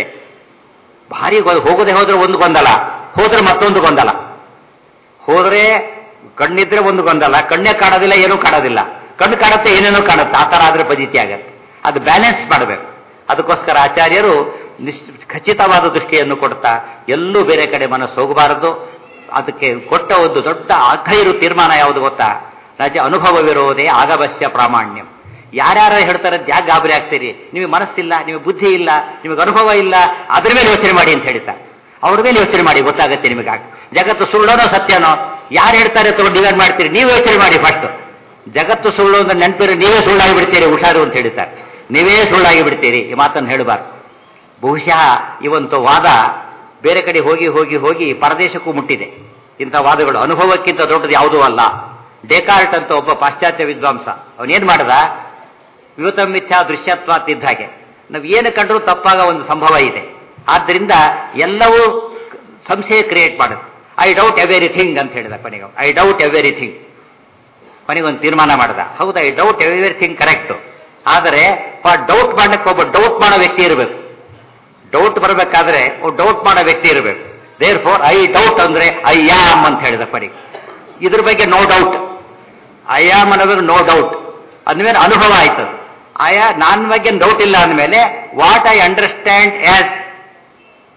ಭಾರಿ ಗೊ- ಹೋಗದೆ ಹೋದ್ರೆ ಒಂದು ಗೊಂದಲ ಹೋದ್ರೆ ಮತ್ತೊಂದು ಗೊಂದಲ ಹೋದ್ರೆ ಕಣ್ಣಿದ್ರೆ ಒಂದು ಗೊಂದಲ ಕಣ್ಣೇ ಕಾಣೋದಿಲ್ಲ ಏನೂ ಕಾಣೋದಿಲ್ಲ ಕಣ್ಣು ಕಾಣುತ್ತೆ ಏನೇನೋ ಕಾಣುತ್ತೆ ಆ ಥರ ಆದ್ರೆ ಪದ್ಧತಿ ಆಗತ್ತೆ ಅದು ಬ್ಯಾಲೆನ್ಸ್ ಮಾಡಬೇಕು ಅದಕ್ಕೋಸ್ಕರ ಆಚಾರ್ಯರು ನಿಶ್ ಖಚಿತವಾದ ದೃಷ್ಟಿಯನ್ನು ಕೊಡ್ತಾ ಎಲ್ಲೂ ಬೇರೆ ಕಡೆ ಮನಸ್ಸು ಹೋಗಬಾರದು ಅದಕ್ಕೆ ಕೊಟ್ಟ ಒಂದು ದೊಡ್ಡ ಅಖೈರು ತೀರ್ಮಾನ ಯಾವುದು ಗೊತ್ತಾ ರಾಜ ಅನುಭವವಿರೋದೇ ಆಗವಶ್ಯ ಪ್ರಾಮಾಣ್ಯಂ ಯಾರ್ಯಾರು ಹೇಳ್ತಾರೆ ಅಂತ ಯಾಕೆ ಗಾಬರಿ ಆಗ್ತೀರಿ ನಿಮಗೆ ಮನಸ್ಸಿಲ್ಲ ನಿಮಗೆ ಬುದ್ಧಿ ಇಲ್ಲ ನಿಮಗೆ ಅನುಭವ ಇಲ್ಲ ಅದ್ರ ಮೇಲೆ ಯೋಚನೆ ಮಾಡಿ ಅಂತ ಹೇಳ್ತಾರೆ ಅವ್ರ ಮೇಲೆ ಯೋಚನೆ ಮಾಡಿ ಗೊತ್ತಾಗುತ್ತೆ ನಿಮಗೆ ಜಗತ್ತು ಸುಳ್ಳೋನೋ ಸತ್ಯನೋ ಯಾರು ಹೇಳ್ತಾರೆ ತಗೊಂಡು ನೀವೇನ್ ಮಾಡ್ತೀರಿ ನೀವು ಯೋಚನೆ ಮಾಡಿ ಫಸ್ಟ್ ಜಗತ್ತು ಸುಳ್ಳು ಅಂತ ನೆನಪಿದ್ರೆ ನೀವೇ ಸುಳ್ಳಾಗಿ ಬಿಡ್ತೀರಿ ಹುಷಾರು ಅಂತ ಹೇಳ್ತಾರೆ ನೀವೇ ಸುಳ್ಳಾಗಿ ಬಿಡ್ತೀರಿ ಈ ಮಾತನ್ನು ಹೇಳಬಾರ್ದು ಬಹುಶಃ ಇವಂತ ವಾದ ಬೇರೆ ಕಡೆ ಹೋಗಿ ಹೋಗಿ ಹೋಗಿ ಪರದೇಶಕ್ಕೂ ಮುಟ್ಟಿದೆ ಇಂಥ ವಾದಗಳು ಅನುಭವಕ್ಕಿಂತ ದೊಡ್ಡದು ಯಾವುದೂ ಅಲ್ಲ ಡೆಕಾರ್ಟ್ ಅಂತ ಒಬ್ಬ ಪಾಶ್ಚಾತ್ಯ ವಿದ್ವಾಂಸ ಅವನೇನ್ ಮಾಡದ ವಿವತ ಮಿಥ್ಯಾ ದೃಶ್ಯತ್ವ ಇದ್ದ ಹಾಗೆ ನಾವು ಏನು ಕಂಡ್ರೂ ತಪ್ಪಾಗ ಒಂದು ಸಂಭವ ಇದೆ ಆದ್ದರಿಂದ ಎಲ್ಲವೂ ಸಂಶಯ ಕ್ರಿಯೇಟ್ ಮಾಡುತ್ತೆ ಐ ಡೌಟ್ ಎವೆರಿಥಿಂಗ್ ಅಂತ ಹೇಳಿದ ಕೊನೆಗೆ ಐ ಡೌಟ್ ಎವೆರಿಥಿಂಗ್ ಕೊನೆಗೆ ಒಂದು ತೀರ್ಮಾನ ಮಾಡ್ದ ಹೌದು ಐ ಡೌಟ್ ಎವ್ರಿಥಿಂಗ್ ಕರೆಕ್ಟ್ ಆದರೆ ಡೌಟ್ ಮಾಡಕ್ಕೆ ಒಬ್ಬ ಡೌಟ್ ಮಾಡೋ ವ್ಯಕ್ತಿ ಇರಬೇಕು ಡೌಟ್ ಬರಬೇಕಾದ್ರೆ ಡೌಟ್ ಮಾಡೋ ವ್ಯಕ್ತಿ ಇರಬೇಕು ದೇರ್ ಫೋರ್ ಐ ಡೌಟ್ ಅಂದ್ರೆ ಐ ಯಾಮ್ ಅಂತ ಹೇಳಿದ ಕೊನೆಗೆ ಇದ್ರ ಬಗ್ಗೆ ನೋ ಡೌಟ್ ಐ ಆಮ್ ಅನ್ನೋದು ನೋ ಡೌಟ್ ಅಂದಮೇಲೆ ಅನುಭವ ಆಯ್ತು ಆಯಾ ನನ್ನ ಬಗ್ಗೆ ಡೌಟ್ ಇಲ್ಲ ಅಂದಮೇಲೆ what I understand as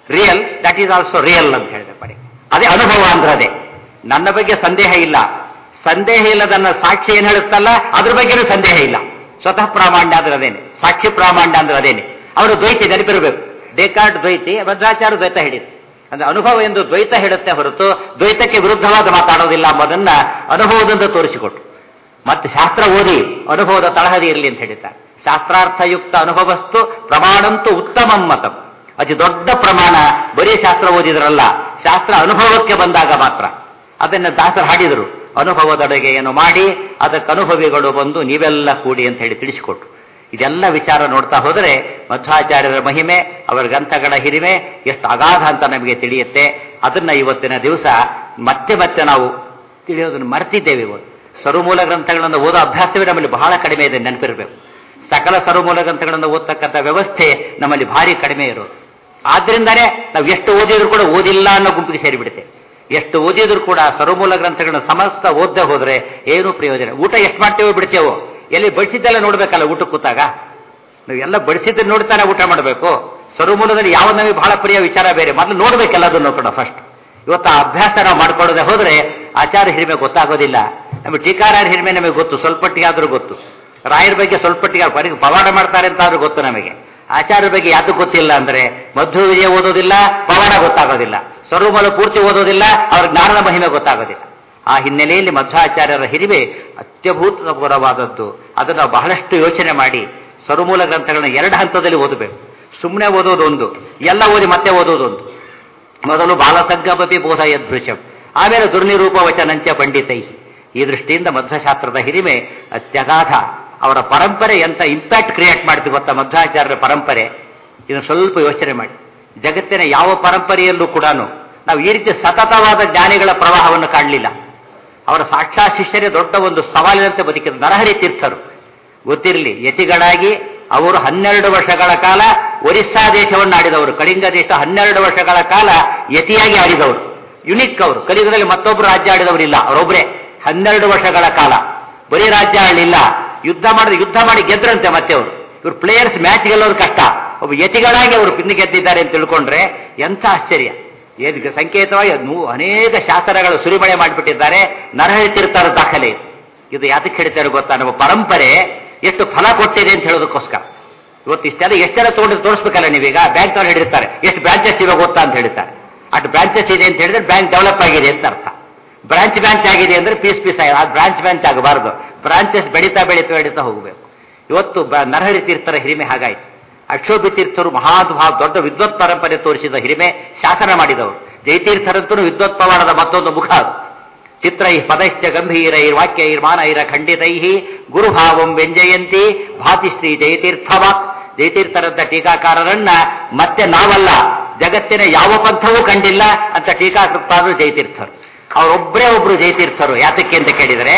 real that is also real ಅಂತ ಹೇಳಿದೆ ಪಡೆ ಅದೇ ಅನುಭವ ಅಂದ್ರೆ ಅದೇ ನನ್ನ ಬಗ್ಗೆ ಸಂದೇಹ ಇಲ್ಲ ಸಂದೇಹ ಇಲ್ಲದನ್ನ ಸಾಕ್ಷಿ ಏನ್ ಹೇಳುತ್ತಲ್ಲ ಅದ್ರ ಬಗ್ಗೆನೂ ಸಂದೇಹ ಇಲ್ಲ ಸ್ವತಃ ಪ್ರಾಮಾಣ್ಯ ಅಂದ್ರೆ ಅದೇನೆ ಸಾಕ್ಷಿ ಪ್ರಾಮಾಣ್ಯ ಅಂದ್ರೆ ಅದೇನೆ ಅವರು ದ್ವೈತಿ ನೆನಪಿರಬೇಕು ಡೆಕಾರ್ಡ್ ದ್ವೈತಿ ಭದ್ರಾಚಾರ್ಯ ದ್ವೈತ ಹೇಳಿದ್ರು ಅಂದ್ರೆ ಅನುಭವ ಎಂದು ದ್ವೈತ ಹೇಳುತ್ತೆ ಹೊರತು ದ್ವೈತಕ್ಕೆ ವಿರುದ್ಧವಾದ ಮಾತಾಡೋದಿಲ್ಲ ಎಂಬುದನ್ನ ಅನುಭವದಿಂದ ತೋರಿಸಿಕೊಟ್ರು ಮತ್ತೆ ಶಾಸ್ತ್ರ ಓದಿ ಅನುಭವದ ತಳಹದಿ ಇರಲಿ ಅಂತ ಹೇಳಿದ್ದಾರೆ ಶಾಸ್ತ್ರಾರ್ಥಯುಕ್ತ ಅನುಭವಸ್ತು ಪ್ರಮಾಣಂತೂ ಉತ್ತಮಂ ಮತಂ ಅತಿ ದೊಡ್ಡ ಪ್ರಮಾಣ ಬರೀ ಶಾಸ್ತ್ರ ಓದಿದ್ರಲ್ಲ ಶಾಸ್ತ್ರ ಅನುಭವಕ್ಕೆ ಬಂದಾಗ ಮಾತ್ರ ಅದನ್ನು ದಾಸರು ಹಾಡಿದರು ಅನುಭವದೊಳಗೆಯನ್ನು ಮಾಡಿ ಅದಕ್ಕೆ ಅನುಭವಿಗಳು ಬಂದು ನೀವೆಲ್ಲ ಕೂಡಿ ಅಂತ ಹೇಳಿ ತಿಳಿಸಿಕೊಟ್ರು ಇದೆಲ್ಲ ವಿಚಾರ ನೋಡ್ತಾ ಹೋದರೆ ಮಧ್ವಾಚಾರ್ಯರ ಮಹಿಮೆ ಅವರ ಗ್ರಂಥಗಳ ಹಿರಿಮೆ ಎಷ್ಟು ಅಗಾಧ ಅಂತ ನಮಗೆ ತಿಳಿಯುತ್ತೆ ಅದನ್ನ ಇವತ್ತಿನ ದಿವಸ ಮತ್ತೆ ಮತ್ತೆ ನಾವು ತಿಳಿಯೋದನ್ನು ಮರ್ತಿದ್ದೇವೆ ಇವತ್ತು ಸರುಮೂಲ ಗ್ರಂಥಗಳನ್ನು ಓದೋ ಅಭ್ಯಾಸವೇ ನಮ್ಮಲ್ಲಿ ಬಹಳ ಕಡಿಮೆ ಇದೆ ನೆನಪಿರಬೇಕು ಸಕಲ ಸರುಮೂಲ ಗ್ರಂಥಗಳನ್ನು ಓದ್ತಕ್ಕಂಥ ವ್ಯವಸ್ಥೆ ನಮ್ಮಲ್ಲಿ ಭಾರಿ ಕಡಿಮೆ ಇರೋದು ಆದ್ರಿಂದಾನೇ ನಾವು ಎಷ್ಟು ಓದಿದ್ರು ಕೂಡ ಓದಿಲ್ಲ ಅನ್ನೋ ಗುಂಪಿಗೆ ಸೇರಿಬಿಡುತ್ತೆ ಎಷ್ಟು ಓದಿದ್ರು ಕೂಡ ಸರುಮೂಲ ಗ್ರಂಥಗಳನ್ನ ಸಮಸ್ತ ಓದ್ದೆ ಹೋದ್ರೆ ಏನೂ ಪ್ರಯೋಜನ ಊಟ ಎಷ್ಟು ಮಾಡ್ತೇವೋ ಬಿಡ್ತೇವೋ ಎಲ್ಲಿ ಬಡಿಸಿದ್ದೆಲ್ಲ ನೋಡ್ಬೇಕಲ್ಲ ಊಟಕ್ಕೆ ಕೂತಾಗ ನಾವು ಎಲ್ಲ ಬಡಿಸಿದ್ದು ನೋಡ್ತಾನೆ ಊಟ ಮಾಡಬೇಕು ಸರುಮೂಲದಲ್ಲಿ ಯಾವ ನಮಗೆ ಬಹಳ ಪ್ರಿಯ ವಿಚಾರ ಬೇರೆ ಮೊದಲು ನೋಡ್ಬೇಕೆಲ್ಲದನ್ನು ಕೂಡ ಫಸ್ಟ್ ಇವತ್ತು ಆ ಅಭ್ಯಾಸ ನಾವು ಮಾಡ್ಕೊಳ್ಳದೆ ಹೋದ್ರೆ ಆಚಾರ ಹಿರಿಮೆ ಗೊತ್ತಾಗೋದಿಲ್ಲ ನಮಗೆ ಟೀಕಾರಾಯರ ಹಿರಿಮೆ ನಮಗೆ ಗೊತ್ತು ಸ್ವಲ್ಪಟ್ಟಿಗೆ ಆದ್ರೂ ಗೊತ್ತು ರಾಯರ ಬಗ್ಗೆ ಸ್ವಲ್ಪಟ್ಟಿಗೆ ಪರಿ ಪವಾಡ ಮಾಡ್ತಾರೆ ಅಂತ ಆದ್ರೂ ಗೊತ್ತು ನಮಗೆ ಆಚಾರ್ಯ ಬಗ್ಗೆ ಯಾವುದು ಗೊತ್ತಿಲ್ಲ ಅಂದ್ರೆ ಮಧ್ವ ವಿಜಯ ಓದೋದಿಲ್ಲ ಪವಾಡ ಗೊತ್ತಾಗೋದಿಲ್ಲ ಸ್ವರೂಮಲ ಪೂರ್ತಿ ಓದೋದಿಲ್ಲ ಅವ್ರ ಜ್ಞಾನದ ಮಹಿಮೆ ಗೊತ್ತಾಗೋದಿಲ್ಲ ಆ ಹಿನ್ನೆಲೆಯಲ್ಲಿ ಮಧ್ವಾಚಾರ್ಯರ ಹಿರಿಮೆ ಅತ್ಯಭೂತಪೂರ್ವವಾದದ್ದು ಅದನ್ನು ಬಹಳಷ್ಟು ಯೋಚನೆ ಮಾಡಿ ಸರುಮೂಲ ಗ್ರಂಥಗಳನ್ನ ಎರಡು ಹಂತದಲ್ಲಿ ಓದಬೇಕು ಸುಮ್ಮನೆ ಓದೋದು ಒಂದು ಎಲ್ಲ ಓದಿ ಮತ್ತೆ ಓದೋದು ಒಂದು ಮೊದಲು ಬಾಲಸಂಗಮಪಿ ಬೋಧ ಯದೃಶಂ ಆಮೇಲೆ ದುರ್ನಿರೂಪ ವಚನಂಚ ಪಂಡಿತೈ ಈ ದೃಷ್ಟಿಯಿಂದ ಮಧ್ವಶಾಸ್ತ್ರದ ಹಿರಿಮೆ ಅತ್ಯಗಾಧ ಅವರ ಪರಂಪರೆ ಎಂತ ಇಂಪ್ಯಾಕ್ಟ್ ಕ್ರಿಯೇಟ್ ಮಾಡ್ತೀವಿ ಗೊತ್ತಾ ಮಧ್ವಾಚಾರ್ಯರ ಪರಂಪರೆ ಇದನ್ನು ಸ್ವಲ್ಪ ಯೋಚನೆ ಮಾಡಿ ಜಗತ್ತಿನ ಯಾವ ಪರಂಪರೆಯಲ್ಲೂ ಕೂಡ ನಾವು ಈ ರೀತಿ ಸತತವಾದ ಜ್ಞಾನಿಗಳ ಪ್ರವಾಹವನ್ನು ಕಾಣಲಿಲ್ಲ ಅವರ ಸಾಕ್ಷಾತ್ ಶಿಷ್ಯರೇ ದೊಡ್ಡ ಒಂದು ಸವಾಲಿನಂತೆ ಬದುಕಿದ ನರಹರಿ ತೀರ್ಥರು ಗೊತ್ತಿರಲಿ ಯತಿಗಳಾಗಿ ಅವರು ಹನ್ನೆರಡು ವರ್ಷಗಳ ಕಾಲ ಒರಿಸ್ಸಾ ದೇಶವನ್ನು ಆಡಿದವರು ಕಳಿಂಗ ದೇಶ ಹನ್ನೆರಡು ವರ್ಷಗಳ ಕಾಲ ಯತಿಯಾಗಿ ಆಡಿದವರು ಯುನಿಕ್ ಅವರು ಕಲಿಯುಗದಲ್ಲಿ ಮತ್ತೊಬ್ಬರು ರಾಜ್ಯ ಆಡಿದವರಿಲ್ಲ ಅವರೊಬ್ಬರೇ ಹನ್ನೆರಡು ವರ್ಷಗಳ ಕಾಲ ಬರೀ ರಾಜ್ಯ ಆಡಲಿಲ್ಲ ಯುದ್ಧ ಮಾಡಿದ್ರೆ ಯುದ್ಧ ಮಾಡಿ ಗೆದ್ರಂತೆ ಮತ್ತೆ ಅವರು ಇವರು ಪ್ಲೇಯರ್ಸ್ ಮ್ಯಾಚ್ ಗೆಲ್ಲೋದು ಕಷ್ಟ ಒಬ್ಬ ಯತಿಗಳಾಗಿ ಅವರು ಪಿನ್ನು ಗೆದ್ದಿದ್ದಾರೆ ಅಂತ ತಿಳ್ಕೊಂಡ್ರೆ ಎಂಥ ಆಶ್ಚರ್ಯ ಇದಕ್ಕೆ ಸಂಕೇತವಾಗಿ ನೂ- ಅನೇಕ ಶಾಸನಗಳು ಸುರಿಮಳೆ ಮಾಡಿಬಿಟ್ಟಿದ್ದಾರೆ ನರಹರಿ ತೀರ್ಥರ ದಾಖಲೆ ಇದು. ಇದು ಯಾತಕ್ಕೆ ಹೇಳ್ತಾರೆ ಗೊತ್ತಾ ನಮ್ಮ ಪರಂಪರೆ ಎಷ್ಟು ಫಲ ಕೊಟ್ಟಿದೆ ಅಂತ ಹೇಳೋದಕ್ಕೋಸ್ಕರ ಇವತ್ತು ಇಷ್ಟೆಲ್ಲ ಎಷ್ಟೆಲ್ಲ ತಗೊಂಡು ತೋರಿಸ್ಬೇಕಲ್ಲ ನೀವೀಗ ಬ್ಯಾಂಕ್ ತಗೊಂಡು ಹಿಡಿತಾರೆ ಎಷ್ಟು ಬ್ರಾಂಚಸ್ ಇವಾಗ ಗೊತ್ತಾ ಅಂತ ಹೇಳ್ತಾರೆ ಅಷ್ಟು ಬ್ರಾಂಚಸ್ ಇದೆ ಅಂತ ಹೇಳಿದ್ರೆ ಬ್ಯಾಂಕ್ ಡೆವಲಪ್ ಆಗಿದೆ ಅಂತ ಅರ್ಥ ಬ್ರಾಂಚ್ ಬ್ರಾಂಚ್ ಆಗಿದೆ ಅಂದ್ರೆ ಪೀಸ್ ಪೀಸ್ ಆಗಿದೆ ಅದು ಬ್ರಾಂಚ್ ಬ್ರಾಂಚ್ ಆಗಬಾರದು ಬ್ರಾಂಚಸ್ ಬೆಳೀತಾ ಬೆಳೀತಾ ಬೆಳೀತಾ ಹೋಗಬೇಕು ಇವತ್ತು ಬ- ನರಹರಿ ತೀರ್ಥರ ಹಿರಿಮೆ ಹಾಗಾಯ್ತು ಅಕ್ಷೋಭಿ ತೀರ್ಥರು ಮಹಾದ್ಭಾವ ದೊಡ್ಡ ವಿದ್ವತ್ ಪರಂಪರೆ ತೋರಿಸಿದ ಹಿರಿಮೆ ಶಾಸನ ಮಾಡಿದವರು ಜಯತೀರ್ಥರಂತೂ ವಿದ್ವತ್ ಪವಾಡದ ಮತ್ತೊಂದು ಮುಖ ಅದು ಚಿತ್ರೈ ಪದಶ್ಚ ಗಂಭೀರೈ ವಾಕ್ಯೈರ್ಮಾನೈರ ಖಂಡಿತೈ ಗುರುಭಾವಂ ವ್ಯಂಜಯಂತಿ ಭಾತಿ ಶ್ರೀ ಜಯತೀರ್ಥವಾಕ್ ಜಯತೀರ್ಥರಂತ ಟೀಕಾಕಾರರನ್ನ ಮತ್ತೆ ನಾವಲ್ಲ ಜಗತ್ತಿನ ಯಾವ ಪಂಥವೂ ಕಂಡಿಲ್ಲ ಅಂತ ಟೀಕಾಕೃತಾರು ಜಯತೀರ್ಥರು ಅವರೊಬ್ಬರೇ ಒಬ್ರು ಜಯತೀರ್ಥರು ಯಾತಕ್ಕೆ ಅಂತ ಕೇಳಿದರೆ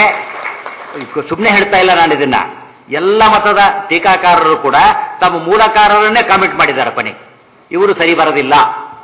ಸುಮ್ಮನೆ ಹೇಳ್ತಾ ಇಲ್ಲ ನಾನು ಇದನ್ನ ಎಲ್ಲ ಮತದ ಟೀಕಾಕಾರರು ಕೂಡ ತಮ್ಮ ಮೂಲಕಾರರನ್ನೇ ಕಾಮೆಂಟ್ ಮಾಡಿದ್ದಾರೆ ಕೊನೆಗೆ ಇವರು ಸರಿ ಬರೋದಿಲ್ಲ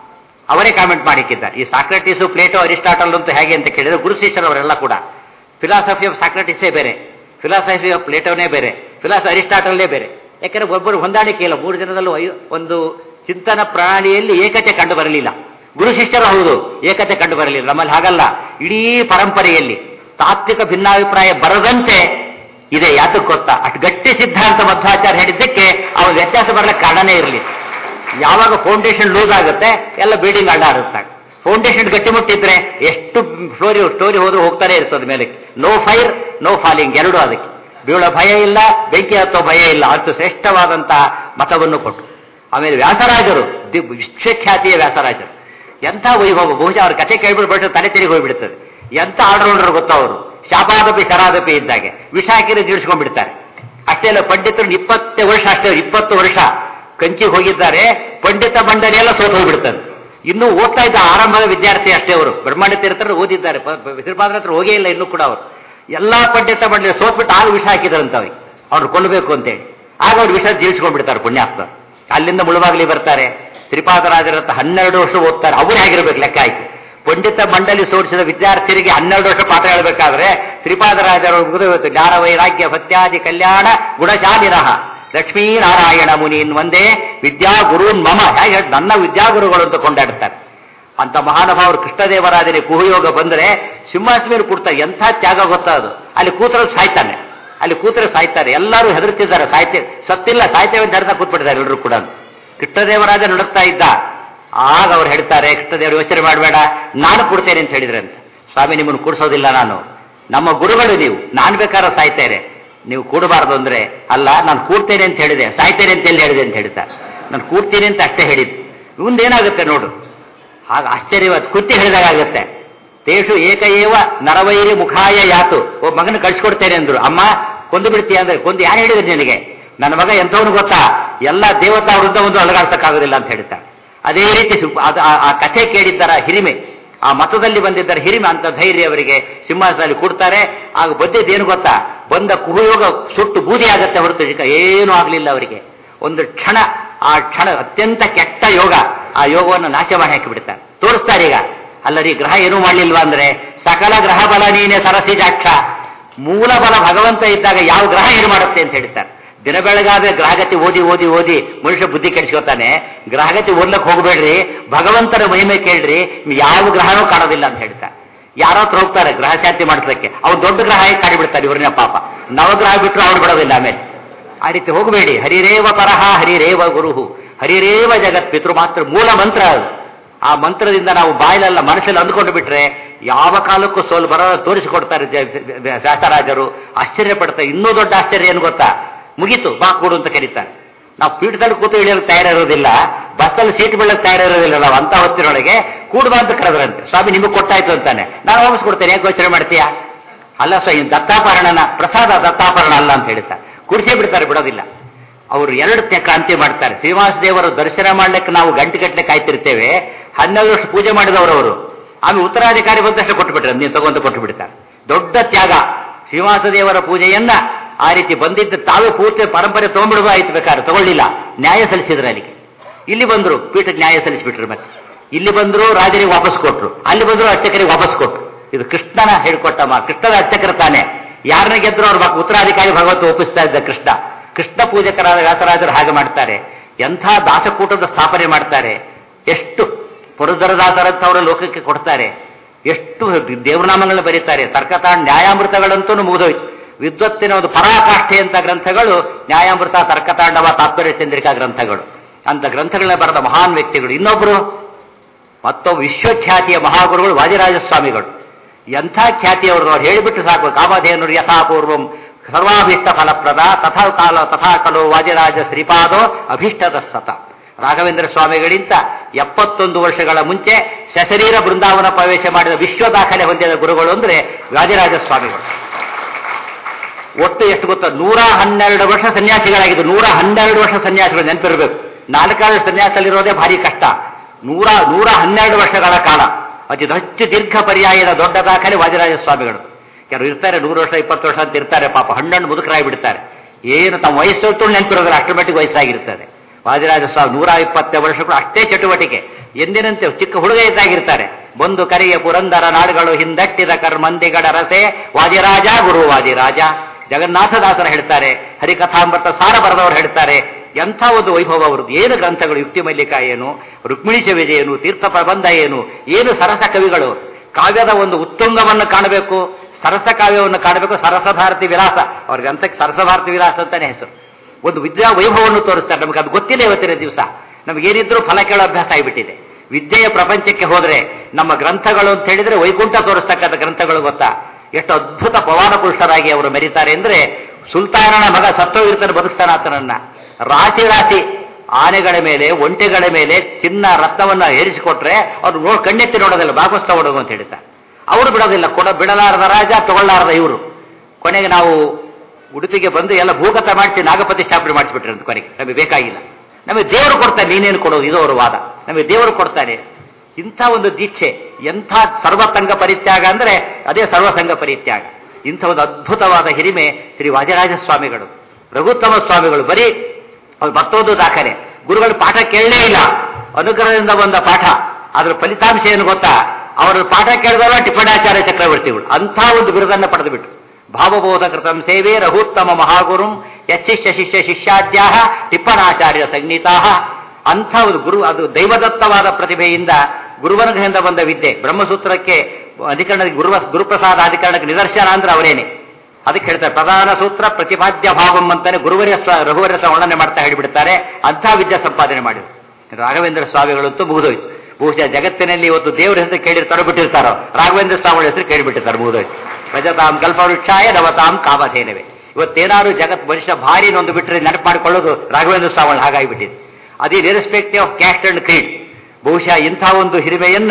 ಅವರೇ ಕಾಮೆಂಟ್ ಮಾಡಿಕ್ಕಿದ್ದಾರೆ ಈ ಸಾಕ್ರೆಟಿಸು ಪ್ಲೇಟೋ ಅರಿಸ್ಟಾಟಲ್ ಅಂತ ಹೇಗೆ ಅಂತ ಕೇಳಿದ್ರೆ ಗುರು ಶಿಷ್ಯರವರೆಲ್ಲ ಕೂಡ ಫಿಲಾಸಫಿ ಆಫ್ ಸಾಕ್ರೆಟಿಸೇ ಬೇರೆ ಫಿಲಾಸಫಿ ಆಫ್ ಪ್ಲೇಟೋನೇ ಬೇರೆ ಫಿಲಾಸಫಿ ಅರಿಸ್ಟಾಟಲ್ನೇ ಬೇರೆ ಯಾಕಂದ್ರೆ ಒಬ್ಬರು ಹೊಂದಾಣಿಕೆ ಇಲ್ಲ ಮೂರು ಜನದಲ್ಲೂ ಐ- ಒಂದು ಚಿಂತನ ಪ್ರಾಣಿಯಲ್ಲಿ ಏಕತೆ ಕಂಡು ಬರಲಿಲ್ಲ ಗುರು ಶಿಷ್ಯರು ಹೌದು ಏಕತೆ ಕಂಡು ಬರಲಿಲ್ಲ ನಮ್ಮಲ್ಲಿ ಹಾಗಲ್ಲ ಇಡೀ ಪರಂಪರೆಯಲ್ಲಿ ತಾತ್ವಿಕ ಭಿನ್ನಾಭಿಪ್ರಾಯ ಬರದಂತೆ ಇದೆ ಯಾತಕ್ಕೆ ಗೊತ್ತಾ ಅಷ್ಟು ಗಟ್ಟಿ ಸಿದ್ಧಾಂತ ಮಧ್ವಾಚಾರ್ಯ ಹೇಳಿದ್ದಕ್ಕೆ ಅವನ ವ್ಯತ್ಯಾಸ ಬರಲಿಕ್ಕೆ ಕಾರಣನೇ ಇರಲಿ ಯಾವಾಗ ಫೌಂಡೇಶನ್ ಲೂಸ್ ಆಗುತ್ತೆ ಎಲ್ಲ ಬಿಲ್ಡಿಂಗ್ ಅಡ್ಡಾಡುತ್ತೆ ಫೌಂಡೇಶನ್ ಗಟ್ಟಿಮುಟ್ಟಿದ್ರೆ ಎಷ್ಟು ಸ್ಟೋರಿ ಸ್ಟೋರಿ ಹೋದ್ರೂ ಹೋಗ್ತಾನೆ ಇರ್ತದೆ ಮೇಲೆ ನೋ ಫೈರ್ ನೋ ಫಾಲಿಂಗ್ ಎರಡೂ ಅದಕ್ಕೆ ಬೀಳೋ ಭಯ ಇಲ್ಲ ಬೆಂಕಿ ಹತ್ತೋ ಭಯ ಇಲ್ಲ ಅಷ್ಟು ಶ್ರೇಷ್ಠವಾದಂತಹ ಮತವನ್ನು ಕೊಟ್ಟು ಆಮೇಲೆ ವ್ಯಾಸರಾಜರು ದಿ- ವಿಶ್ವಖ್ಯಾತಿಯ ವ್ಯಾಸರಾಜರು ಎಂಥ ವೈಭವ ಬಹುಶಃ ಅವ್ರ ಕಥೆ ಕೇಳ್ಬಿಟ್ಟು ಬಿಟ್ಟು ತಲೆ ತಿರುಗಿ ಹೋಗ್ಬಿಡ್ತದೆ ಎಂಥ ಆಲ್ರೌಂಡರ್ ಗೊತ್ತಾ ಅವರು ಶಾಪಾದಪಿ ಶರಾದಪಿ ಇದ್ದಾಗೆ ವಿಷ ಹಾಕಿದ್ರೆ ಜೀಳಿಸ್ಕೊಂಡ್ಬಿಡ್ತಾರೆ ಅಷ್ಟೇ ಅಲ್ಲ ಪಂಡಿತರು ಇಪ್ಪತ್ತೇ ವರ್ಷ ಅಷ್ಟೇ ಇಪ್ಪತ್ತು ವರ್ಷ ಕಂಚಿಗೆ ಹೋಗಿದ್ದಾರೆ ಪಂಡಿತ ಮಂಡಳಿ ಎಲ್ಲ ಸೋತು ಹೋಗ್ಬಿಡ್ತಾರೆ ಇನ್ನೂ ಓದ್ತಾ ಇದ್ದ ಆರಂಭದ ವಿದ್ಯಾರ್ಥಿ ಅಷ್ಟೇ ಅವರು ಬ್ರಹ್ಮಾಂಡ ತೀರ್ಥರು ಓದಿದ್ದಾರೆ ಶ್ರೀಪಾದ್ರ ಹತ್ರ ಹೋಗೇ ಇಲ್ಲ ಇನ್ನೂ ಕೂಡ ಅವರು ಎಲ್ಲಾ ಪಂಡಿತ ಮಂಡಳಿ ಸೋತ್ಬಿಟ್ಟು ಆಗ ವಿಷ ಹಾಕಿದಾರಂತ ಅವ್ರಿಗೆ ಅವ್ರು ಕೊಲ್ಲಬೇಕು ಅಂತೇಳಿ ಆಗ ಅವ್ರು ವಿಷ ಜೀವಿಸ್ಕೊಂಡ್ಬಿಡ್ತಾರೆ ಪುಣ್ಯಾತ್ಮ ಅಲ್ಲಿಂದ ಮುಳುಬಾಗ್ಲಿ ಬರ್ತಾರೆ ತ್ರಿಪಾದರಾಜರ ಹತ್ರ ಹನ್ನೆರಡು ವರ್ಷ ಓದ್ತಾರೆ ಅವ್ರು ಹೇಗಿರ್ಬೇಕು ಲೆಕ್ಕ ಆಯ್ತು ಪಂಡಿತ ಮಂಡಳಿ ಸೋಡಿಸಿದ ವಿದ್ಯಾರ್ಥಿಗಳಿಗೆ ಹನ್ನೆರಡು ವರ್ಷ ಪಾಠ ಹೇಳಬೇಕಾದ್ರೆ ತ್ರಿಪಾದರಾಜರು ಮುಗಿದು ಇವತ್ತು ಜ್ಞಾನ ವೈರಾಗ್ಯ ಭತ್ಯಾದಿ ಕಲ್ಯಾಣ ಗುಣಶಾಲಿರಹ ಲಕ್ಷ್ಮೀನಾರಾಯಣ ಮುನೀನ್ ಒಂದೇ ವಿದ್ಯಾ ಗುರುನ್ ಮಮ ಹೇಗೆ ಹೇಳ್- ನನ್ನ ವಿದ್ಯಾಗುರುಗಳು ಅಂತ ಕೊಂಡಾಡ್ತಾರೆ ಅಂತ ಮಹಾನುಭಾವರು ಕೃಷ್ಣದೇವರಾಜನಿಗೆ ಕುಹಯೋಗ ಬಂದ್ರೆ ಸಿಂಹಾಸನ ಮೇಲೆ ಕೂಡ್ತಾರೆ ಎಂಥ ತ್ಯಾಗ ಗೊತ್ತಾ ಅದು ಅಲ್ಲಿ ಕೂತರೆ ಸಾಯ್ತಾನೆ ಅಲ್ಲಿ ಕೂತರೆ ಸಾಯ್ತಾರೆ ಎಲ್ಲರೂ ಹೆದರ್ತಿದ್ದಾರೆ ಸಾಯ್ತೇ ಸತ್ತಿಲ್ಲ ಸಾಯ್ತೇವೆ ಅಂತ ಹೇಳ್ತಾ ಕೂತ್ಬಿಟ್ಟಿದ್ದಾರೆ ಎಲ್ಲರೂ ಕೂಡ ಕೃಷ್ಣದೇವರಾಜ ನಡುತ್ತಾ ಇದ್ದ ಆಗ ಅವ್ರು ಹೇಳ್ತಾರೆ ಕೃಷ್ಣದೇವರು ಯೋಚನೆ ಮಾಡಬೇಡ ನಾನು ಕೊಡ್ತೇನೆ ಅಂತ ಹೇಳಿದ್ರಂತೆ ಸ್ವಾಮಿ ನಿಮ್ಮನ್ನು ಕೂಡಿಸೋದಿಲ್ಲ ನಾನು ನಮ್ಮ ಗುರುಗಳು ನೀವು ನಾನು ಬೇಕಾದ್ರೆ ಸಾಯ್ತೇನೆ ನೀವು ಕೂಡಬಾರ್ದು ಅಂದ್ರೆ ಅಲ್ಲ ನಾನು ಕೂಡ್ತೇನೆ ಅಂತ ಹೇಳಿದೆ ಸಾಯ್ತೇನೆ ಅಂತ ಎಲ್ಲಿ ಹೇಳಿದೆ ಅಂತ ಹೇಳ್ತಾರೆ ನಾನು ಕೂಡ್ತೇನೆ ಅಂತ ಅಷ್ಟೇ ಹೇಳಿದ್ದು ಮುಂದೇನಾಗುತ್ತೆ ನೋಡು ಆಗ ಆಶ್ಚರ್ಯವಾದ ಕೃತ್ಯ ಹೇಳಿದಾಗುತ್ತೆ ತೇಷು ಏಕಏವ ನರವೈರಿ ಮುಖಾಯ ಯಾತು ಒಬ್ಬ ಮಗನ ಕಳ್ಸಿಕೊಡ್ತೇನೆ ಅಂದ್ರು ಅಮ್ಮ ಕೊಂದು ಬಿಡ್ತೀಯ ಅಂದ್ರೆ ಕೊಂದು ಯಾರು ಹೇಳಿದ್ರು ನಿನಗೆ ನನ್ನ ಮಗ ಎಂಥವನು ಗೊತ್ತಾ ಎಲ್ಲ ದೇವತಾ ವೃದ್ಧ ಒಂದು ಅಲಗಾಡ್ಸಕ್ಕಾಗೋದಿಲ್ಲ ಅಂತ ಹೇಳ್ತಾರೆ ಅದೇ ರೀತಿ ಸು- ಅದು ಆ- ಆ ಕಥೆ ಕೇಳಿದ್ದರ ಹಿರಿಮೆ ಆ ಮತದಲ್ಲಿ ಬಂದಿದ್ದರ ಹಿರಿಮೆ ಅಂತ ಧೈರ್ಯ ಅವರಿಗೆ ಸಿಂಹಾಸನದಲ್ಲಿ ಕೊಡ್ತಾರೆ ಆಗ ಬಂದಿದ್ದೇನು ಗೊತ್ತಾ ಬಂದ ಕುಹುಯೋಗ ಸುಟ್ಟು ಬೂದಿ ಆಗತ್ತೆ ಹೊರತು ಈಗ ಏನೂ ಆಗಲಿಲ್ಲ ಅವರಿಗೆ ಒಂದು ಕ್ಷಣ ಆ ಕ್ಷಣ ಅತ್ಯಂತ ಕೆಟ್ಟ ಯೋಗ ಆ ಯೋಗವನ್ನು ನಾಶ ಮಾಡಿ ಹಾಕಿಬಿಡ್ತಾರೆ ತೋರಿಸ್ತಾರೆ ಈಗ ಅಲ್ಲರಿ ಗ್ರಹ ಏನೂ ಮಾಡಲಿಲ್ವಾ ಅಂದ್ರೆ ಸಕಲ ಗ್ರಹ ಬಲ ನೀನೆ ಸರಸಿಜಾಕ್ಷ ಮೂಲ ಬಲ ಭಗವಂತ ಇದ್ದಾಗ ಯಾವ ಗ್ರಹ ಏನು ಮಾಡುತ್ತೆ ಅಂತ ಹೇಳ್ತಾರೆ ದಿನ ಬೆಳಗಾದ್ರೆ ಗ್ರಹಗತಿ ಓದಿ ಓದಿ ಓದಿ ಮನುಷ್ಯ ಬುದ್ಧಿ ಕೆಡಿಸ್ಕೊತಾನೆ ಗ್ರಹಗತಿ ಓದ್ಲಕ್ ಹೋಗ್ಬೇಡ್ರಿ ಭಗವಂತನ ಮಹಿಮೆ ಕೇಳ್ರಿ ಯಾವ ಗ್ರಹನೂ ಕಾಣೋದಿಲ್ಲ ಅಂತ ಹೇಳ್ತಾರೆ ಯಾರೋ ಹತ್ರ ಹೋಗ್ತಾರೆ ಗ್ರಹ ಶಾಂತಿ ಮಾಡಿಸಲಿಕ್ಕೆ ಅವ್ರು ದೊಡ್ಡ ಗ್ರಹ ಹೇಗೆ ಕಾಡಿಬಿಡ್ತಾರೆ ಇವ್ರನ್ನ ಪಾಪ ನವಗ್ರಹ ಬಿಟ್ಟರು ಅವ್ರು ಬಿಡೋದಿಲ್ಲ ಆಮೇಲೆ ಆ ರೀತಿ ಹೋಗಬೇಡಿ ಹರಿರೇವ ಪರಹ ಹರಿರೇವ ಗುರುಹು ಹರಿರೇವ ಜಗತ್ ಪಿತೃ ಮಾತ್ರ ಮೂಲ ಮಂತ್ರ ಅದು ಆ ಮಂತ್ರದಿಂದ ನಾವು ಬಾಯಲೆಲ್ಲ ಮನಸ್ಸಲ್ಲಿ ಅಂದ್ಕೊಂಡು ಬಿಟ್ರೆ ಯಾವ ಕಾಲಕ್ಕೂ ಸೋಲು ಬರೋ ತೋರಿಸಿಕೊಡ್ತಾರೆ ಜ- ಜ- ಜ- ಶಾಸ್ತ್ರರಾಜರು ಆಶ್ಚರ್ಯ ಪಡ್ತಾರೆ ಇನ್ನೂ ದೊಡ್ಡ ಆಶ್ಚರ್ಯ ಏನು ಗೊತ್ತಾ ಮುಗೀತು ಬಾ ಕೊಡು ಅಂತ ಕರೀತಾರೆ ನಾವು ಪೀಠದಲ್ಲಿ ಕೂತು ಇಳಿಯಲು ತಯಾರಿರೋದಿಲ್ಲ ಬಸ್ಸಲ್ಲಿ ಸೀಟ್ ಬೀಳಕ್ಕೆ ತಯಾರಿರೋದಿಲ್ಲ ನಾವು ಅಂತ ಹೊತ್ತಿನೊಳಗೆ ಕೂಡುವ ಅಂತ ಕರೆದ್ರಂತೆ ಸ್ವಾಮಿ ನಿಮಗೆ ಕೊಟ್ಟಾಯ್ತು ಅಂತಾನೆ ನಾನು ವಾಪಸ್ ಕೊಡ್ತೇನೆ ಯಾಕೆ ಯೋಚನೆ ಮಾಡ್ತೀಯಾ ಅಲ್ಲ ಸ್ವ ಈ ದತ್ತಾಪರಣನ ಪ್ರಸಾದ ದತ್ತಾಪರಣ ಅಲ್ಲ ಅಂತ ಹೇಳ್ತಾರೆ ಕುಡಿಸೇ ಬಿಡ್ತಾರೆ ಬಿಡೋದಿಲ್ಲ ಅವರು ಎರಡು ತೆ- ಕ್ರಾಂತಿ ಮಾಡ್ತಾರೆ ಶ್ರೀನಿವಾಸ ದೇವರು ದರ್ಶನ ಮಾಡ್ಲಿಕ್ಕೆ ನಾವು ಗಂಟೆ ಗಟ್ಟಲೆ ಕಾಯ್ತಿರ್ತೇವೆ ಹನ್ನೆರಡು ವರ್ಷ ಪೂಜೆ ಮಾಡಿದವರು ಅವರು ಆಮೇಲೆ ಉತ್ತರಾಧಿಕಾರಿ ಬಂದಷ್ಟು ಕೊಟ್ಟು ಬಿಟ್ರೆ ನೀವು ತಗೊಂಡು ಕೊಟ್ಟು ಬಿಡ್ತಾರೆ ದೊಡ್ಡ ತ್ಯಾಗ ಶ್ರೀನಿವಾಸ ದೇವರ ಪೂಜೆಯನ್ನ ಆ ರೀತಿ ಬಂದಿದ್ದ ತಾವೇ ಪೂರ್ತಿ ಪರಂಪರೆ ತಗೊಂಡ್ಬಿಡುವ ಆಯ್ತು ಬೇಕಾದ್ರೆ ತಗೊಳ್ಳಿಲ್ಲ ನ್ಯಾಯ ಸಲ್ಲಿಸಿದ್ರು ಅಲ್ಲಿಗೆ ಇಲ್ಲಿ ಬಂದ್ರು ಪೀಠಕ್ಕೆ ನ್ಯಾಯ ಸಲ್ಲಿಸಿಬಿಟ್ರು ಮತ್ತೆ ಇಲ್ಲಿ ಬಂದ್ರು ರಾಜರಿಗೆ ವಾಪಸ್ ಕೊಟ್ರು ಅಲ್ಲಿ ಬಂದ್ರು ಅರ್ಚಕರಿಗೆ ವಾಪಸ್ ಕೊಟ್ರು ಇದು ಕೃಷ್ಣನ ಹೇಳ್ಕೊಟ್ಟ ಮಾ ಕೃಷ್ಣನ ಅರ್ಚಕರು ತಾನೆ ಯಾರನ್ನ ಗೆದ್ರು ಅವ್ರ ಮಕ್ಕ- ಉತ್ತರಾಧಿಕಾರಿ ಭಗವಂತ ಒಪ್ಪಿಸ್ತಾ ಇದ್ದ ಕೃಷ್ಣ ಕೃಷ್ಣ ಪೂಜಕರಾದ ವ್ಯಾಸರಾಜರು ಹಾಗೆ ಮಾಡ್ತಾರೆ ಎಂಥ ದಾಸಕೂಟದ ಸ್ಥಾಪನೆ ಮಾಡ್ತಾರೆ ಎಷ್ಟು ಪುರದರದಾಸರಂತವರ ಲೋಕಕ್ಕೆ ಕೊಡ್ತಾರೆ ಎಷ್ಟು ದೇವನಾಮಗಳನ್ನ ಬರೀತಾರೆ ತರ್ಕತಾಂಡ್ ನ್ಯಾಯಾಮೃತಗಳಂತೂ ಮುಗಿದೋಯ್ತು ವಿದ್ವತ್ತಿನ ಒಂದು ಪರಾಕಾಷ್ಠೆ ಅಂತ ಗ್ರಂಥಗಳು ನ್ಯಾಯಾಮೃತ ತರ್ಕತಾಂಡವ ತಾತ್ಪರ್ಯ ಚಂದ್ರಿಕಾ ಗ್ರಂಥಗಳು ಅಂತ ಗ್ರಂಥಗಳನ್ನ ಬರೆದ ಮಹಾನ್ ವ್ಯಕ್ತಿಗಳು ಇನ್ನೊಬ್ರು ಮತ್ತೊಬ್ಬ ವಿಶ್ವಖ್ಯಾತಿಯ ಮಹಾಗುರುಗಳು ವಾದಿರಾಜ ಸ್ವಾಮಿಗಳು ಎಂಥ ಖ್ಯಾತಿಯವರು ಅವ್ರು ಹೇಳಿಬಿಟ್ಟು ಸಾಕು ಕಾಮಧೇನು ಯಥಾಪೂರ್ವಂ ಸರ್ವಾಭೀಷ್ಟ ಫಲಪ್ರದ ತಥಾ ಕಾಲ ತಥಾ ಕಲೋ ವಾದಿರಾಜ ಶ್ರೀಪಾದೋ ಅಭೀಷ್ಟದ ಸತ ರಾಘವೇಂದ್ರ ಸ್ವಾಮಿಗಳಿಂದ ಎಪ್ಪತ್ತೊಂದು ವರ್ಷಗಳ ಮುಂಚೆ ಸಶರೀರ ಬೃಂದಾವನ ಪ್ರವೇಶ ಮಾಡಿದ ವಿಶ್ವ ದಾಖಲೆ ಹೊಂದಿದ ಗುರುಗಳು ಅಂದ್ರೆ ವಾದಿರಾಜ ಸ್ವಾಮಿಗಳು ಒಟ್ಟು ಎಷ್ಟು ಗೊತ್ತಾ ನೂರ ಹನ್ನೆರಡು ವರ್ಷ ಸನ್ಯಾಸಿಗಳಾಗಿದ್ದು ನೂರ ಹನ್ನೆರಡು ವರ್ಷ ಸನ್ಯಾಸಿಗಳು ನೆನಪಿರಬೇಕು ನಾಲ್ಕಾರು ಸನ್ಯಾಸಲ್ಲಿರೋದೇ ಭಾರಿ ಕಷ್ಟ ನೂರ ನೂರ ಹನ್ನೆರಡು ವರ್ಷಗಳ ಕಾಲ ಅತಿ ಹೆಚ್ಚು ದೀರ್ಘ ಪರ್ಯಾಯದ ದೊಡ್ಡ ದಾಖಲೆ ವಾದಿರಾಜ ಸ್ವಾಮಿಗಳು ಕೆಲವರು ಇರ್ತಾರೆ ನೂರು ವರ್ಷ ಇಪ್ಪತ್ತು ವರ್ಷ ಅಂತ ಇರ್ತಾರೆ ಪಾಪ ಹಣ್ಣಣ್ಣು ಮುದುಕರಾಗಿ ಬಿಡ್ತಾರೆ ಏನು ತಮ್ಮ ವಯಸ್ಸು ನೆನಪಿರೋದಿಲ್ಲ ಅಷ್ಟರ ಮಟ್ಟಿಗೆ ವಯಸ್ಸಾಗಿರ್ತದೆ ವಾದಿರಾಜ ಸ್ವಾಮಿ ನೂರ ಇಪ್ಪತ್ತು ವರ್ಷಗಳು ಅಷ್ಟೇ ಚಟುವಟಿಕೆ ಎಂದಿನಂತೆ ಚಿಕ್ಕ ಹುಡುಗ ಇದ್ದಾಗಿರ್ತಾರೆ ಬಂದು ಕರೆಯ ಪುರಂದರ ನಾಡುಗಳು ಹಿಂದಟ್ಟಿದ ಕರ್ಮಂದಿಗಡ ರಸೆ ವಾದಿರಾಜ ಗುರು ವಾದಿರಾಜ ಜಗನ್ನಾಥದಾಸರ ಹೇಳ್ತಾರೆ ಹರಿಕಥಾಮೃತ ಸಾರ ಬರೆದವರು ಹೇಳ್ತಾರೆ ಎಂಥ ಒಂದು ವೈಭವ ಅವ್ರದ್ದು ಏನು ಗ್ರಂಥಗಳು ಯುಕ್ತಿ ಮಲ್ಲಿಕ ಏನು ರುಕ್ಮಿಣಿ ಚವಿಜೆ ಏನು ತೀರ್ಥ ಪ್ರಬಂಧ ಏನು ಏನು ಸರಸ ಕವಿಗಳು ಕಾವ್ಯದ ಒಂದು ಉತ್ತುಂಗವನ್ನು ಕಾಣಬೇಕು ಸರಸ ಕಾವ್ಯವನ್ನು ಕಾಣಬೇಕು ಸರಸಭಾರತಿ ವಿಲಾಸ ಅವ್ರ ಗ್ರಂಥಕ್ಕೆ ಸರಸಭಾರತಿ ವಿಲಾಸ ಅಂತಾನೆ ಹೆಸರು ಒಂದು ವಿದ್ಯಾ ವೈಭವವನ್ನು ತೋರಿಸ್ತಾರೆ ನಮಗೆ ಅದು ಗೊತ್ತಿಲ್ಲ ಇವತ್ತಿನ ದಿವಸ ನಮಗೇನಿದ್ರೂ ಫಲ ಕೇಳೋ ಅಭ್ಯಾಸ ಆಗಿಬಿಟ್ಟಿದೆ ವಿದ್ಯೆಯ ಪ್ರಪಂಚಕ್ಕೆ ಹೋದ್ರೆ ನಮ್ಮ ಗ್ರಂಥಗಳು ಅಂತ ಹೇಳಿದ್ರೆ ವೈಕುಂಠ ತೋರಿಸ್ತಕ್ಕಂಥ ಗ್ರಂಥಗಳು ಗೊತ್ತಾ ಎಷ್ಟು ಅದ್ಭುತ ಪವಾನ ಪುರುಷರಾಗಿ ಅವರು ಮೆರೀತಾರೆ ಅಂದ್ರೆ ಸುಲ್ತಾನನ ಮಗ ಸತ್ತೋಗಿರ್ತಾನೆ ಬದುಕ್ತಾನ ಆತನನ್ನ ರಾಶಿ ರಾಶಿ ಆನೆಗಳ ಮೇಲೆ ಒಂಟೆಗಳ ಮೇಲೆ ಚಿನ್ನ ರತ್ನವನ್ನ ಏರಿಸಿಕೊಟ್ರೆ ಅವ್ರು ನೋಡ್ ಕಣ್ಣೆತ್ತಿ ನೋಡೋದಿಲ್ಲ ಭಾಗವತ ತಗೊಳ್ಳೋದು ಅಂತ ಹೇಳ್ತಾರೆ ಅವರು ಬಿಡೋದಿಲ್ಲ ಕೊಡ ಬಿಡಲಾರದ ರಾಜ ತಗೊಳ್ಳಾರದ ಇವರು ಕೊನೆಗೆ ನಾವು ಉಡುಪಿಗೆ ಬಂದು ಎಲ್ಲ ಭೂಗತ ಮಾಡಿಸಿ ನಾಗಪ್ರತಿಷ್ಠಾಪನೆ ಮಾಡಿಸ್ಬಿಟ್ರಿ ಅಂತ ಕೊನೆಗೆ ನಮಗೆ ಬೇಕಾಗಿಲ್ಲ ನಮಗೆ ದೇವರು ಕೊಡ್ತಾನೆ ನೀನೇನು ಕೊಡೋದು ಇದು ಅವರ ವಾದ ನಮಗೆ ದೇವರು ಕೊಡ್ತಾನೆ ಇಂಥ ಒಂದು ದೀಕ್ಷೆ ಎಂಥ ಸರ್ವಸಂಗ ಪರಿತ್ಯಾಗ ಅಂದ್ರೆ ಅದೇ ಸರ್ವಸಂಗ ಪರಿತ್ಯಾಗ ಇಂಥ ಒಂದು ಅದ್ಭುತವಾದ ಹಿರಿಮೆ ಶ್ರೀ ವಾಜರಾಜ ಸ್ವಾಮಿಗಳು ರಘುತ್ತಮ ಸ್ವಾಮಿಗಳು ಬರೀ ಅವ್ರು ಮತ್ತೊಂದು ದಾಖಲೆ ಗುರುಗಳು ಪಾಠ ಕೇಳಲೇ ಇಲ್ಲ ಅನುಗ್ರಹದಿಂದ ಬಂದ ಪಾಠ ಅದ್ರ ಫಲಿತಾಂಶ ಏನು ಗೊತ್ತಾ ಅವರ ಪಾಠ ಕೇಳಿದಲ್ಲ ಟಿಪ್ಪಣಾಚಾರ್ಯ ಚಕ್ರವರ್ತಿಗಳು ಅಂಥ ಒಂದು ಬಿರುದನ್ನು ಪಡೆದು ಬಿಟ್ಟು ಭಾವಬೋಧ ಕೃತಂ ಸೇವೆ ರಘುತ್ತಮ ಮಹಾಗುರುಂ ಯಚ್ಚಿಷ್ಯ ಶಿಷ್ಯ ಶಿಷ್ಯಾದ್ಯಾ ಟಿಪ್ಪಣಾಚಾರ್ಯ ಸಂಗೀತಾ ಅಂಥ ಒಂದು ಗುರು ಅದು ದೈವದತ್ತವಾದ ಪ್ರತಿಭೆಯಿಂದ ಗುರುವನುಗ್ರಹದಿಂದ ಬಂದ ವಿದ್ಯೆ ಬ್ರಹ್ಮಸೂತ್ರಕ್ಕೆ ಅಧಿಕರಣ ಗುರುವ ಗುರುಪ್ರಸಾದ ಅಧಿಕರಣಕ್ಕೆ ನಿದರ್ಶನ ಅಂದ್ರೆ ಅವರೇನೆ ಅದಕ್ಕೆ ಹೇಳ್ತಾರೆ ಪ್ರಧಾನ ಸೂತ್ರ ಪ್ರತಿಪಾದ್ಯ ಭಾವಂ ಅಂತಾನೆ ಗುರುವರ್ಯ ಸ್ವ ರಘುವರ್ಯ ಸ್ವ ವರ್ಣನೆ ಮಾಡ್ತಾ ಹೇಳಿಬಿಡ್ತಾರೆ ಅಂಥ ವಿದ್ಯಾ ಸಂಪಾದನೆ ಮಾಡಿದ್ರು ರಾಘವೇಂದ್ರ ಸ್ವಾಮಿಗಳಂತೂ ಮುಗಿದೋಯ್ತು ಬಹುಶಃ ಜಗತ್ತಿನಲ್ಲಿ ಇವತ್ತು ದೇವರ ಹೆಸರು ಕೇಳಿರ್ತಾರೋ ಬಿಟ್ಟಿರ್ತಾರೋ ರಾಘವೇಂದ್ರ ಸ್ವಾಮಿಗಳ ಹೆಸರು ಕೇಳಿಬಿಟ್ಟಿರ್ತಾರೆ ಮುಗಿದೋಯ್ತು ರಜತಾಂ ಕಲ್ಪವೃಕ್ಷಾಯ ನವತಾಂ ಕಾಮಧೇನವೇ ಇವತ್ತೇನಾದ್ರು ಜಗತ್ ಮನುಷ್ಯ ಭಾರಿ ನೊಂದು ಬಿಟ್ಟರೆ ನೆನಪು ಮಾಡಿಕೊಳ್ಳೋದು ರಾಘವೇಂದ್ರ ಸ್ವಾಮಿಗಳು ಹಾಗಾಗಿಬಿಟ್ಟಿದೆ ಅದೇ respective of caste and creed ಬಹುಶಃ ಇಂಥ ಒಂದು ಹಿರಿಮೆಯನ್ನ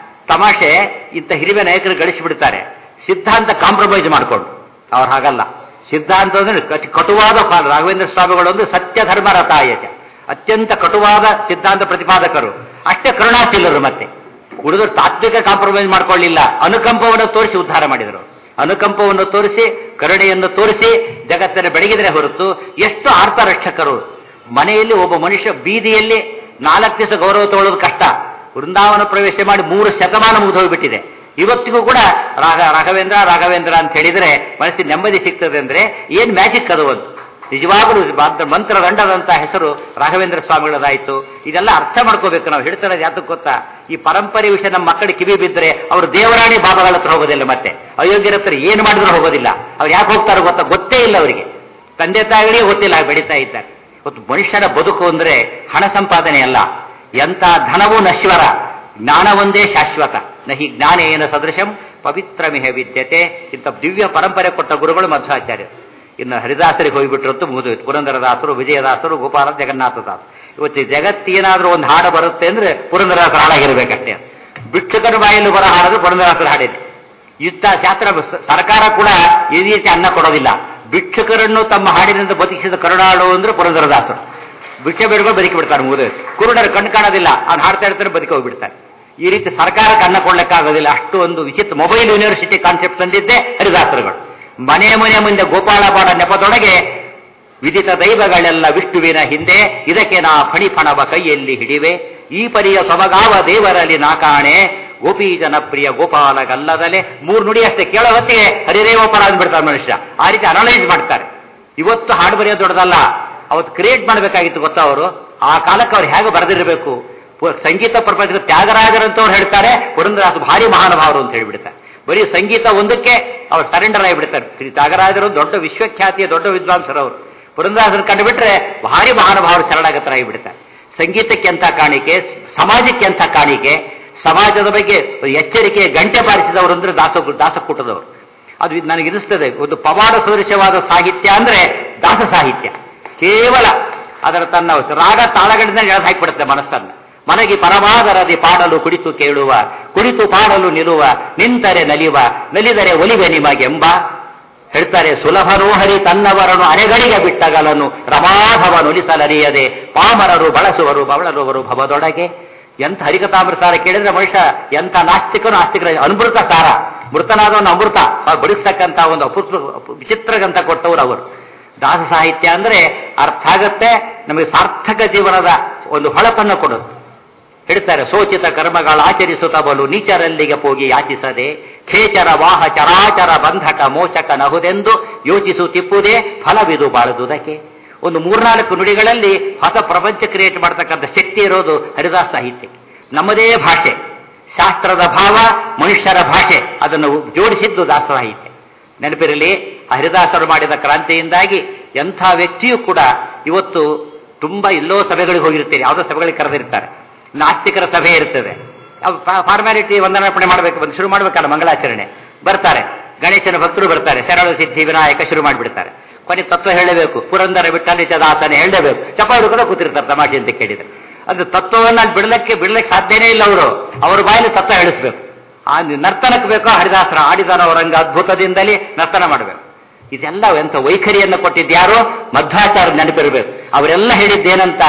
ತಮಾಷೆ ಇಂಥ ಹಿರಿಮೆ ನಾಯಕರು ಗಳಿಸಿಬಿಡ್ತಾರೆ ಸಿದ್ಧಾಂತ ಕಾಂಪ್ರಮೈಸ್ ಮಾಡಿಕೊಂಡು ಅವ್ರು ಹಾಗಲ್ಲ ಸಿದ್ಧಾಂತ ಅಂದ್ರೆ ಕಟ್- ಕಟುವಾದ ಫಾ- ರಾಘವೇಂದ್ರ ಸ್ವಾಮಿಗಳು ಅಂದ್ರೆ ಸತ್ಯ ಧರ್ಮ ರಥಾಯಚ ಅತ್ಯಂತ ಕಟುವಾದ ಸಿದ್ಧಾಂತ ಪ್ರತಿಪಾದಕರು ಅಷ್ಟೇ ಕರುಣಾಶೀಲರು ಮತ್ತೆ ಉಳಿದ್ರು ತಾತ್ವಿಕ ಕಾಂಪ್ರಮೈಸ್ ಮಾಡ್ಕೊಳ್ಳಿಲ್ಲ ಅನುಕಂಪವನ್ನು ತೋರಿಸಿ ಉದ್ಧಾರ ಮಾಡಿದರು ಅನುಕಂಪವನ್ನು ತೋರಿಸಿ ಕರುಣೆಯನ್ನು ತೋರಿಸಿ ಜಗತ್ತನ್ನು ಬೆಳಗಿದರೆ ಹೊರತು ಎಷ್ಟು ಆರ್ತರಕ್ಷಕರು ಮನೆಯಲ್ಲಿ ಒಬ್ಬ ಮನುಷ್ಯ ಬೀದಿಯಲ್ಲಿ ನಾಲ್ಕು ದಿವಸ ಗೌರವ ತಗೊಳ್ಳೋದು ಕಷ್ಟ ವೃಂದಾವನ ಪ್ರವೇಶ ಮಾಡಿ ಮೂರು ಶತಮಾನ ಮುಗಿದೋಗ್ಬಿಟ್ಟಿದೆ ಇವತ್ತಿಗೂ ಕೂಡ ರಾಘ ರಾಘವೇಂದ್ರ ರಾಘವೇಂದ್ರ ಅಂತ ಹೇಳಿದ್ರೆ ಮನಸ್ಸಿಗೆ ನೆಮ್ಮದಿ ಸಿಗ್ತದೆ ಅಂದ್ರೆ ಏನ್ ಮ್ಯಾಜಿಕ್ ಅದು ಒಂದು ನಿಜವಾಗಲೂ ಬಾದ್- ಮಂತ್ರದಂಡದಂತ ಹೆಸರು ರಾಘವೇಂದ್ರ ಸ್ವಾಮಿಗಳದಾಯ್ತು ಇದೆಲ್ಲ ಅರ್ಥ ಮಾಡ್ಕೋಬೇಕು ನಾವು ಹೇಳ್ತಾರೆ ಯಾತಕ್ಕೆ ಗೊತ್ತಾ ಈ ಪರಂಪರೆ ವಿಷಯ ನಮ್ಮ ಮಕ್ಕಳಿಗೆ ಕಿವಿ ಬಿದ್ದರೆ ಅವರು ದೇವರಾಣಿ ಬಾಬಾಗಳ ಹತ್ರ ಹೋಗೋದಿಲ್ಲ ಮತ್ತೆ ಅಯೋಗ್ಯರ ಹತ್ರ ಏನು ಮಾಡಿದ್ರು ಹೋಗೋದಿಲ್ಲ ಅವ್ರು ಯಾಕೆ ಹೋಗ್ತಾರೋ ಗೊತ್ತಾ ಗೊತ್ತೇ ಇಲ್ಲ ಅವರಿಗೆ ತಂದೆ ತಾಯಿಗಳಿಗೆ ಗೊತ್ತಿಲ್ಲ ಹಾಗೆ ಬೆಳೀತಾ ಇದ್ದಾರೆ ಇವತ್ತು ಮನುಷ್ಯನ ಬದುಕು ಅಂದ್ರೆ ಹಣ ಸಂಪಾದನೆ ಅಲ್ಲ ಎಂಥ ಧನವೂ ನಶ್ವರ ಜ್ಞಾನ ಒಂದೇ ಶಾಶ್ವತ ನಹಿ ಜ್ಞಾನೇನ ಸದೃಶಂ ಪವಿತ್ರಮಿಹ ವಿದ್ಯತೆ ಇಂಥ ದಿವ್ಯ ಪರಂಪರೆ ಕೊಟ್ಟ ಗುರುಗಳು ಮಧ್ವಾಚಾರ್ಯ ಇನ್ನು ಹರಿದಾಸರಿಗೆ ಹೋಗಿಬಿಟ್ರಂತೂ ಮುಗಿದೋಯ್ತು ಪುರಂದರದಾಸರು ವಿಜಯದಾಸರು ಗೋಪಾಲ ಜಗನ್ನಾಥದಾಸ್ ಇವತ್ತು ಜಗತ್ತೇನಾದ್ರೂ ಒಂದು ಹಾಡು ಬರುತ್ತೆ ಅಂದ್ರೆ ಪುರಂದರದಾಸರ ಹಾಡಾಗಿರ್ಬೇಕಷ್ಟೇ ಭಿಕ್ಷುಕನ ಬಾಯಲ್ಲಿ ಬರೋ ಹಾಡೋದು ಪುರಂದರದಾಸರ ಹಾಡಿದೆ ಯುದ್ಧ ಶಾಸ್ತ್ರ ಸರ್ಕಾರ ಕೂಡ ಈ ರೀತಿ ಅನ್ನ ಕೊಡೋದಿಲ್ಲ ಭಿಕ್ಷುಕರನ್ನು ತಮ್ಮ ಹಾಡಿನಿಂದ ಬದುಕಿಸಿದ ಕರುಣಾಳು ಅಂದ್ರೆ ಪುರಂದರದಾಸರು ಭಿಕ್ಷೆ ಬೇಡ್ಕೊಂಡು ಬದುಕಿ ಬಿಡ್ತಾರೆ ಮುಗಿದು ಕುರುಡರು ಕಣ್ ಕಾಣೋದಿಲ್ಲ ಅವ್ನು ಹಾಡ್ತಾ ಇರ್ತಾರೆ ಬದುಕಿ ಹೋಗ್ಬಿಡ್ತಾರೆ ಈ ರೀತಿ ಸರ್ಕಾರಕ್ಕೆ ಅನ್ನ ಕೊಡ್ಲಿಕ್ಕಾಗೋದಿಲ್ಲ ಅಷ್ಟು ಒಂದು ವಿಚಿತ್ರ ಮೊಬೈಲ್ ಯೂನಿವರ್ಸಿಟಿ ಕಾನ್ಸೆಪ್ಟ್ ತಂದಿದ್ದೆ ಹರಿದಾಸರುಗಳು ಮನೆ ಮನೆ ಮುಂದೆ ಗೋಪಾಲ ಬಾಡ ನೆಪದೊಳಗೆ ವಿದಿತ ದೈವಗಳೆಲ್ಲ ವಿಷ್ಣುವಿನ ಹಿಂದೆ ಇದಕ್ಕೆ ನಾ ಫಣಿಫಣವ ಕೈಯಲ್ಲಿ ಹಿಡಿವೆ ಈ ಪರಿಯ ಸೊಬಗಾವ ದೇವರಲ್ಲಿ ನಾ ಕಾಣೆ ಗೋಪಿ ಜನಪ್ರಿಯ ಗೋಪಾಲ ಗಲ್ಲದಲೆ ಮೂರು ನುಡಿ ಅಷ್ಟೇ ಕೇಳೋ ಹೊತ್ತಿಗೆ ಹರಿರೇವಪರ ಅಂದ್ಬಿಡ್ತಾರೆ ಮನುಷ್ಯ ಆ ರೀತಿ ಅನಲೈಸ್ ಮಾಡ್ತಾರೆ ಇವತ್ತು ಹಾಡು ಬರೆಯೋದು ದೊಡ್ಡದಲ್ಲ ಅವತ್ತು ಕ್ರಿಯೇಟ್ ಮಾಡಬೇಕಾಗಿತ್ತು ಗೊತ್ತಾ ಅವರು ಆ ಕಾಲಕ್ಕೆ ಅವ್ರು ಹೇಗೆ ಬರೆದಿರಬೇಕು ಪು- ಸಂಗೀತ ಪ್ರಪಂಚದ ತ್ಯಾಗರಾಜರಂತವ್ರು ಹೇಳ್ತಾರೆ ಪುರಂದರಾಸ ಭಾರಿ ಮಹಾನುಭಾವರು ಅಂತ ಹೇಳ್ಬಿಡ್ತಾರೆ ಬರೀ ಸಂಗೀತ ಒಂದಕ್ಕೆ ಅವ್ರು ಸರೆಂಡರ್ ಆಗಿಬಿಡ್ತಾರೆ ಶ್ರೀ ತ್ಯಾಗರಾಜರು ದೊಡ್ಡ ವಿಶ್ವಖ್ಯಾತಿಯ ದೊಡ್ಡ ವಿದ್ವಾಂಸರವರು ಪುರಂದರಾಸನ ಕಂಡುಬಿಟ್ರೆ ಭಾರಿ ಮಹಾನುಭಾವರು ಶರಣಾಗತರಾಗಿಬಿಡ್ತಾರೆ ಸಂಗೀತಕ್ಕೆ ಅಂತ ಕಾಣಿಕೆ ಸಮಾಜಕ್ಕೆ ಅಂತ ಕಾಣಿಕೆ ಸಮಾಜದ ಬಗ್ಗೆ ಎಚ್ಚರಿಕೆ ಗಂಟೆ ಬಾರಿಸಿದವರು ಅಂದ್ರೆ ದಾಸ ದಾಸಕೂಟದವರು ಅದು ಇದು ನನಗೆ ಇರಿಸ್ತದೆ ಒಂದು ಪವಾಡ ಸದೃಶವಾದ ಸಾಹಿತ್ಯ ಅಂದ್ರೆ ದಾಸ ಸಾಹಿತ್ಯ ಕೇವಲ ಅದರ ತನ್ನ ರಾಗ ತಾಳಗಳಿಂದ ಎಳೆದು ಹಾಕಿಬಿಡುತ್ತೆ ಮನಸ್ಸನ್ನು ಮನಗಿ ಪರಮಾದರದಿ ಪಾಡಲು ಕುಡಿತು ಕೇಳುವ ಕುಡಿತು ಪಾಡಲು ನಿಲ್ಲುವ ನಿಂತರೆ ನಲಿವ ನಲಿದರೆ ಒಲಿವೆ ನಿಮಗೆಂಬ ಹೇಳ್ತಾರೆ ಸುಲಭನೋ ಹರಿ ತನ್ನವರನು ಅರೆಗಳಿಗೆ ಬಿಟ್ಟಗಲನು ರಮಾಧವ ನುಲಿಸಲರಿಯದೆ ಪಾಮರರು ಬಳಸುವರು ಬವಳರುವರು ಭವದೊಳಗೆ ಎಂಥ ಹರಿಕಥಾಮೃತಾರ ಕೇಳಿದ್ರೆ ಮನುಷ್ಯ ಎಂಥ ನಾಸ್ತಿಕನು ಆಸ್ತಿಕರ ಅಮೃತ ಸಾರ ಮೃತನಾದವನು ಅಮೃತ ಅವ್ರು ಬಡಿಸ್ತಕ್ಕಂಥ ಒಂದು ಅಪುತ್ರ ವಿಚಿತ್ರ ಗ್ರಂಥ ಕೊಟ್ಟವರು ಅವರು ದಾಸ ಸಾಹಿತ್ಯ ಅಂದ್ರೆ ಅರ್ಥ ಆಗತ್ತೆ ನಮಗೆ ಸಾರ್ಥಕ ಜೀವನದ ಒಂದು ಹೊಳಪನ್ನು ಕೊಡುತ್ತೆ ಹೇಳ್ತಾರೆ ಸೋಚಿತ ಕರ್ಮಗಳ ಆಚರಿಸುತ್ತ ಬಲು ನೀಚರಲ್ಲಿಗೆ ಹೋಗಿ ಯಾಚಿಸದೆ ಖೇಚರ ವಾಹ ಚರಾಚರ ಬಂಧಕ ಮೋಚಕ ನಹುದೆಂದು ಯೋಚಿಸುತ್ತಿಪ್ಪುದೇ ಫಲವಿದು ಬಾಳದುದಕ್ಕೆ ಒಂದು ಮೂರ್ನಾಲ್ಕು ನುಡಿಗಳಲ್ಲಿ ಹೊಸ ಪ್ರಪಂಚ ಕ್ರಿಯೇಟ್ ಮಾಡ್ತಕ್ಕಂಥ ಶಕ್ತಿ ಇರೋದು ಹರಿದಾಸ ಸಾಹಿತ್ಯ ನಮ್ಮದೇ ಭಾಷೆ ಶಾಸ್ತ್ರದ ಭಾವ ಮನುಷ್ಯರ ಭಾಷೆ ಅದನ್ನು ಜೋಡಿಸಿದ್ದು ದಾಸ ಸಾಹಿತ್ಯ ನೆನಪಿರಲಿ ಆ ಹರಿದಾಸರು ಮಾಡಿದ ಕ್ರಾಂತಿಯಿಂದಾಗಿ ಎಂಥ ವ್ಯಕ್ತಿಯೂ ಕೂಡ ಇವತ್ತು ತುಂಬಾ ಎಲ್ಲೋ ಸಭೆಗಳಿಗೆ ಹೋಗಿರ್ತೀರಿ ಯಾವುದೋ ಸಭೆಗಳಿಗೆ ಕರೆದಿರ್ತಾರೆ ನಾಸ್ತಿಕರ ಸಭೆ ಇರ್ತದೆ ಫಾರ್ಮ್ಯಾಲಿಟಿ ವಂದನಾರ್ಪಣೆ ಮಾಡಬೇಕು ಬಂದು ಶುರು ಮಾಡ್ಬೇಕಲ್ಲ ಮಂಗಳಾಚರಣೆ ಬರ್ತಾರೆ ಗಣೇಶನ ಭಕ್ತರು ಬರ್ತಾರೆ ಶರಣ ಸಿದ್ಧಿ ವಿನಾಯಕ ಶುರು ಮಾಡಿಬಿಡ್ತಾರೆ ಕೊನೆ ತತ್ವ ಹೇಳಬೇಕು ಪುರಂದರ ಬಿಟ್ಟಲ್ಲಿ ದಾಸನೆ ಹೇಳಲೇಬೇಕು ಚಪಾಳು ಕೂಡ ಕೂತಿರ್ತಾರೆ ತಮಾಷೆ ಅಂತ ಕೇಳಿದ್ರೆ ಅದು ತತ್ವವನ್ನು ಅಲ್ಲಿ ಬಿಡ್ಲಕ್ಕೆ ಬಿಡ್ಲಿಕ್ಕೆ ಸಾಧ್ಯನೇ ಇಲ್ಲ ಅವರು ಅವ್ರ ಬಾಯಲ್ಲಿ ತತ್ವ ಹೇಳಿಸ್ಬೇಕು ಆ ನರ್ತನಕ್ಕೆ ಬೇಕೋ ಹರಿದಾಸರ ಆಡಿದಾನ ಅವರಂಗ ಅದ್ಭುತದಿಂದಲೇ ನರ್ತನ ಮಾಡಬೇಕು ಇದೆಲ್ಲ ಎಂಥ ವೈಖರಿಯನ್ನು ಕೊಟ್ಟಿದ್ಯಾರೋ ಮಧ್ವಾಚಾರ ನೆನಪಿರಬೇಕು ಅವರೆಲ್ಲ ಹೇಳಿದ್ದೇನಂತ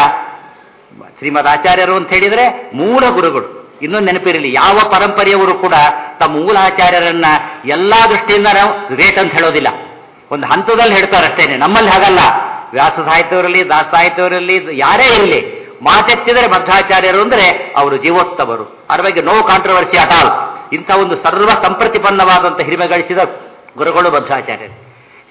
ಶ್ರೀಮದ್ ಆಚಾರ್ಯರು ಅಂತ ಹೇಳಿದ್ರೆ ಮೂಲ ಗುರುಗಳು ಇನ್ನೊಂದು ನೆನಪಿರಲಿ ಯಾವ ಪರಂಪರೆಯವರು ಕೂಡ ತಮ್ಮ ಮೂಲ ಆಚಾರ್ಯರನ್ನ ಎಲ್ಲಾ ದೃಷ್ಟಿಯಿಂದ ನಾವು ರೇಟ್ ಅಂತ ಹೇಳೋದಿಲ್ಲ ಒಂದು ಹಂತದಲ್ಲಿ ಹೇಳ್ತಾರೆ ಅಷ್ಟೇನೆ ನಮ್ಮಲ್ಲಿ ಹಾಗಲ್ಲ ವ್ಯಾಸ ಸಾಹಿತ್ಯವರಲ್ಲಿ ದಾಸ ಸಾಹಿತ್ಯವರಲ್ಲಿ ಯಾರೇ ಇರಲಿ ಮಾತೆತ್ತಿದರೆ ಮಧ್ವಾಚಾರ್ಯರು ಅಂದ್ರೆ ಅವರು ಜೀವೋತ್ತಮರು ಅದ್ರ ಬಗ್ಗೆ ನೋ ಕಾಂಟ್ರವರ್ಸಿ ಅಟಾಲ್ ಇಂಥ ಒಂದು ಸರ್ವ ಸಂಪ್ರತಿಪನ್ನವಾದಂಥ ಹಿರಿಮೆ ಗಳಿಸಿದ ಗುರುಗಳು ಮಧ್ವಾಚಾರ್ಯರು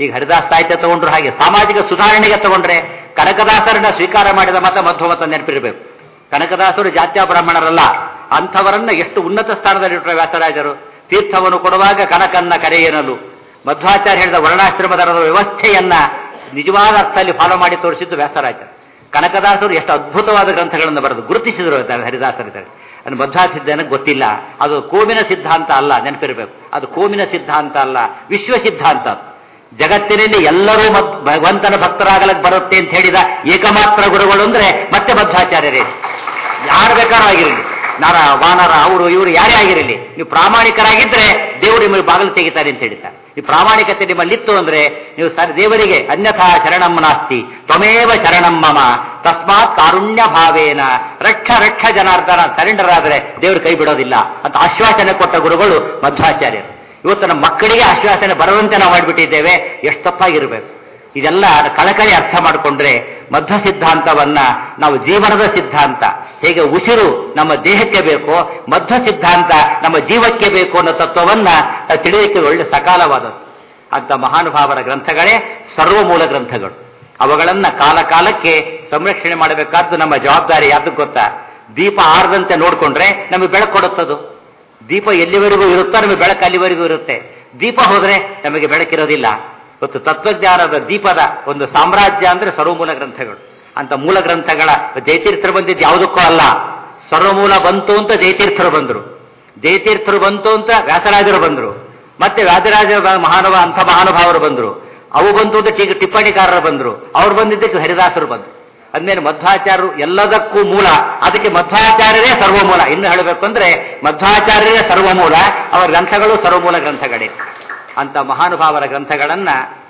ಈಗ ಹರಿದಾಸ ಸಾಹಿತ್ಯ ತಗೊಂಡ್ರು ಹಾಗೆ ಸಾಮಾಜಿಕ ಸುಧಾರಣೆಗೆ ತಗೊಂಡ್ರೆ ಕನಕದಾಸರನ್ನ ಸ್ವೀಕಾರ ಮಾಡಿದ ಮತ ಮಧ್ವ ಮತ ನೆನಪಿರಬೇಕು ಕನಕದಾಸರು ಜಾತ್ಯ ಬ್ರಾಹ್ಮಣರಲ್ಲ ಅಂಥವರನ್ನ ಎಷ್ಟು ಉನ್ನತ ಸ್ಥಾನದಲ್ಲಿಟ್ಟರು ವ್ಯಾಸರಾಜರು ತೀರ್ಥವನ್ನು ಕೊಡುವಾಗ ಕನಕನ್ನ ಕರೆಯೇನಲು ಮಧ್ವಾಚಾರ್ಯ ಹೇಳಿದ ವರ್ಣಾಶ್ರಮದ ವ್ಯವಸ್ಥೆಯನ್ನ ನಿಜವಾದ ಅರ್ಥದಲ್ಲಿ ಫಾಲೋ ಮಾಡಿ ತೋರಿಸಿದ್ದು ವ್ಯಾಸರಾಜರು ಕನಕದಾಸರು ಎಷ್ಟು ಅದ್ಭುತವಾದ ಗ್ರಂಥಗಳನ್ನು ಬರೆದು ಗುರುತಿಸಿದರು ಹರಿದಾಸರಿದ್ದಾರೆ ಅದು ಮಧ್ವಾಸಿದ್ಧನಿಗೆ ಗೊತ್ತಿಲ್ಲ ಅದು ಕೋಮಿನ ಸಿದ್ಧಾಂತ ಅಲ್ಲ ನೆನಪಿರಬೇಕು ಅದು ಕೋಮಿನ ಸಿದ್ಧಾಂತ ಅಲ್ಲ ವಿಶ್ವ ಸಿದ್ಧಾಂತ ಅದು. ಜಗತ್ತಿನಲ್ಲಿ ಎಲ್ಲರೂ ಮತ್ ಭಗವಂತನ ಭಕ್ತರಾಗಲಕ್ಕೆ ಬರುತ್ತೆ ಅಂತ ಹೇಳಿದ ಏಕಮಾತ್ರ ಗುರುಗಳು ಅಂದ್ರೆ ಮತ್ತೆ ಮಧ್ವಾಚಾರ್ಯರೇ ಯಾರು ಬೇಕಾದ್ರೂ ಆಗಿರಲಿ ನರ ವಾನರ ಅವರು ಇವರು ಯಾರೇ ಆಗಿರಲಿ ನೀವು ಪ್ರಾಮಾಣಿಕರಾಗಿದ್ರೆ ದೇವರು ನಿಮಗೆ ಬಾಗಿಲು ತೆಗಿತಾರೆ ಅಂತ ಹೇಳ್ತಾರೆ ಈ ಪ್ರಾಮಾಣಿಕತೆ ನಿಮ್ಮಲ್ಲಿತ್ತು ಅಂದ್ರೆ ನೀವು ಸರ್ ದೇವರಿಗೆ ಅನ್ಯಥಾ ಶರಣಂ ನಾಸ್ತಿ ತ್ವಮೇವ ಶರಣಂ ಮಮ ತಸ್ಮಾತ್ ಕಾರುಣ್ಯ ಭಾವೇನ ರಕ್ಷ ರಕ್ಷ ಜನಾರ್ದನ ಸರೆಂಡರ್ ಆದ್ರೆ ದೇವರು ಕೈ ಬಿಡೋದಿಲ್ಲ ಅಂತ ಆಶ್ವಾಸನೆ ಕೊಟ್ಟ ಗುರುಗಳು ಮಧ್ವಾಚಾರ್ಯರು ಇವತ್ತು ನಮ್ಮ ಮಕ್ಕಳಿಗೆ ಆಶ್ವಾಸನೆ ಬರುವಂತೆ ನಾವು ಮಾಡಿಬಿಟ್ಟಿದ್ದೇವೆ ಎಷ್ಟು ತಪ್ಪಾಗಿರ್ಬೇಕು ಇದೆಲ್ಲ ಕಳಕಳಿ ಅರ್ಥ ಮಾಡಿಕೊಂಡ್ರೆ ಮಧ್ವ ಸಿದ್ಧಾಂತವನ್ನ ನಾವು ಜೀವನದ ಸಿದ್ಧಾಂತ ಹೇಗೆ ಉಸಿರು ನಮ್ಮ ದೇಹಕ್ಕೆ ಬೇಕೋ ಮಧ್ವ ಸಿದ್ಧಾಂತ ನಮ್ಮ ಜೀವಕ್ಕೆ ಬೇಕು ಅನ್ನೋ ತತ್ವವನ್ನ ತಿಳಿಯಕ್ಕೆ ಒಳ್ಳೆ ಸಕಾಲವಾದದ್ದು ಅಂತ ಮಹಾನುಭಾವರ ಗ್ರಂಥಗಳೇ ಸರ್ವಮೂಲ ಗ್ರಂಥಗಳು ಅವುಗಳನ್ನ ಕಾಲ ಕಾಲಕ್ಕೆ ಸಂರಕ್ಷಣೆ ಮಾಡಬೇಕಾದ್ದು ನಮ್ಮ ಜವಾಬ್ದಾರಿ ಯಾವ್ದಕ್ಕೆ ಗೊತ್ತಾ ದೀಪ ಆರದಂತೆ ನೋಡ್ಕೊಂಡ್ರೆ ನಮಗೆ ಬೆಳಕು ಕೊಡುತ್ತದು ದೀಪ ಎಲ್ಲಿವರೆಗೂ ಇರುತ್ತೋ ನಮಗೆ ಬೆಳಕು ಅಲ್ಲಿವರೆಗೂ ಇರುತ್ತೆ ದೀಪ ಹೋದ್ರೆ ನಮಗೆ ಬೆಳಕಿರೋದಿಲ್ಲ ಇವತ್ತು ತತ್ವಜ್ಞಾನದ ದೀಪದ ಒಂದು ಸಾಮ್ರಾಜ್ಯ ಅಂದ್ರೆ ಸರ್ವಮೂಲ ಗ್ರಂಥಗಳು ಅಂತ ಮೂಲ ಗ್ರಂಥಗಳ ಜಯತೀರ್ಥರು ಬಂದಿದ್ದು ಯಾವುದಕ್ಕೂ ಅಲ್ಲ ಸರ್ವಮೂಲ ಬಂತು ಅಂತ ಜಯತೀರ್ಥರು ಬಂದರು ಜಯತೀರ್ಥರು ಬಂತು ಅಂತ ವ್ಯಾಸರಾಜರು ಬಂದರು ಮತ್ತೆ ವ್ಯಾಸರಾಜ ಮಹಾನುಭಾವ ಅಂಥ ಮಹಾನುಭಾವರು ಬಂದರು ಅವು ಬಂತು ಅಂತ ಟೀಕ ಟಿಪ್ಪಣಿಕಾರರು ಬಂದರು ಅವ್ರು ಬಂದಿದ್ದಕ್ಕೆ ಹರಿದಾಸರು ಬಂದರು ಅಂದ್ಮೇಲೆ ಮಧ್ವಾಚಾರ್ಯರು ಎಲ್ಲದಕ್ಕೂ ಮೂಲ ಅದಕ್ಕೆ ಮಧ್ವಾಚಾರ್ಯರೇ ಸರ್ವಮೂಲ ಇನ್ನು ಹೇಳಬೇಕು ಅಂದ್ರೆ ಮಧ್ವಾಚಾರ್ಯರೇ ಸರ್ವಮೂಲ ಅವರ ಗ್ರಂಥಗಳು ಸರ್ವಮೂಲ ಗ್ರಂಥಗಳೇ ಅಂತ ಮಹಾನುಭಾವರ ಗ್ರಂಥಗಳನ್ನ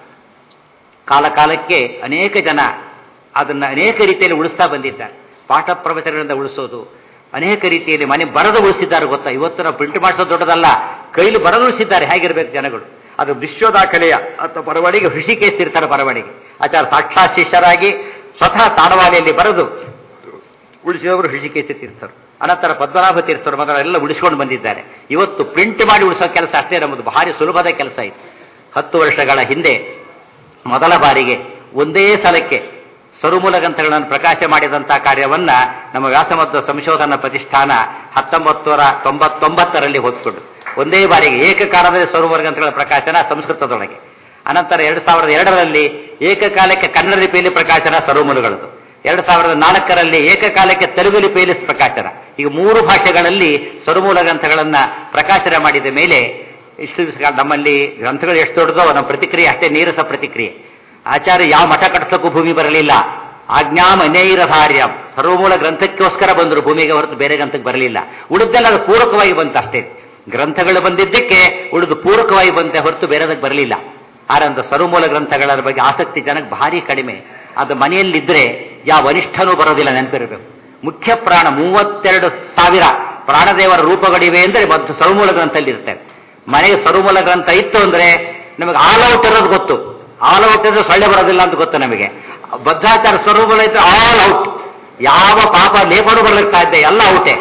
ಕಾಲ ಕಾಲಕ್ಕೆ ಅನೇಕ ಜನ ಅದನ್ನ ಅನೇಕ ರೀತಿಯಲ್ಲಿ ಉಳಿಸ್ತಾ ಬಂದಿದ್ದಾರೆ ಪಾಠ ಪ್ರವಚನಗಳಿಂದ ಉಳಿಸೋದು ಅನೇಕ ರೀತಿಯಲ್ಲಿ ಮನೆ ಬರೆದು ಉಳಿಸಿದ್ದಾರೆ ಗೊತ್ತಾ ಇವತ್ತು ನಾವು ಪ್ರಿಂಟ್ ಮಾಡಿಸೋದು ದೊಡ್ಡದಲ್ಲ ಕೈಲಿ ಬರೆದು ಉಳಿಸಿದ್ದಾರೆ ಹೇಗಿರ್ಬೇಕು ಜನಗಳು ಅದು ವಿಶ್ವ ದಾಖಲೆಯ ಅಥವಾ ಬರವಣಿಗೆ ಹೃಷಿಕೇಶ್ ತೀರ್ಥರ ಬರವಣಿಗೆ ಆಚಾರ ಸಾಕ್ಷಾತ್ ಶಿಷ್ಯರಾಗಿ ಸ್ವತಃ ತಾಡವಾಲೆಯಲ್ಲಿ ಬರೆದು ಉಳಿಸಿದವರು ಹೃಷಿಕೇಶ ತೀರ್ಥರು ಅನಂತರ ಪದ್ಮನಾಭ ತೀರ್ಥರು ಮೊದಲೆಲ್ಲ ಉಳಿಸ್ಕೊಂಡು ಬಂದಿದ್ದಾರೆ ಇವತ್ತು ಪ್ರಿಂಟ್ ಮಾಡಿ ಉಳಿಸೋ ಕೆಲಸ ಅಷ್ಟೇ ನಮ್ಮದು ಭಾರಿ ಸುಲಭದ ಕೆಲಸ ಇತ್ತು ಹತ್ತು ವರ್ಷಗಳ ಹಿಂದೆ ಮೊದಲ ಬಾರಿಗೆ ಒಂದೇ ಸಲಕ್ಕೆ ಸರುಮೂಲ ಗ್ರಂಥಗಳನ್ನು ಪ್ರಕಾಶ ಮಾಡಿದಂತಹ ಕಾರ್ಯವನ್ನ ನಮ್ಮ ವ್ಯಾಸಮಧ್ವ ಸಂಶೋಧನಾ ಪ್ರತಿಷ್ಠಾನ ಹತ್ತೊಂಬತ್ತುನೂರ ತೊಂಬತ್ತೊಂಬತ್ತರಲ್ಲಿ ಹೊತ್ಕೊಂಡು ಒಂದೇ ಬಾರಿಗೆ ಏಕಕಾಲದಲ್ಲಿ ಸರುಮೂಲ ಗ್ರಂಥಗಳ ಪ್ರಕಾಶನ ಸಂಸ್ಕೃತದೊಳಗೆ ಅನಂತರ ಎರಡು ಸಾವಿರದ ಎರಡರಲ್ಲಿ ಏಕಕಾಲಕ್ಕೆ ಕನ್ನಡ ಲಿಪಿಯಲ್ಲಿ ಪ್ರಕಾಶನ ಸರ್ವಮೂಲಗಳದು ಎರಡು ಸಾವಿರದ ನಾಲ್ಕರಲ್ಲಿ ಏಕಕಾಲಕ್ಕೆ ತೆಲುಗು ಲಿಪಿಯಲ್ಲಿ ಪ್ರಕಾಶನ ಈಗ ಮೂರು ಭಾಷೆಗಳಲ್ಲಿ ಸರ್ವಮೂಲ ಗ್ರಂಥಗಳನ್ನ ಪ್ರಕಾಶನ ಮಾಡಿದ ಮೇಲೆ ಇಷ್ಟು ದಿವಸ ನಮ್ಮಲ್ಲಿ ಗ್ರಂಥಗಳು ಎಷ್ಟು ದೊಡ್ಡದೋ ನಮ್ಮ ಪ್ರತಿಕ್ರಿಯೆ ಅಷ್ಟೇ ನೀರಸ ಪ್ರತಿಕ್ರಿಯೆ ಆಚಾರ್ಯ ಯಾವ ಮಠ ಕಟ್ಟಿಸೋಕ್ಕೂ ಭೂಮಿ ಬರಲಿಲ್ಲ ಆಜ್ಞಾಮ ಅನೇರಧಾರ್ಯಂ ಸರ್ವಮೂಲ ಗ್ರಂಥಕ್ಕೋಸ್ಕರ ಬಂದರು ಭೂಮಿಗೆ ಹೊರತು ಬೇರೆ ಗ್ರಂಥಕ್ಕೆ ಬರಲಿಲ್ಲ ಉಳಿದೆಲ್ಲ ಅದು ಪೂರಕವಾಗಿ ಬಂತು ಅಷ್ಟೇ ಗ್ರಂಥಗಳು ಬಂದಿದ್ದಕ್ಕೆ ಉಳಿದು ಪೂರಕವಾಗಿ ಬಂತೆ ಹೊರತು ಬೇರೆದಕ್ಕೆ ಬರಲಿಲ್ಲ ಆರಂತ ಸರ್ವಮೂಲ ಗ್ರಂಥಗಳ ಬಗ್ಗೆ ಆಸಕ್ತಿ ಜನಕ್ಕೆ ಭಾರಿ ಕಡಿಮೆ ಅದು ಮನೆಯಲ್ಲಿದ್ದರೆ ಯಾವ ಅನಿಷ್ಠನೂ ಬರೋದಿಲ್ಲ ನೆನಪಿರಬೇಕು ಮುಖ್ಯ ಪ್ರಾಣ ಮೂವತ್ತೆರಡು ಸಾವಿರ ಪ್ರಾಣದೇವರ ರೂಪಗಳಿವೆ ಅಂದರೆ ಮತ್ತು ಸರ್ವಮೂಲ ಗ್ರಂಥದಲ್ಲಿ ಇರ್ತವೆ ಮನೆಗೆ ಸರ್ವಮೂಲ ಗ್ರಂಥ ಇತ್ತು ಅಂದ್ರೆ ನಮಗೆ ಆಲ್ ಔಟ್ ಇರೋದು ಗೊತ್ತು ಆಲ್ ಔಟ್ ಇದ್ರೆ ಸೊಳ್ಳೆ ಬರೋದಿಲ್ಲ ಅಂತ ಗೊತ್ತು ನಮಗೆ ಬದ್ಧಾಚಾರ ಸ್ವರೂಪಗಳು ಇದ್ರೆ ಆಲ್ ಔಟ್ ಯಾವ ಪಾಪ ಲೇಪನೂ ಬರ್ಲಿಕ್ಕೆ ಸಾಧ್ಯ ಎಲ್ಲ ಔಟೇ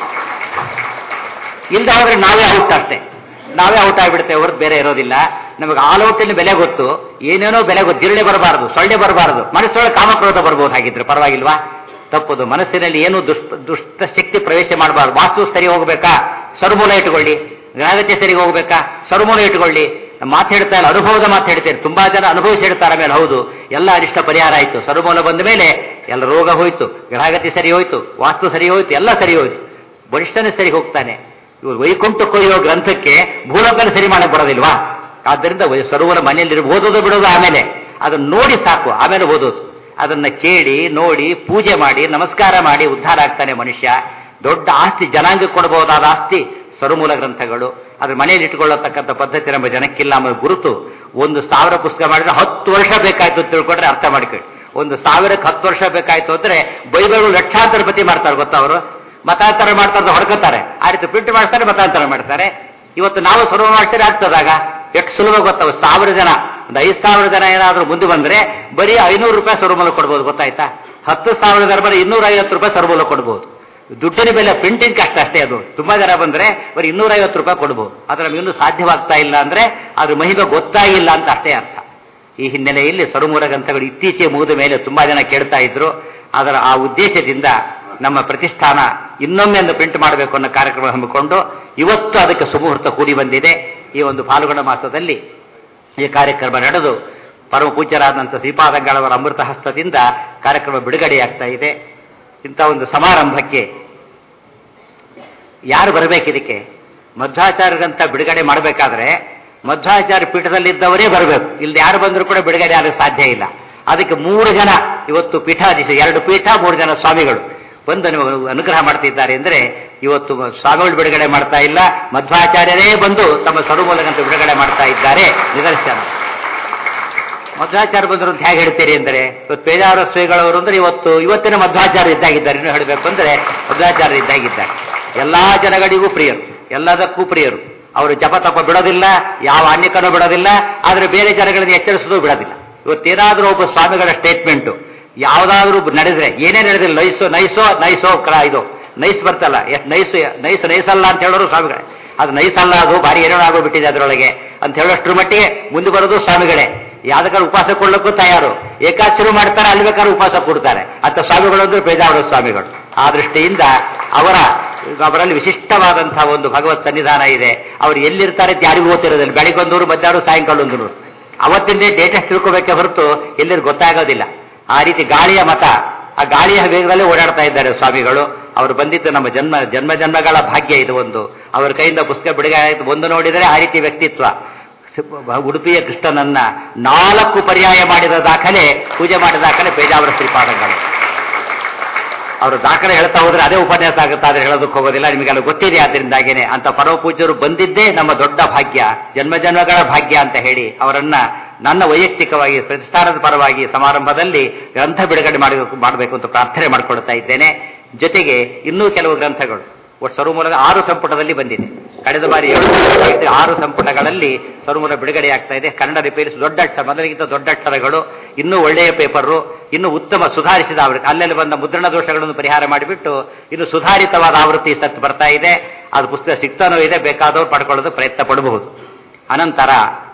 ಇಲ್ದ ಹೋದ್ರೆ ನಾವೇ ಔಟ್ ಅಷ್ಟೇ ನಾವೇ ಔಟ್ ಆಗಿಬಿಡ್ತೇವೆ ಹೊರತು ಬೇರೆ ಇರೋದಿಲ್ಲ ನಮಗೆ ಆಲ್ ಔಟಿನ ಬೆಲೆ ಗೊತ್ತು ಏನೇನೋ ಬೆಲೆ ಗೊತ್ತು ಜಿರಳೆ ಬರಬಾರದು ಸೊಳ್ಳೆ ಬರಬಾರದು ಮನಸ್ಸೊಳಗೆ ಕಾಮಕ್ರೋಧ ಬರ್ಬೋದು ಹಾಗಿದ್ರೆ ಪರವಾಗಿಲ್ವಾ ತಪ್ಪದು ಮನಸ್ಸಿನಲ್ಲಿ ಏನು ದುಷ್ಟ ದುಷ್ಟ ಶಕ್ತಿ ಪ್ರವೇಶ ಮಾಡಬಾರ್ದು ವಾಸ್ತು ಸರಿ ಹೋಗ್ಬೇಕಾ ಸರ್ಮೂಲ ಇಟ್ಕೊಳ್ಳಿ ಗ್ರಾಹಕತೆ ಸರಿ ಹೋಗ್ಬೇಕಾ ಸರ್ಮೂಲ ಇಟ್ಕೊಳ್ಳಿ ಮಾತು ಹೇಳ್ತಾ ಇಲ್ಲ ಅನುಭವದ ಮಾತು ಹೇಳ್ತೇನೆ ತುಂಬಾ ಜನ ಅನುಭವಿಸಿ ಹೇಳ್ತಾರೆ ಮೇಲೆ ಹೌದು ಎಲ್ಲ ಅರಿಷ್ಟ ಪರಿಹಾರ ಆಯ್ತು ಸರ್ಮೂಲ ಬಂದ ಮೇಲೆ ಎಲ್ಲ ರೋಗ ಹೋಯ್ತು ಗ್ರಹಗತಿ ಸರಿ ಹೋಯ್ತು ವಾಸ್ತು ಸರಿ ಹೋಯ್ತು ಎಲ್ಲ ಸರಿ ಹೋಯ್ತು ಬಲಿಷ್ಠನೇ ಸರಿ ಹೋಗ್ತಾನೆ ಇವರು ವೈಕುಂಠ ಕೊಯ್ಯೋ ಗ್ರಂಥಕ್ಕೆ ಭೂಲೋಕನ ಸರಿ ಮಾಡಕ್ ಬರೋದಿಲ್ವಾ ಆದ್ದರಿಂದ ಸರ್ವರ ಮನೆಯಲ್ಲಿ ಓದೋದು ಬಿಡೋದು ಆಮೇಲೆ ಅದನ್ನ ನೋಡಿ ಸಾಕು ಆಮೇಲೆ ಓದೋದು ಅದನ್ನ ಕೇಳಿ ನೋಡಿ ಪೂಜೆ ಮಾಡಿ ನಮಸ್ಕಾರ ಮಾಡಿ ಉದ್ಧಾರ ಆಗ್ತಾನೆ ಮನುಷ್ಯ ದೊಡ್ಡ ಆಸ್ತಿ ಜನಾಂಗಕ್ಕೆ ಕೊಡಬಹುದಾದ ಆಸ್ತಿ ಸರ್ವಮೂಲ ಗ್ರಂಥಗಳು ಅದ್ರ ಮನೆಯಲ್ಲಿ ಇಟ್ಕೊಳ್ಳತಕ್ಕಂಥ ಪದ್ಧತಿ ನಮ್ಮ ಜನಕ್ಕಿಲ್ಲ ನಮ್ಮ ಗುರುತು ಒಂದು ಸಾವಿರ ಪುಸ್ತಕ ಮಾಡಿದ್ರೆ ಹತ್ತು ವರ್ಷ ಬೇಕಾಯ್ತು ಅಂತ ತಿಳ್ಕೊಂಡ್ರೆ ಅರ್ಥ ಮಾಡಿಕೊಳ್ಳಿ ಒಂದು ಸಾವಿರಕ್ಕೆ ಹತ್ತು ವರ್ಷ ಬೇಕಾಯ್ತು ಅಂದ್ರೆ ಬೈಬಲ್ ಲಕ್ಷಾಂತರ ಪತಿ ಮಾಡ್ತಾರೆ ಗೊತ್ತಾ ಅವರು ಮತಾಂತರ ಮಾಡ್ತಾರೆ ಹೊಡ್ಕೋತಾರೆ ಆ ರೀತಿ ಪ್ರಿಂಟ್ ಮಾಡ್ತಾರೆ ಮತಾಂತರ ಮಾಡ್ತಾರೆ ಇವತ್ತು ನಾವು ಸರ್ವ ಮಾಡ್ತಾರೆ ಆಗ್ತದಾಗ ಎಷ್ಟು ಸುಲಭ ಗೊತ್ತಾವ ಸಾವಿರ ಜನ ಒಂದು ಐದು ಸಾವಿರ ಜನ ಏನಾದರೂ ಮುಂದೆ ಬಂದ್ರೆ ಬರೀ ಐನೂರು ರೂಪಾಯಿ ಸರ್ವಮೂಲ ಕೊಡ್ಬೋದು ಗೊತ್ತಾಯ್ತಾ ಹತ್ತು ಸಾವಿರ ಜನ ಬರೀ ಇನ್ನೂರ ಐವತ್ತು ರೂಪಾಯಿ ಸರ್ವಮೂಲ ಕೊಡ್ಬೋದು ದುಡ್ಡಿನ ಬೆಲೆ ಪ್ರಿಂಟಿಂಗ್ ಕಷ್ಟ ಅಷ್ಟೇ ಅದು ತುಂಬಾ ಜನ ಬಂದ್ರೆ ಬರೀ ಇನ್ನೂರ ಐವತ್ತು ರೂಪಾಯಿ ಕೊಡ್ಬೋದು ಆದ್ರೆ ನಮ್ಗೆ ಇನ್ನೂ ಸಾಧ್ಯವಾಗ್ತಾ ಇಲ್ಲ ಅಂದ್ರೆ ಅದ್ರ ಮಹಿಮೆ ಗೊತ್ತಾಗಿಲ್ಲ ಅಂತ ಅಷ್ಟೇ ಅರ್ಥ ಈ ಹಿನ್ನೆಲೆಯಲ್ಲಿ ಸರುಮೂಲ ಗ್ರಂಥಗಳು ಇತ್ತೀಚೆಗೆ ಮುಗಿದ ಮೇಲೆ ತುಂಬಾ ಜನ ಕೇಳ್ತಾ ಇದ್ರು ಅದರ ಆ ಉದ್ದೇಶದಿಂದ ನಮ್ಮ ಪ್ರತಿಷ್ಠಾನ ಇನ್ನೊಮ್ಮೆ ಒಂದು ಪ್ರಿಂಟ್ ಮಾಡಬೇಕು ಅನ್ನೋ ಕಾರ್ಯಕ್ರಮ ಹಮ್ಮಿಕೊಂಡು ಇವತ್ತು ಅದಕ್ಕೆ ಸುಮುಹೂರ್ತ ಕೂಡಿ ಬಂದಿದೆ ಈ ಒಂದು ಫಾಲ್ಗುಣ ಮಾಸದಲ್ಲಿ ಈ ಕಾರ್ಯಕ್ರಮ ನಡೆದು ಪರಮ ಪೂಜ್ಯರಾದಂಥ ಶ್ರೀಪಾದಂಗಳವರ ಅಮೃತ ಹಸ್ತದಿಂದ ಕಾರ್ಯಕ್ರಮ ಬಿಡುಗಡೆಯಾಗ್ತಾ ಇದೆ ಇಂಥ ಒಂದು ಸಮಾರಂಭಕ್ಕೆ ಯಾರು ಬರಬೇಕು ಇದಕ್ಕೆ ಮಧ್ವಾಚಾರ್ಯರಂತ ಬಿಡುಗಡೆ ಮಾಡಬೇಕಾದ್ರೆ ಮಧ್ವಾಚಾರ್ಯ ಪೀಠದಲ್ಲಿದ್ದವರೇ ಬರಬೇಕು ಇಲ್ಲಿ ಯಾರು ಬಂದರೂ ಕೂಡ ಬಿಡುಗಡೆ ಆಗಕ್ಕೆ ಸಾಧ್ಯ ಇಲ್ಲ ಅದಕ್ಕೆ ಮೂರು ಜನ ಇವತ್ತು ಪೀಠಾಧೀಶ ಎರಡು ಪೀಠ ಮೂರು ಜನ ಸ್ವಾಮಿಗಳು ಬಂದು ನೀವು ಅನುಗ್ರಹ ಮಾಡ್ತಿದ್ದಾರೆ ಅಂದ್ರೆ ಇವತ್ತು ಸ್ವಾಮಿಗಳು ಬಿಡುಗಡೆ ಮಾಡ್ತಾ ಇಲ್ಲ ಮಧ್ವಾಚಾರ್ಯರೇ ಬಂದು ತಮ್ಮ ಸರುಮೂಲಕಂತ ಬಿಡುಗಡೆ ಮಾಡ್ತಾ ಇದ್ದಾರೆ ನಿದರ್ಶನ ಮಧ್ವಾಚಾರ್ಯ ಬಂದರು ಅಂತ ಹೇಗೆ ಹೇಳ್ತೀರಿ ಅಂದರೆ ಇವತ್ತು ಪೇಜಾವರ ಸ್ವಾಮಿಗಳವರು ಅಂದ್ರೆ ಇವತ್ತು ಇವತ್ತಿನ ಮಧ್ವಾಚಾರ್ಯ ಇದ್ದಾಗಿದ್ದಾರೆ ಇನ್ನು ಹೇಳಬೇಕು ಅಂದ್ರೆ ಮಧ್ವಾಚಾರ್ಯ ಇದ್ದಾಗಿದ್ದಾರೆ ಎಲ್ಲಾ ಜನಗಳಿಗೂ ಪ್ರಿಯರು ಎಲ್ಲದಕ್ಕೂ ಪ್ರಿಯರು ಅವರು ಜಪ ತಪ ಬಿಡೋದಿಲ್ಲ ಯಾವ ಅನ್ಯಕನೂ ಬಿಡೋದಿಲ್ಲ ಆದರೆ ಬೇರೆ ಜನಗಳನ್ನು ಎಚ್ಚರಿಸೋದು ಬಿಡೋದಿಲ್ಲ ಇವತ್ತೇನಾದ್ರೂ ಒಬ್ಬ ಸ್ವಾಮಿಗಳ ಸ್ಟೇಟ್ಮೆಂಟು ಯಾವುದಾದ್ರೂ ನಡೆದ್ರೆ ಏನೇ ನಡೆದಿಲ್ಲ ನೈಸೋ ನೈಸೋ ನೈಸೋ ಕ್ರ ಇದು ನೈಸ್ ಬರ್ತಲ್ಲ ಎಷ್ಟು ನೈಸ್ ನೈಸ್ ನೈಸಲ್ಲ ಅಂತ ಹೇಳೋರು ಸ್ವಾಮಿಗಳೇ ಅದು ನೈಸಲ್ಲ ಅದು ಭಾರಿ ಏನೋ ಆಗೋಗ್ಬಿಟ್ಟಿದೆ ಅದರೊಳಗೆ ಅಂತ ಹೇಳೋಷ್ಟ್ರ ಮಟ್ಟಿಗೆ ಮುಂದೆ ಬರೋದು ಸ್ವಾಮಿಗಳೇ ಯಾವ್ದಕ್ಕಾರು ಉಪವಾಸ ಕೊಡ್ಲಿಕ್ಕೂ ತಯಾರು ಏಕಾಚರು ಮಾಡ್ತಾರೆ ಅಲ್ಲಿ ಬೇಕಾದ್ರೆ ಉಪವಾಸ ಕೊಡ್ತಾರೆ ಅಂತ ಸ್ವಾಮಿಗಳು ಅಂದ್ರೆ ಪೇಜಾವರ ಸ್ವಾಮಿಗಳು ಆ ದೃಷ್ಟಿಯಿಂದ ಅವರ ಅವರಲ್ಲಿ ವಿಶಿಷ್ಟವಾದಂತಹ ಒಂದು ಭಗವತ್ ಸನ್ನಿಧಾನ ಇದೆ ಅವರು ಎಲ್ಲಿರ್ತಾರೆ ಅಂತ ಯಾರಿಗೂ ಗೊತ್ತಿರೋದಿಲ್ಲ ಬೆಳಿಗ್ಗೆ ಒಂದೂರು ಮಧ್ಯಾಹ್ನ ಸಾಯಂಕಾಲ ಒಂದೂರು ಅವತ್ತಿಂದೇ ಡೇಟೆಸ್ಟ್ ತಿಳ್ಕೋಬೇಕೆ ಹೊರತು ಎಲ್ಲಿರು ಗೊತ್ತಾಗೋದಿಲ್ಲ ಆ ರೀತಿ ಗಾಳಿಯ ಮತ ಆ ಗಾಳಿಯ ವೇಗದಲ್ಲೇ ಓಡಾಡ್ತಾ ಇದ್ದಾರೆ ಸ್ವಾಮಿಗಳು ಅವರು ಬಂದಿದ್ದು ನಮ್ಮ ಜನ್ಮ ಜನ್ಮ ಜನ್ಮಗಳ ಭಾಗ್ಯ ಇದು ಒಂದು ಅವರ ಕೈಯಿಂದ ಪುಸ್ತಕ ಬಿಡುಗಡೆ ಆಯಿತು ಒಂದು ನೋಡಿದರೆ ಆ ರೀತಿ ವ್ಯಕ್ತಿತ್ವ ಉಡುಪಿಯ ಕೃಷ್ಣನನ್ನ ನಾಲ್ಕು ಪರ್ಯಾಯ ಮಾಡಿದ ದಾಖಲೆ ಪೂಜೆ ಮಾಡಿದ ದಾಖಲೆ ಪೇಜಾವರ ಶ್ರೀಪಾದಂಗಳು ಅವರು ದಾಖಲೆ ಹೇಳ್ತಾ ಹೋದ್ರೆ ಅದೇ ಉಪನ್ಯಾಸ ಆಗುತ್ತಾ ಆದ್ರೆ ಹೇಳೋದಕ್ಕೆ ಹೋಗೋದಿಲ್ಲ ನಿಮಗೆಲ್ಲ ಗೊತ್ತಿದೆ ಆದ್ದರಿಂದಾಗೇನೆ ಅಂತ ಪರಮ ಪೂಜ್ಯರು ಬಂದಿದ್ದೇ ನಮ್ಮ ದೊಡ್ಡ ಭಾಗ್ಯ ಜನ್ಮ ಜನ್ಮಗಳ ಭಾಗ್ಯ ಅಂತ ಹೇಳಿ ಅವರನ್ನ ನನ್ನ ವೈಯಕ್ತಿಕವಾಗಿ ಪ್ರತಿಷ್ಠಾನದ ಪರವಾಗಿ ಸಮಾರಂಭದಲ್ಲಿ ಗ್ರಂಥ ಬಿಡುಗಡೆ ಮಾಡಬೇಕು ಮಾಡಬೇಕು ಅಂತ ಪ್ರಾರ್ಥನೆ ಮಾಡಿಕೊಳ್ತಾ ಇದ್ದೇನೆ ಜೊತೆಗೆ ಇನ್ನೂ ಕೆಲವು ಗ್ರಂಥಗಳು ಒಟ್ಟು ಸರುಮೂಲದ ಆರು ಸಂಪುಟದಲ್ಲಿ ಬಂದಿದೆ ಕಳೆದ ಬಾರಿ ಏಳು ಸಂಪುಟ ಆರು ಸಂಪುಟಗಳಲ್ಲಿ ಸರುಮೂಲ ಬಿಡುಗಡೆ ಆಗ್ತಾ ಇದೆ ಕನ್ನಡ ರಿಪೇರಿಸ್ ದೊಡ್ಡ ಅಕ್ಷರ ಮೊದಲಿಗಿಂತ ದೊಡ್ಡ ಅಕ್ಷರಗಳು ಇನ್ನೂ ಒಳ್ಳೆಯ ಪೇಪರು ಇನ್ನು ಉತ್ತಮ ಸುಧಾರಿಸಿದ ಆವೃತ್ತಿ ಅಲ್ಲಲ್ಲಿ ಬಂದ ಮುದ್ರಣ ದೋಷಗಳನ್ನು ಪರಿಹಾರ ಮಾಡಿಬಿಟ್ಟು ಇನ್ನು ಸುಧಾರಿತವಾದ ಆವೃತ್ತಿ ಸತ್ತು ಬರ್ತಾ ಇದೆ ಅದು ಪುಸ್ತಕ ಸಿಗ್ತಾನೋ ಇದೆ ಬೇಕಾದವ್ರು ಪಡ್ಕೊಳ್ಳೋದು ಪ್ರಯತ್ನ ಪಡಬಹುದು ಅನಂತರ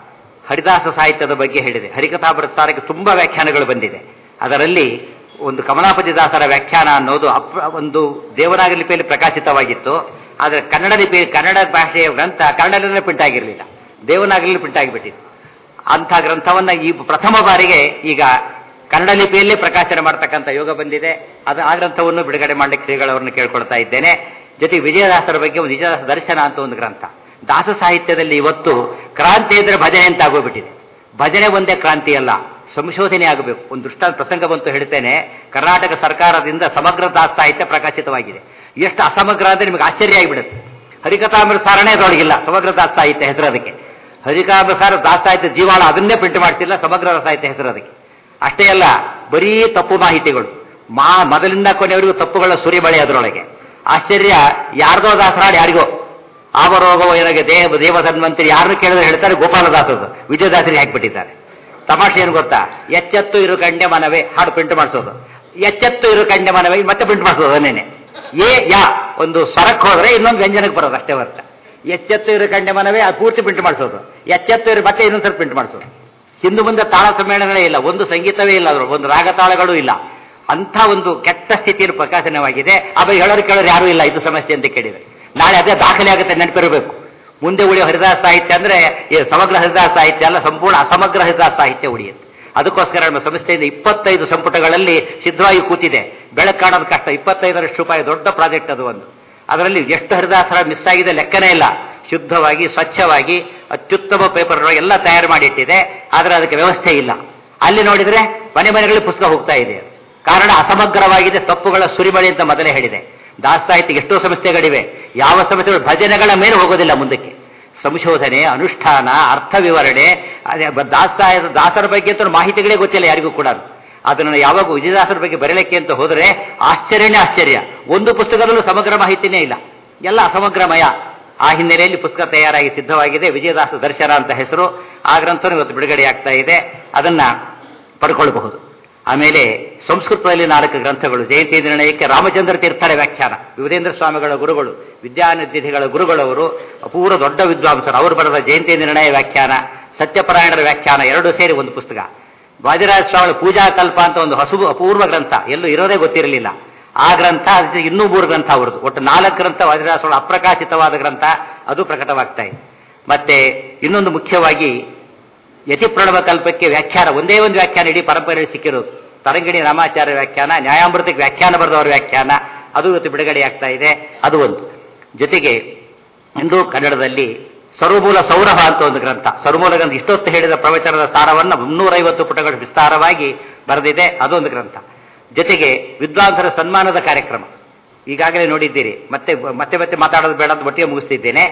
ಹರಿದಾಸ ಸಾಹಿತ್ಯದ ಬಗ್ಗೆ ಹೇಳಿದೆ ಹರಿಕಥಾಮೃತಸಾರಕ್ಕೆ ತುಂಬಾ ವ್ಯಾಖ್ಯಾನಗಳು ಬಂದಿದೆ ಅದರಲ್ಲಿ ಒಂದು ಕಮಲಾಪತಿ ದಾಸರ ವ್ಯಾಖ್ಯಾನ ಅನ್ನೋದು ಅಪ್ ಒಂದು ದೇವನಾಗರಿ ಲಿಪಿಯಲ್ಲಿ ಪ್ರಕಾಶಿತವಾಗಿತ್ತು ಆದರೆ ಕನ್ನಡ ಲಿಪಿ ಕನ್ನಡ ಭಾಷೆಯ ಗ್ರಂಥ ಕನ್ನಡದಲ್ಲೇ ಪ್ರಿಂಟ್ ಆಗಿರಲಿಲ್ಲ ದೇವನಾಗಲಿ ಪ್ರಿಂಟ್ ಆಗಿಬಿಟ್ಟಿತ್ತು ಅಂಥ ಗ್ರಂಥವನ್ನ ಈ ಪ್ರಥಮ ಬಾರಿಗೆ ಈಗ ಕನ್ನಡ ಲಿಪಿಯಲ್ಲೇ ಪ್ರಕಾಶನ ಮಾಡ್ತಕ್ಕಂಥ ಯೋಗ ಬಂದಿದೆ ಅದು ಆ ಗ್ರಂಥವನ್ನು ಬಿಡುಗಡೆ ಮಾಡಲಿಕ್ಕೆ ಶ್ರೀಗಳವರನ್ನು ಕೇಳ್ಕೊಳ್ತಾ ಇದ್ದೇನೆ ಜೊತೆಗೆ ವಿಜಯದಾಸರ ಬಗ್ಗೆ ಒಂದು ವಿಜಯದಾಸ ದರ್ಶನ ಅಂತ ಒಂದು ಗ್ರಂಥ ದಾಸ ಸಾಹಿತ್ಯದಲ್ಲಿ ಇವತ್ತು ಕ್ರಾಂತಿ ಇದ್ರೆ ಭಜನೆ ಅಂತ ಆಗೋಗ್ಬಿಟ್ಟಿದೆ ಭಜನೆ ಒಂದೇ ಕ್ರಾಂತಿ ಅಲ್ಲ ಸಂಶೋಧನೆ ಆಗಬೇಕು ಒಂದು ದೃಷ್ಟಾಂತ ಪ್ರಸಂಗ ಬಂತು ಹೇಳ್ತೇನೆ ಕರ್ನಾಟಕ ಸರ್ಕಾರದಿಂದ ಸಮಗ್ರ ದಾಸ ಸಾಹಿತ್ಯ ಪ್ರಕಾಶಿತವಾಗಿದೆ ಎಷ್ಟು ಅಸಮಗ್ರ ಅಂದ್ರೆ ನಿಮಗೆ ಆಶ್ಚರ್ಯ ಆಗಿಬಿಡುತ್ತೆ ಹರಿಕಥಾಮೃತ ಸಾರಣೆ ಅದರೊಳಗಿಲ್ಲ ಸಮಗ್ರ ದಾಸ ಸಾಹಿತ್ಯ ಹೆಸರು ಅದಕ್ಕೆ ಹರಿಕಾಮೃತ ಸಾರ ದಾಸ ಸಾಹಿತ್ಯ ಜೀವಾಳ ಅದನ್ನೇ ಪ್ರಿಂಟ್ ಮಾಡ್ತಿಲ್ಲ ಸಮಗ್ರ ಸಾಹಿತ್ಯ ಹೆಸರು ಅದಕ್ಕೆ ಅಷ್ಟೇ ಅಲ್ಲ ಬರೀ ತಪ್ಪು ಮಾಹಿತಿಗಳು ಮಾ ಮೊದಲಿಂದ ಕೊನೆಯವರೆಗೂ ತಪ್ಪುಗಳ ಸುರಿಮಳೆ ಅದರೊಳಗೆ ಆಶ್ಚರ್ಯ ಯಾರ್ದೋ ದಾಸರಾಡಿ ಯಾರಿಗೋ ಆವರೋಗವ ನನಗೆ ದೇವ ದೇವಧನ್ವಂತರಿ ಯಾರನ್ನು ಕೇಳಿದ್ರೆ ಹೇಳ್ತಾರೆ ಗೋಪಾಲದಾಸರು ವಿಜಯದಾಸರಿಗೆ ಹಾಕಿಬಿಟ್ಟಿದ್ದಾರೆ ತಮಾಷೆ ಏನು ಗೊತ್ತಾ ಎಚ್ಚೆತ್ತು ಇರು ಕಂಡೆ ಮನವೇ ಹಾಡು ಪ್ರಿಂಟ್ ಮಾಡಿಸೋದು ಎಚ್ಚೆತ್ತು ಇರು ಕಂಡೆ ಮನವೇ ಮತ್ತೆ ಪ್ರಿಂಟ್ ಮಾಡಿಸೋದು ಅದನ್ನೇನೆ ಏ ಯಾ ಒಂದು ಸ್ವರಕ್ಕೆ ಹೋದ್ರೆ ಇನ್ನೊಂದು ವ್ಯಂಜನಕ್ಕೆ ಬರೋದು ಅಷ್ಟೇ ವರ್ತ ಎಚ್ಚೆತ್ತು ಇರು ಕಂಡೆ ಮನವೇ ಅದು ಪೂರ್ತಿ ಪ್ರಿಂಟ್ ಮಾಡಿಸೋದು ಎಚ್ಚೆತ್ತು ಇರು ಮತ್ತೆ ಇನ್ನೊಂದ್ಸರಿ ಪ್ರಿಂಟ್ ಮಾಡಿಸೋದು ಹಿಂದೂ ಮುಂದೆ ತಾಳ ಸಮ್ಮೇಳನಗಳೇ ಇಲ್ಲ ಒಂದು ಸಂಗೀತವೇ ಇಲ್ಲ ಅದ್ರ ಒಂದು ರಾಗತಾಳಗಳು ಇಲ್ಲ ಅಂಥ ಒಂದು ಕೆಟ್ಟ ಸ್ಥಿತಿಯಲ್ಲಿ ಪ್ರಕಾಶನವಾಗಿದೆ ಆ ಬಗ್ಗೆ ಹೇಳೋರು ಕೇಳೋರು ಯಾರೂ ಇಲ್ಲ ಇದು ಸಮಸ್ಯೆ ಅಂತ ಕೇಳಿದರೆ ನಾಳೆ ಅದೇ ದಾಖಲೆ ಆಗುತ್ತೆ ನೆನಪಿರಬೇಕು ಮುಂದೆ ಉಳಿಯೋ ಹರಿದಾಸ ಸಾಹಿತ್ಯ ಅಂದ್ರೆ ಈ ಸಮಗ್ರ ಹರಿದಾಸ ಸಾಹಿತ್ಯ ಅಲ್ಲ ಸಂಪೂರ್ಣ ಅಸಮಗ್ರ ಹರಿದಾಸ ಸಾಹಿತ್ಯ ಉಳಿಯುತ್ತೆ ಅದಕ್ಕೋಸ್ಕರ ನಮ್ಮ ಸಂಸ್ಥೆಯಿಂದ ಇಪ್ಪತ್ತೈದು ಸಂಪುಟಗಳಲ್ಲಿ ಸಿದ್ಧವಾಗಿ ಕೂತಿದೆ ಬೆಳಕು ಕಾಣೋದು ಕಷ್ಟ ಇಪ್ಪತ್ತೈದರಷ್ಟು ರೂಪಾಯಿ ದೊಡ್ಡ ಪ್ರಾಜೆಕ್ಟ್ ಅದು ಒಂದು ಅದರಲ್ಲಿ ಎಷ್ಟು ಹರಿದಾಸರ ಮಿಸ್ ಆಗಿದೆ ಲೆಕ್ಕನೇ ಇಲ್ಲ ಶುದ್ಧವಾಗಿ ಸ್ವಚ್ಛವಾಗಿ ಅತ್ಯುತ್ತಮ ಪೇಪರ್ ಎಲ್ಲ ತಯಾರು ಮಾಡಿಟ್ಟಿದೆ ಆದರೆ ಅದಕ್ಕೆ ವ್ಯವಸ್ಥೆ ಇಲ್ಲ ಅಲ್ಲಿ ನೋಡಿದ್ರೆ ಮನೆ ಮನೆಗಳಲ್ಲಿ ಪುಸ್ತಕ ಹೋಗ್ತಾ ಇದೆ ಕಾರಣ ಅಸಮಗ್ರವಾಗಿದೆ ತಪ್ಪುಗಳ ಸುರಿಮಳೆ ಅಂತ ಮೊದಲೇ ಹೇಳಿದೆ ದಾಸ ಸಾಹಿತ್ಯ ಎಷ್ಟೋ ಸಮಸ್ಯೆಗಳಿವೆ ಯಾವ ಸಮಸ್ಯೆಗಳು ಭಜನೆಗಳ ಮೇಲೆ ಹೋಗೋದಿಲ್ಲ ಮುಂದಕ್ಕೆ ಸಂಶೋಧನೆ ಅನುಷ್ಠಾನ ಅರ್ಥ ವಿವರಣೆ ಅದೇ ದಾಸ ದಾಸರ ಬಗ್ಗೆ ಅಂತ ಮಾಹಿತಿಗಳೇ ಗೊತ್ತಿಲ್ಲ ಯಾರಿಗೂ ಕೂಡ ಅದನ್ನು ಯಾವಾಗ ವಿಜಯದಾಸರ ಬಗ್ಗೆ ಬರಲಿಕ್ಕೆ ಅಂತ ಹೋದರೆ ಆಶ್ಚರ್ಯನೇ ಆಶ್ಚರ್ಯ ಒಂದು ಪುಸ್ತಕದಲ್ಲೂ ಸಮಗ್ರ ಮಾಹಿತಿನೇ ಇಲ್ಲ ಎಲ್ಲ ಅಸಮಗ್ರಮಯ ಆ ಹಿನ್ನೆಲೆಯಲ್ಲಿ ಪುಸ್ತಕ ತಯಾರಾಗಿ ಸಿದ್ಧವಾಗಿದೆ ವಿಜಯದಾಸ ದರ್ಶನ ಅಂತ ಹೆಸರು ಆ ಗ್ರಂಥನೂ ಇವತ್ತು ಬಿಡುಗಡೆ ಆಗ್ತಾ ಇದೆ ಅದನ್ನ ಪಡ್ಕೊಳ್ಬಹುದು ಆಮೇಲೆ ಸಂಸ್ಕೃತದಲ್ಲಿ ನಾಲ್ಕು ಗ್ರಂಥಗಳು ಜಯಂತಿ ನಿರ್ಣಯಕ್ಕೆ ರಾಮಚಂದ್ರ ತೀರ್ಥರ ವ್ಯಾಖ್ಯಾನ ವಿವೇಂದ್ರ ಸ್ವಾಮಿಗಳ ಗುರುಗಳು ವಿದ್ಯಾನಿಧಿಗಳ ಗುರುಗಳವರು ಅಪೂರ್ವ ದೊಡ್ಡ ವಿದ್ವಾಂಸರು ಅವರು ಬರೆದ ಜಯಂತಿ ನಿರ್ಣಯ ವ್ಯಾಖ್ಯಾನ ಸತ್ಯಪರಾಯಣರ ವ್ಯಾಖ್ಯಾನ ಎರಡು ಸೇರಿ ಒಂದು ಪುಸ್ತಕ ವಾದಿರಾಜ ಸ್ವಾಮಿ ಪೂಜಾ ಕಲ್ಪ ಅಂತ ಒಂದು ಹಸು ಅಪೂರ್ವ ಗ್ರಂಥ ಎಲ್ಲೂ ಇರೋದೇ ಗೊತ್ತಿರಲಿಲ್ಲ ಆ ಗ್ರಂಥ ಅದ್ರ ಇನ್ನೂ ಮೂರು ಗ್ರಂಥ ಅವ್ರದ್ದು ಒಟ್ಟು ನಾಲ್ಕು ಗ್ರಂಥ ವಾದಿರಾಜ ಸ್ವಾಮಿ ಅಪ್ರಕಾಶಿತವಾದ ಗ್ರಂಥ ಅದು ಪ್ರಕಟವಾಗ್ತಾ ಇದೆ ಮತ್ತೆ ಇನ್ನೊಂದು ಮುಖ್ಯವಾಗಿ ಯತಿ ಪ್ರಣವ ಕಲ್ಪಕ್ಕೆ ವ್ಯಾಖ್ಯಾನ ಒಂದೇ ಒಂದು ವ್ಯಾಖ್ಯಾನ ಇಡೀ ಪರಂಪರೆಯಲ್ಲಿ ಸಿಕ್ಕಿರೋದು ತರಂಗಿಣಿ ರಾಮಾಚಾರ್ಯ ವ್ಯಾಖ್ಯಾನ ನ್ಯಾಯಾಮೃತಕ್ಕೆ ವ್ಯಾಖ್ಯಾನ ಬರೆದವರ ವ್ಯಾಖ್ಯಾನ ಅದು ಇವತ್ತು ಬಿಡುಗಡೆ ಆಗ್ತಾ ಇದೆ ಅದು ಒಂದು ಜೊತೆಗೆ ಇಂದು ಕನ್ನಡದಲ್ಲಿ ಸರ್ವಮೂಲ ಸೌರಭ ಅಂತ ಒಂದು ಗ್ರಂಥ ಸರ್ವಮೂಲ ಗ್ರಂಥ ಇಷ್ಟೊತ್ತು ಹೇಳಿದ ಪ್ರವಚನದ ಸಾರವನ್ನು ಮುನ್ನೂರೈವತ್ತು ಪುಟಗಳು ವಿಸ್ತಾರವಾಗಿ ಬರೆದಿದೆ ಅದೊಂದು ಗ್ರಂಥ ಜೊತೆಗೆ ವಿದ್ವಾಂಸರ ಸನ್ಮಾನದ ಕಾರ್ಯಕ್ರಮ ಈಗಾಗಲೇ ನೋಡಿದ್ದೀರಿ ಮತ್ತೆ ಮತ್ತೆ ಮತ್ತೆ ಮಾತಾಡೋದು ಬೇಡ ಅಂತ ಒಟ್ಟಿಗೆ ಮುಗಿಸ್ತಿದ್ದೇನೆ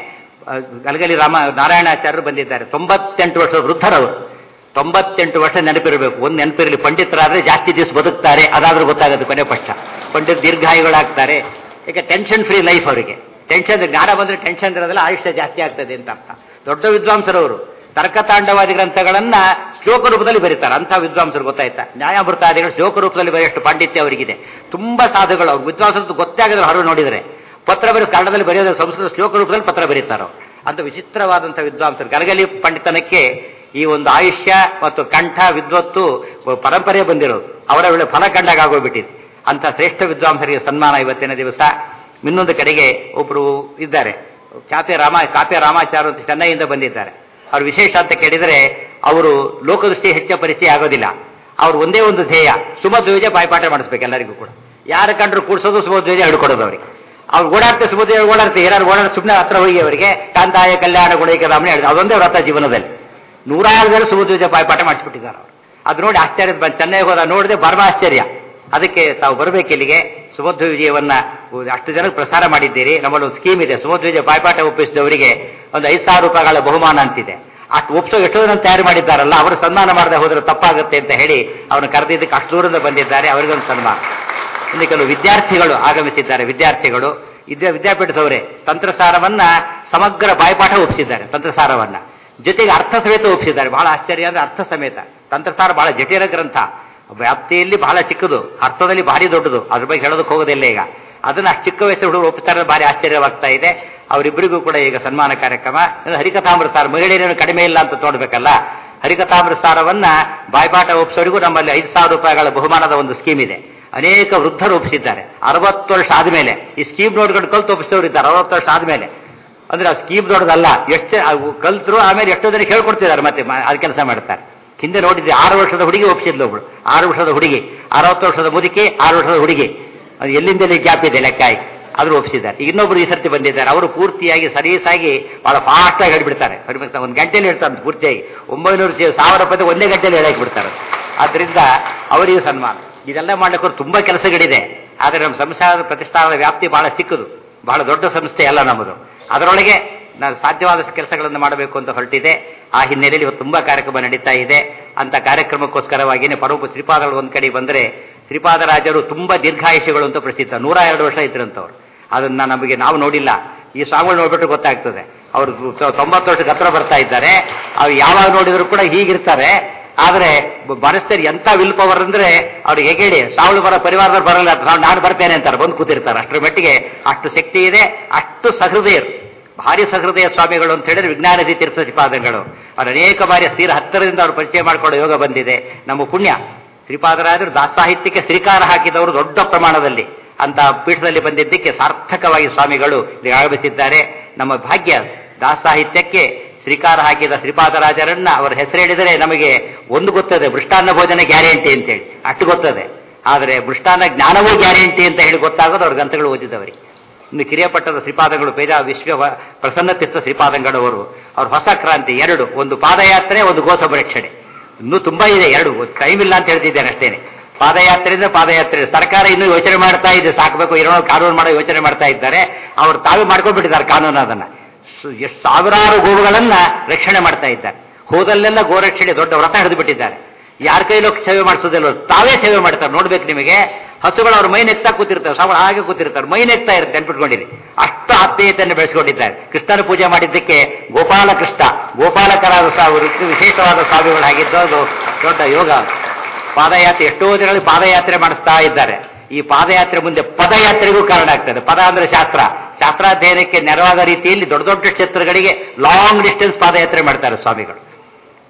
ಗಲಗಲಿ ರಾಮ ನಾರಾಯಣಾಚಾರ್ಯರು ಬಂದಿದ್ದಾರೆ ತೊಂಬತ್ತೆಂಟು ವರ್ಷದ ವೃದ್ಧರವರು ತೊಂಬತ್ತೆಂಟು ವರ್ಷ ನೆನಪಿರಬೇಕು ಒಂದು ನೆನಪಿರಲಿ ಪಂಡಿತರಾದ್ರೆ ಜಾಸ್ತಿ ದಿವಸ ಬದುಕ್ತಾರೆ ಅದಾದ್ರೂ ಗೊತ್ತಾಗುತ್ತೆ ಕೊನೆ ಪಕ್ಷ ಪಂಡಿತ ದೀರ್ಘಾಯುಗಳಾಗ್ತಾರೆ ಯಾಕೆ ಟೆನ್ಷನ್ ಫ್ರೀ ಲೈಫ್ ಅವರಿಗೆ ಟೆನ್ಷನ್ ಜ್ಞಾನ ಬಂದ್ರೆ ಟೆನ್ಷನ್ ಇರೋದಿಲ್ಲ ಆಯುಷ್ಯ ಜಾಸ್ತಿ ಆಗ್ತದೆ ಅಂತ ಅರ್ಥ ದೊಡ್ಡ ವಿದ್ವಾಂಸರವರು ತರ್ಕತಾಂಡವಾದಿ ಗ್ರಂಥಗಳನ್ನ ಶ್ಲೋಕ ರೂಪದಲ್ಲಿ ಬರೀತಾರೆ ಅಂಥ ವಿದ್ವಾಂಸರು ಗೊತ್ತಾಯ್ತಾ ನ್ಯಾಯಾಮೃತಾದಿಗಳು ಶ್ಲೋಕ ರೂಪದಲ್ಲಿ ಬರೆಯಷ್ಟು ಪಾಂಡಿತ್ಯ ಅವರಿಗಿದೆ ತುಂಬಾ ಸಾಧುಗಳು ಅವ್ರು ವಿದ್ವಾಂಸರು ಗೊತ್ತೇ ಆಗದ್ರೆ ಹೊರಗೆ ನೋಡಿದರೆ ಪತ್ರ ಬರೆದು ಕನ್ನಡದಲ್ಲಿ ಬರೆಯೋದು ಸಂಸ್ಕೃತ ಶ್ಲೋಕ ರೂಪದಲ್ಲಿ ಪತ್ರ ಬರೀತಾರೋ ಅಂತ ವಿಚಿತ್ರವಾದಂಥ ವಿದ್ವಾಂಸರು ಗಲಗಲಿ ಪಂಡಿತನಕ್ಕೆ ಈ ಒಂದು ಆಯುಷ್ಯ ಮತ್ತು ಕಂಠ ವಿದ್ವತ್ತು ಪರಂಪರೆ ಬಂದಿರೋದು ಅವರ ವೇಳೆ ಫಲ ಕಂಡಾಗ ಆಗೋಗ್ಬಿಟ್ಟಿದೆ ಅಂತ ಶ್ರೇಷ್ಠ ವಿದ್ವಾಂಸರಿಗೆ ಸನ್ಮಾನ ಇವತ್ತಿನ ದಿವಸ ಇನ್ನೊಂದು ಕಡೆಗೆ ಒಬ್ಬರು ಇದ್ದಾರೆ ಚಾಪೆ ರಾಮ ಕಾಪೆ ರಾಮಾಚಾರ್ಯ ಅಂತ ಚೆನ್ನೈಯಿಂದ ಬಂದಿದ್ದಾರೆ ಅವ್ರ ವಿಶೇಷ ಅಂತ ಕೇಳಿದರೆ ಅವರು ಲೋಕದೃಷ್ಟಿ ಹೆಚ್ಚ ಪರಿಚಯ ಆಗೋದಿಲ್ಲ ಅವ್ರು ಒಂದೇ ಒಂದು ಧ್ಯೇಯ ಸುಮಧ್ವಜ ಬಾಯ್ಪಾಠ ಮಾಡಿಸ್ಬೇಕು ಎಲ್ಲರಿಗೂ ಕೂಡ ಯಾರ ಕಂಡ್ರು ಕೂಡಿಸೋದು ಸುಮಧ್ವಜ ಹಿಡ್ಕೊಡೋದು ಅವರಿಗೆ ಅವ್ರು ಓಡಾಡ್ತಾ ಸುಮಧ್ವಜ ಓಡಾಡ್ತಾರೆ ಯಾರು ಓಡಾಡ ಸುಮ್ಮನೆ ಹತ್ರ ಹೋಗಿ ಅವರಿಗೆ ಕಾಂತಾಯ ಕಲ್ಯಾಣ ಗುಣೈಕ ರಾಮನೆ ಹೇಳಿದ್ರು ಅದೊಂದೇ ವ್ರತ ಜೀವನದಲ್ಲಿ ನೂರಾರು ಜನ ಸುಮಧ್ವಜ ಬಾಯ್ಪಾಠ ಮಾಡಿಸ್ಬಿಟ್ಟಿದ್ದಾರೆ ಅವರು ಅದು ನೋಡಿ ಆಶ್ಚರ್ಯ ಬಂದು ಚೆನ್ನೈಗೆ ಹೋದ ನೋಡಿದೆ ಪರಮ ಆಶ್ಚರ್ಯ ಅದಕ್ಕೆ ತಾವು ಬರಬೇಕು ಇಲ್ಲಿಗೆ ಸುಮಧ್ವ ವಿಜಯವನ್ನ ಅಷ್ಟು ಜನಕ್ಕೆ ಪ್ರಸಾರ ಮಾಡಿದ್ದೀರಿ ನಮ್ಮಲ್ಲಿ ಒಂದು ಸ್ಕೀಮ್ ಇದೆ ಸುಮಧ್ವ ವಿಜಯ ಬಾಯ್ಪಾಠ ಒಪ್ಪಿಸಿದವರಿಗೆ ಒಂದು ಐದು ಸಾವಿರ ರೂಪಾಯಿಗಳ ಬಹುಮಾನ ಅಂತಿದೆ ಅಷ್ಟು ಒಪ್ಸೋ ಎಷ್ಟೋ ಜನ ತಯಾರು ಮಾಡಿದ್ದಾರಲ್ಲ ಅವರು ಸನ್ಮಾನ ಮಾಡದೆ ಹೋದ್ರೆ ತಪ್ಪಾಗುತ್ತೆ ಅಂತ ಹೇಳಿ ಅವನು ಕರೆದಿದ್ದಕ್ಕೆ ಅಷ್ಟು ದೂರದಿಂದ ಬಂದಿದ್ದಾರೆ ಅವರಿಗೊಂದು ಸನ್ಮಾನ ಇನ್ನು ಕೆಲವು ವಿದ್ಯಾರ್ಥಿಗಳು ಆಗಮಿಸಿದ್ದಾರೆ ವಿದ್ಯಾರ್ಥಿಗಳು ಇದೇ ವಿದ್ಯಾಪೀಠದವರೇ ತಂತ್ರಸಾರವನ್ನ ಸಮಗ್ರ ಬಾಯ್ಪಾಠ ಒಪ್ಪಿಸಿದ್ದಾರೆ ತಂತ್ರಸಾರವನ್ನ ಜೊತೆಗೆ ಅರ್ಥ ಸಮೇತ ಒಪ್ಪಿಸಿದ್ದಾರೆ ಬಹಳ ಆಶ್ಚರ್ಯ ಅಂದ್ರೆ ಅರ್ಥ ಸಮೇತ ತಂತ್ರಸಾರ ಬಹಳ ಜಟಿಲ ಗ್ರಂಥ ವ್ಯಾಪ್ತಿಯಲ್ಲಿ ಬಹಳ ಚಿಕ್ಕದು ಅರ್ಥದಲ್ಲಿ ಭಾರಿ ದೊಡ್ಡದು ಅದ್ರ ಬಗ್ಗೆ ಹೇಳೋದಕ್ಕೆ ಹೋಗೋದಿಲ್ಲ ಈಗ ಅದನ್ನ ಅಷ್ಟು ಚಿಕ್ಕ ವಯಸ್ಸು ಹುಡುಗರು ಒಪ್ಪಿಸ್ತಾರೆ ಭಾರಿ ಆಶ್ಚರ್ಯವಾಗ್ತಾ ಇದೆ ಅವರಿಬ್ಬರಿಗೂ ಕೂಡ ಈಗ ಸನ್ಮಾನ ಕಾರ್ಯಕ್ರಮ ಹರಿಕಥಾಮೃತಾರ ಮಹಿಳೆಯರೇನು ಕಡಿಮೆ ಇಲ್ಲ ಅಂತ ತೋಡ್ಬೇಕಲ್ಲ ಹರಿಕಥಾಮೃತಾರವನ್ನ ಬಾಯ್ಪಾಠ ಒಪ್ಪಿಸೋರಿಗೂ ನಮ್ಮಲ್ಲಿ ಐದು ಸಾವಿರ ರೂಪಾಯಿಗಳ ಬಹುಮಾನದ ಒಂದು ಸ್ಕೀಮ್ ಇದೆ ಅನೇಕ ವೃದ್ಧರು ಒಪ್ಪಿಸಿದ್ದಾರೆ ಅರವತ್ತು ವರ್ಷ ಆದ್ಮೇಲೆ ಈ ಸ್ಕೀಮ್ ನೋಡ್ಕೊಂಡು ಕಲ್ತು ಒಪ್ಪಿಸೋರು ಇದ್ದಾರೆ ಅರವತ್ತು ವರ್ಷ ಆದ್ಮೇಲೆ ಅಂದ್ರೆ ಆ ಸ್ಕೀಮ್ ದೊಡ್ಡದಲ್ಲ ಎಷ್ಟು ಕಲ್ತರು ಆಮೇಲೆ ಎಷ್ಟೋ ಜನ ಹೇಳ್ಕೊಡ್ತಿದ್ದಾರೆ ಮತ್ತೆ ಅದು ಕೆಲಸ ಮಾಡ್ತಾರೆ ಹಿಂದೆ ನೋಡಿದ್ದೆ ಆರು ವರ್ಷದ ಹುಡುಗಿ ಒಪ್ಪಿಸಿದ್ಲು ಒಬ್ಳು ಆರು ವರ್ಷದ ಹುಡುಗಿ ಅರವತ್ತು ವರ್ಷದ ಮುದುಕಿ ಆರು ವರ್ಷದ ಹುಡುಗಿ ಅದು ಎಲ್ಲಿಂದಲೇ ಗ್ಯಾಪ್ ಇದೆ ಲೆಕ್ಕಾಯಿ ಆದ್ರೂ ಒಪ್ಪಿಸಿದ್ದಾರೆ ಇನ್ನೊಬ್ರು ಈ ಸರ್ತಿ ಬಂದಿದ್ದಾರೆ ಅವರು ಪೂರ್ತಿಯಾಗಿ ಸರೀಸಾಗಿ ಬಹಳ ಫಾಸ್ಟ್ ಆಗಿ ಹೇಳಿಬಿಡ್ತಾರೆ ಒಂದು ಗಂಟೆಲಿ ಹೇಳ್ತಾರೆ ಪೂರ್ತಿಯಾಗಿ ಒಂಬೈನೂರು ಸಾವಿರ ರೂಪಾಯಿ ಒಂದೇ ಗಂಟೆಲಿ ಹೇಳಾಕಿ ಬಿಡ್ತಾರೆ ಆದ್ರಿಂದ ಅವರಿಗೆ ಸನ್ಮಾನ ಇದೆಲ್ಲ ಮಾಡ್ಲಿಕ್ಕೆ ತುಂಬಾ ಕೆಲಸಗಳಿದೆ ಆದರೆ ನಮ್ಮ ಸಂಸ್ಥಾನದ ಪ್ರತಿಷ್ಠಾನದ ವ್ಯಾಪ್ತಿ ಬಹಳ ಚಿಕ್ಕದು ಬಹಳ ದೊಡ್ಡ ಸಂಸ್ಥೆ ಅಲ್ಲ ನಮ್ಮದು ಅದರೊಳಗೆ ನಾನು ಸಾಧ್ಯವಾದಷ್ಟು ಕೆಲಸಗಳನ್ನು ಮಾಡಬೇಕು ಅಂತ ಹೊರಟಿದೆ ಆ ಹಿನ್ನೆಲೆಯಲ್ಲಿ ಇವತ್ತು ತುಂಬಾ ಕಾರ್ಯಕ್ರಮ ನಡೀತಾ ಇದೆ ಅಂತ ಕಾರ್ಯಕ್ರಮಕ್ಕೋಸ್ಕರವಾಗಿಯೇ ಪರೋಪ ಶ್ರೀಪಾದಗಳು ಒಂದ್ ಕಡೆ ಬಂದರೆ ಶ್ರೀಪಾದರಾಜರು ತುಂಬಾ ದೀರ್ಘಾಯುಷ್ಯಗಳು ಅಂತ ಪ್ರಸಿದ್ಧ ನೂರ ಎರಡು ವರ್ಷ ಇದ್ರಂತವ್ರು ಅದನ್ನ ನಮಗೆ ನಾವು ನೋಡಿಲ್ಲ ಈ ಸ್ವಾಮಿಗಳು ನೋಡ್ಬಿಟ್ಟು ಗೊತ್ತಾಗ್ತದೆ ಅವರು ತೊಂಬತ್ತು ವರ್ಷ ಹತ್ರ ಬರ್ತಾ ಇದ್ದಾರೆ ಅವ್ರು ಯಾವಾಗ ನೋಡಿದ್ರು ಕೂಡ ಹೀಗಿರ್ತಾರೆ ಆದ್ರೆ ಬರಸ್ತೇರಿ ಎಂತ ವಿಲ್ ಪವರ್ ಅಂದ್ರೆ ಅವ್ರಿಗೆ ಹೇಗೆ ಹೇಳಿ ಸಾವಳು ಬರೋ ಪರಿವಾರದವ್ರು ಬರಲ್ಲ ನಾನು ಬರ್ತೇನೆ ಅಂತಾರೆ ಬಂದು ಕೂತಿರ್ತಾರೆ ಅಷ್ಟರ ಮಟ್ಟಿಗೆ ಅಷ್ಟು ಶಕ್ತಿ ಇದೆ ಅಷ್ಟು ಸಹೃದಯರು ಭಾರಿ ಸಹೃದಯ ಸ್ವಾಮಿಗಳು ಅಂತ ಹೇಳಿದ್ರೆ ವಿಜ್ಞಾನದಿ ತೀರ್ಥ ಶ್ರೀಪಾದಗಳು ಅವ್ರು ಅನೇಕ ಬಾರಿ ತೀರ ಹತ್ತಿರದಿಂದ ಅವರು ಪರಿಚಯ ಮಾಡಿಕೊಳ್ಳೋ ಯೋಗ ಬಂದಿದೆ ನಮ್ಮ ಪುಣ್ಯ ಶ್ರೀಪಾದರಾಜರು ದಾಸಾಹಿತ್ಯಕ್ಕೆ ಶ್ರೀಕಾರ ಹಾಕಿದವರು ದೊಡ್ಡ ಪ್ರಮಾಣದಲ್ಲಿ ಅಂತ ಪೀಠದಲ್ಲಿ ಬಂದಿದ್ದಕ್ಕೆ ಸಾರ್ಥಕವಾಗಿ ಸ್ವಾಮಿಗಳು ಇಲ್ಲಿ ಆಗಮಿಸಿದ್ದಾರೆ ನಮ್ಮ ಭಾಗ್ಯ ದಾಸಾಹಿತ್ಯಕ್ಕೆ ಶ್ರೀಕಾರ ಹಾಕಿದ ಶ್ರೀಪಾದರಾಜರನ್ನ ಅವರ ಹೆಸರು ಹೇಳಿದರೆ ನಮಗೆ ಒಂದು ಗೊತ್ತದೆ ಮೃಷ್ಟಾನ್ನ ಭೋಜನ ಗ್ಯಾರಂಟಿ ಅಂತೇಳಿ ಅಷ್ಟು ಗೊತ್ತದೆ ಆದರೆ ಮೃಷ್ಟಾನ್ನ ಜ್ಞಾನವೂ ಗ್ಯಾರಂಟಿ ಅಂತ ಹೇಳಿ ಗೊತ್ತಾಗೋದು ಅವ್ರ ಗ್ರಂಥಗಳು ಓದಿದವರಿಗೆ ಇನ್ನು ಕಿರಿಯಪಟ್ಟದ ಶ್ರೀಪಾದಗಳು ಪೇಜ ವಿಶ್ವ ಪ್ರಸನ್ನ ತೀರ್ಥ ಶ್ರೀಪಾದಂಗಳವರು ಅವ್ರ ಹೊಸ ಕ್ರಾಂತಿ ಎರಡು ಒಂದು ಪಾದಯಾತ್ರೆ ಒಂದು ಗೋಸಂರಕ್ಷಣೆ ಇನ್ನೂ ತುಂಬಾ ಇದೆ ಎರಡು ಟೈಮ್ ಇಲ್ಲ ಅಂತ ಹೇಳ್ತಿದ್ದೇನೆ ಅಷ್ಟೇನೆ ಪಾದಯಾತ್ರೆಯಿಂದ ಪಾದಯಾತ್ರೆ ಸರ್ಕಾರ ಇನ್ನೂ ಯೋಚನೆ ಮಾಡ್ತಾ ಇದೆ ಸಾಕಬೇಕು ಏನೋ ಕಾನೂನು ಮಾಡೋ ಯೋಚನೆ ಮಾಡ್ತಾ ಇದ್ದಾರೆ ಅವರು ತಾವೇ ಮಾಡ್ಕೊಂಡ್ಬಿಟ್ಟಿದ್ದಾರೆ ಕಾನೂನು ಅದನ್ನ ಎಷ್ಟು ಸಾವಿರಾರು ಗೋವುಗಳನ್ನ ರಕ್ಷಣೆ ಮಾಡ್ತಾ ಇದ್ದಾರೆ ಹೋದಲ್ಲೆಲ್ಲ ಗೋರಕ್ಷಣೆ ದೊಡ್ಡ ವ್ರತ ಹಿಡಿದು ಬಿಟ್ಟಿದ್ದಾರೆ ಯಾರ ಕೈಲೋ ಸೇವೆ ಮಾಡಿಸೋದಿಲ್ಲ ತಾವೇ ಸೇವೆ ಮಾಡ್ತಾರೆ ನೋಡ್ಬೇಕು ನಿಮಗೆ ಹಸುಗಳು ಅವ್ರ ಮೈ ನೆಕ್ತಾ ಕೂತಿರ್ತಾರೆ ಸಾವಳ ಹಾಗೆ ಕೂತಿರ್ತಾರೆ ಮೈ ನೆಕ್ತಾ ಇರುತ್ತೆ ನೆನ್ಪಿಟ್ಕೊಂಡಿರಿ ಅಷ್ಟು ಆತ್ಮೀಯತೆಯನ್ನು ಬೆಳೆಸ್ಕೊಂಡಿದ್ದಾರೆ ಕೃಷ್ಣನ ಪೂಜೆ ಮಾಡಿದ್ದಕ್ಕೆ ಗೋಪಾಲ ಕೃಷ್ಣ ಗೋಪಾಲಕರಾದ ಸಾವಿರ ವಿಶೇಷವಾದ ಸಾವಿಗಳು ಆಗಿದ್ದು ಅದು ದೊಡ್ಡ ಯೋಗ ಪಾದಯಾತ್ರೆ ಎಷ್ಟೋ ಜನಗಳಿಗೆ ಪಾದಯಾತ್ರೆ ಮಾಡಿಸ್ತಾ ಇದ್ದಾರೆ ಈ ಪಾದಯಾತ್ರೆ ಮುಂದೆ ಪದಯಾತ್ರೆಗೂ ಕಾರಣ ಆಗ್ತದೆ ಪದ ಅಂದ್ರೆ ಶಾಸ್ತ್ರ ಶಾಸ್ತ್ರಾಧ್ಯಯನಕ್ಕೆ ನೆರವಾದ ರೀತಿಯಲ್ಲಿ ದೊಡ್ಡ ದೊಡ್ಡ ಕ್ಷೇತ್ರಗಳಿಗೆ ಲಾಂಗ್ ಡಿಸ್ಟೆನ್ಸ್ ಪಾದಯಾತ್ರೆ ಮಾಡ್ತಾರೆ ಸ್ವಾಮಿಗಳು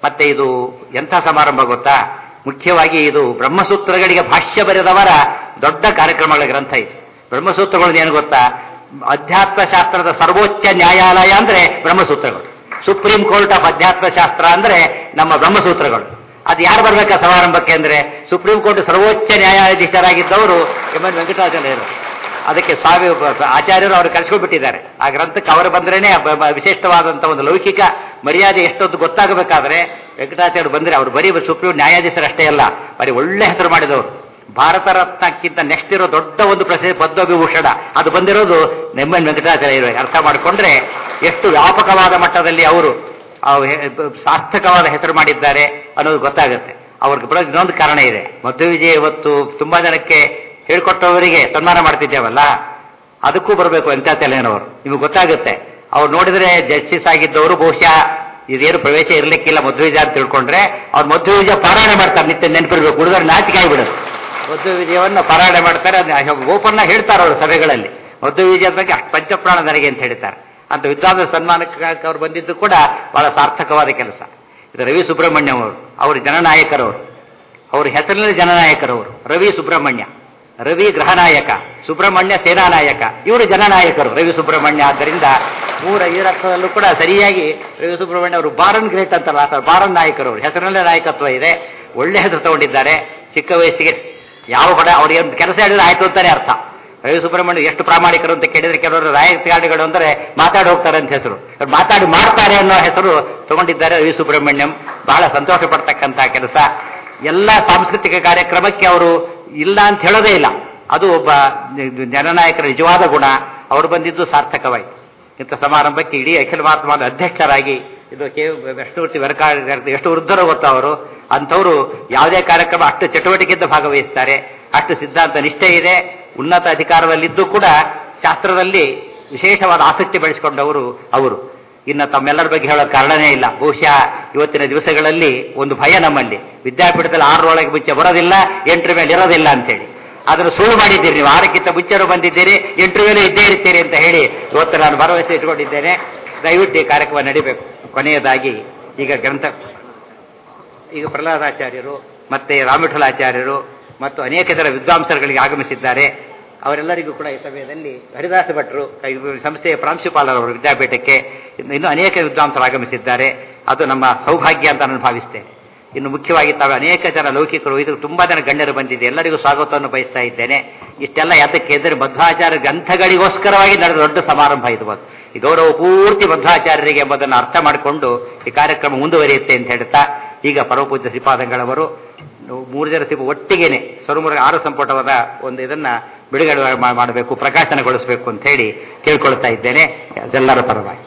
ಮತ್ತೆ ಇದು ಎಂಥ ಸಮಾರಂಭ ಗೊತ್ತಾ ಮುಖ್ಯವಾಗಿ ಇದು ಬ್ರಹ್ಮಸೂತ್ರಗಳಿಗೆ ಭಾಷ್ಯ ಬರೆದವರ ದೊಡ್ಡ ಕಾರ್ಯಕ್ರಮಗಳ ಗ್ರಂಥ ಇದು ಬ್ರಹ್ಮಸೂತ್ರಗಳು ಏನು ಗೊತ್ತಾ ಅಧ್ಯಾತ್ಮ ಶಾಸ್ತ್ರದ ಸರ್ವೋಚ್ಚ ನ್ಯಾಯಾಲಯ ಅಂದ್ರೆ ಬ್ರಹ್ಮಸೂತ್ರಗಳು ಸುಪ್ರೀಂ ಕೋರ್ಟ್ ಆಫ್ ಅಧ್ಯಾತ್ಮ ಶಾಸ್ತ್ರ ಅಂದ್ರೆ ನಮ್ಮ ಬ್ರಹ್ಮಸೂತ್ರಗಳು ಅದು ಯಾರು ಬರ್ಬೇಕಾ ಸಮಾರಂಭಕ್ಕೆ ಅಂದ್ರೆ ಸುಪ್ರೀಂ ಕೋರ್ಟ್ ಸರ್ವೋಚ್ಚ ನ್ಯಾಯಾಧೀಶರಾಗಿದ್ದವರು ಎಂ ಎನ್ ವೆಂಕಟಾಚಲಯರು ಅದಕ್ಕೆ ಸ್ವಾಮಿ ಆಚಾರ್ಯರು ಅವರು ಕರೆಸ್ಕೊಂಡ್ಬಿಟ್ಟಿದ್ದಾರೆ ಆ ಗ್ರಂಥಕ್ಕೆ ಅವರು ಬಂದ್ರೇನೆ ಬ- ಬ- ವಿಶಿಷ್ಟವಾದಂತಹ ಒಂದು ಲೌಕಿಕ ಮರ್ಯಾದೆ ಎಷ್ಟೊಂದು ಗೊತ್ತಾಗಬೇಕಾದ್ರೆ ವೆಂಕಟಾಚಾರ್ಯರು ಬಂದ್ರೆ ಅವರು ಬರೀ ಸುಪ್ರೀಂ ನ್ಯಾಯಾಧೀಶರಷ್ಟೇ ಅಲ್ಲ ಬರೀ ಒಳ್ಳೆ ಹೆಸರು ಮಾಡಿದವರು ಭಾರತ ರತ್ನಕ್ಕಿಂತ ನೆಕ್ಸ್ಟ್ ಇರೋ ದೊಡ್ಡ ಒಂದು ಪ್ರಸಿದ್ಧ ಪದ್ಮವಿಭೂಷಣ ಅದು ಬಂದಿರೋದು ನೆಮ್ಮನ್ ವೆಂಕಟಾಚಾರ್ಯರು ಅರ್ಥ ಮಾಡಿಕೊಂಡ್ರೆ ಎಷ್ಟು ವ್ಯಾಪಕವಾದ ಮಟ್ಟದಲ್ಲಿ ಅವರು ಅವ್ ಹೆ- ಸಾರ್ಥಕವಾದ ಹೆಸರು ಮಾಡಿದ್ದಾರೆ ಅನ್ನೋದು ಗೊತ್ತಾಗುತ್ತೆ ಅವ್ರಿಗೆ ಬರೋದು ಇನ್ನೊಂದು ಕಾರಣ ಇದೆ ಮಧ್ವ ವಿಜಯ ಇವತ್ತು ತುಂಬಾ ಜನಕ್ಕೆ ಹೇಳ್ಕೊಟ್ಟವರಿಗೆ ಸನ್ಮಾನ ಮಾಡ್ತಿದ್ದೇವಲ್ಲ ಅದಕ್ಕೂ ಬರಬೇಕು ವೆಂಕಟಾಚಲಯ್ಯನವರು ನಿಮಗೆ ಗೊತ್ತಾಗುತ್ತೆ ಅವ್ರು ನೋಡಿದ್ರೆ ಜಸ್ಟಿಸ್ ಆಗಿದ್ದವರು ಬಹುಶಃ ಇದೇನು ಪ್ರವೇಶ ಇರ್ಲಿಕ್ಕಿಲ್ಲ ಮಧ್ವ ವಿಜಯ ಅಂತ ತಿಳ್ಕೊಂಡ್ರೆ ಅವ್ರು ಮಧ್ವ ವಿಜಯ ಪಾರಾಯಣ ಮಾಡ್ತಾರೆ ನಿತ್ಯ ನೆನಪಿರ್ಬೇಕು ಹುಡುಗರು ನಾಚಿಕೆ ಆಗಿಬಿಡೋದು ಮಧ್ವ ವಿಜಯವನ್ನ ಪಾರಾಯಣ ಮಾಡ್ತಾರೆ ಓಪನ್ ಹೇಳ್ತಾರೆ ಅವರು ಸಭೆಗಳಲ್ಲಿ ಮಧ್ವ ವಿಜಯದ ಬಗ್ಗೆ ಅಷ್ಟು ಪಂಚಪ್ರಾಣ ನನಗೆ ಅಂತ ಹೇಳ್ತಾರೆ ಅಂತ ವಿದ್ವಾಂಸರ ಸನ್ಮಾನಕ್ಕೆ ಅವ್ರು ಬಂದಿದ್ದು ಕೂಡ ಬಹಳ ಸಾರ್ಥಕವಾದ ಕೆಲಸ ಇದು ರವಿ ಸುಬ್ರಹ್ಮಣ್ಯಂ ಅವರು ಅವರು ಜನನಾಯಕರವರು ಅವ್ರ ಹೆಸರಿನಲ್ಲಿ ಜನನಾಯಕರವರು ರವಿ ಸುಬ್ರಹ್ಮಣ್ಯ ರವಿ ಗೃಹನಾಯಕ ಸುಬ್ರಹ್ಮಣ್ಯ ಸೇನಾನಾಯಕ ಇವರು ಜನನಾಯಕರು ರವಿ ಸುಬ್ರಹ್ಮಣ್ಯ ಆದ್ದರಿಂದ ಮೂರ ಈರರ್ಥದಲ್ಲೂ ಕೂಡ ಸರಿಯಾಗಿ ರವಿ ಸುಬ್ರಹ್ಮಣ್ಯ ಅವರು ಬಾರನ್ ಗ್ರೇಟ್ ಅಂತಲ್ಲ ಆ ಥರ ಬಾರನ್ ನಾಯಕರು ಅವರು ಹೆಸರಿನಲ್ಲೇ ನಾಯಕತ್ವ ಇದೆ ಒಳ್ಳೆ ಹೆಸರು ತಗೊಂಡಿದ್ದಾರೆ ಚಿಕ್ಕ ವಯಸ್ಸಿಗೆ ಯಾವ ಕಡೆ ಅವ್ರಿಗೆ ಒಂದು ಕೆಲಸ ಹೇಳಿದ್ರೆ ಆಯ್ತು ಅಂತಾನೆ ಅರ್ಥ ರವಿ ಸುಬ್ರಹ್ಮಣ್ಯ ಎಷ್ಟು ಪ್ರಾಮಾಣಿಕರು ಅಂತ ಕೇಳಿದ್ರೆ ಕೆಲವರು ರಾಯಕಾಡಿಗಳು ಅಂದ್ರೆ ಮಾತಾಡಿ ಹೋಗ್ತಾರೆ ಅಂತ ಹೆಸರು ಅವ್ರು ಮಾತಾಡಿ ಮಾಡ್ತಾರೆ ಅನ್ನೋ ಹೆಸರು ತಗೊಂಡಿದ್ದಾರೆ ರವಿ ಸುಬ್ರಹ್ಮಣ್ಯಂ ಬಹಳ ಸಂತೋಷ ಪಡ್ತಕ್ಕಂಥ ಕೆಲಸ ಎಲ್ಲ ಸಾಂಸ್ಕೃತಿಕ ಕಾರ್ಯಕ್ರಮಕ್ಕೆ ಅವರು ಇಲ್ಲ ಅಂತ ಹೇಳೋದೇ ಇಲ್ಲ ಅದು ಒಬ್ಬ ಜನನಾಯಕರ ನಿಜವಾದ ಗುಣ ಅವರು ಬಂದಿದ್ದು ಸಾರ್ಥಕವಾಯಿತು ಇಂಥ ಸಮಾರಂಭಕ್ಕೆ ಇಡೀ ಅಖಿಲ ಭಾರತವಾದ ಅಧ್ಯಕ್ಷರಾಗಿ ಇದು ಕೆ ವಿಷ್ಣುಮೂರ್ತಿ ವೆರಕಾ ಎಷ್ಟು ವೃದ್ಧರು ಗೊತ್ತು ಅವರು ಅಂಥವರು ಯಾವುದೇ ಕಾರ್ಯಕ್ರಮ ಅಷ್ಟು ಚಟುವಟಿಕೆಯಿಂದ ಭಾಗವಹಿಸ್ತಾರೆ ಅಷ್ಟು ಸಿದ್ಧಾಂತ ನಿಷ್ಠೆ ಇದೆ ಉನ್ನತ ಅಧಿಕಾರದಲ್ಲಿದ್ದು ಕೂಡ ಶಾಸ್ತ್ರದಲ್ಲಿ ವಿಶೇಷವಾದ ಆಸಕ್ತಿ ಬೆಳೆಸಿಕೊಂಡವರು ಅವರು ಇನ್ನು ತಮ್ಮೆಲ್ಲರ ಬಗ್ಗೆ ಹೇಳೋ ಕಾರಣನೇ ಇಲ್ಲ ಬಹುಶಃ ಇವತ್ತಿನ ದಿವಸಗಳಲ್ಲಿ ಒಂದು ಭಯ ನಮ್ಮಲ್ಲಿ ವಿದ್ಯಾಪೀಠದಲ್ಲಿ ಆರರೊಳಗೆ ಮುಂಚೆ ಬರೋದಿಲ್ಲ ಎಂಟರ ಮೇಲೆ ಇರೋದಿಲ್ಲ ಅಂತೇಳಿ ಅದನ್ನು ಸುಳ್ಳು ಮಾಡಿದ್ದೀರಿ ನೀವು ಆರಕ್ಕಿಂತ ಮುಂಚೆನೂ ಬಂದಿದ್ದೀರಿ ಎಂಟರ ಮೇಲೆ ಇದ್ದೇ ಇರ್ತೀರಿ ಅಂತ ಹೇಳಿ ಇವತ್ತು ನಾನು ಭರವಸೆ ಇಟ್ಕೊಂಡಿದ್ದೇನೆ ದಯವಿಟ್ಟು ಈ ಕಾರ್ಯಕ್ರಮ ನಡಿಬೇಕು ಕೊನೆಯದಾಗಿ ಈಗ ಗ್ರಂಥ ಈಗ ಪ್ರಹ್ಲಾದಾಚಾರ್ಯರು ಮತ್ತೆ ರಾಮವಿಠಲಾಚಾರ್ಯರು ಮತ್ತು ಅನೇಕ ಜನ ವಿದ್ವಾಂಸರುಗಳಿಗೆ ಆಗಮಿಸಿದ್ದಾರೆ ಅವರೆಲ್ಲರಿಗೂ ಕೂಡ ಈ ಸಮಯದಲ್ಲಿ ಹರಿದಾಸ ಭಟ್ರು ಈ ಸಂಸ್ಥೆಯ ಪ್ರಾಂಶುಪಾಲರವರು ವಿದ್ಯಾಪೀಠಕ್ಕೆ ಇನ್ನು ಇನ್ನೂ ಅನೇಕ ವಿದ್ವಾಂಸರು ಆಗಮಿಸಿದ್ದಾರೆ ಅದು ನಮ್ಮ ಸೌಭಾಗ್ಯ ಅಂತ ನಾನು ಭಾವಿಸ್ತೇನೆ ಇನ್ನು ಮುಖ್ಯವಾಗಿ ತಾವು ಅನೇಕ ಜನ ಲೌಕಿಕರು ಇದು ತುಂಬಾ ಜನ ಗಣ್ಯರು ಬಂದಿದೆ ಎಲ್ಲರಿಗೂ ಸ್ವಾಗತವನ್ನು ಬಯಸ್ತಾ ಇದ್ದೇನೆ ಇಷ್ಟೆಲ್ಲ ಯಾತಕ್ಕೆ ಅಂದರೆ ಮಧ್ವಾಚಾರ್ಯ ಗ್ರಂಥಗಳಿಗೋಸ್ಕರವಾಗಿ ನಡೆದ ದೊಡ್ಡ ಸಮಾರಂಭ ಇದು ಒಂದು. ಈ ಗೌರವ ಪೂರ್ತಿ ಮಧ್ವಾಚಾರ್ಯರಿಗೆ ಎಂಬುದನ್ನು ಅರ್ಥ ಮಾಡಿಕೊಂಡು ಈ ಕಾರ್ಯಕ್ರಮ ಮುಂದುವರಿಯುತ್ತೆ ಅಂತ ಹೇಳ್ತಾ ಈಗ ಪರಮಪೂಜ್ಯ ಶ್ರೀಪಾದಂಗಳವರು ಮೂರು ಜನ ಸಿಬ್ಬ ಒಟ್ಟಿಗೆನೆ ಸರುಮುರ ಆರು ಸಂಪುಟವಾದ ಒಂದು ಇದನ್ನ ಬಿಡುಗಡೆ ಮಾ- ಮಾಡಬೇಕು ಪ್ರಕಾಶನಗೊಳಿಸಬೇಕು ಅಂತ ಹೇಳಿ ಕೇಳ್ಕೊಳ್ತಾ ಇದ್ದೇನೆ ಅದೆಲ್ಲರ ಪರವಾಗಿ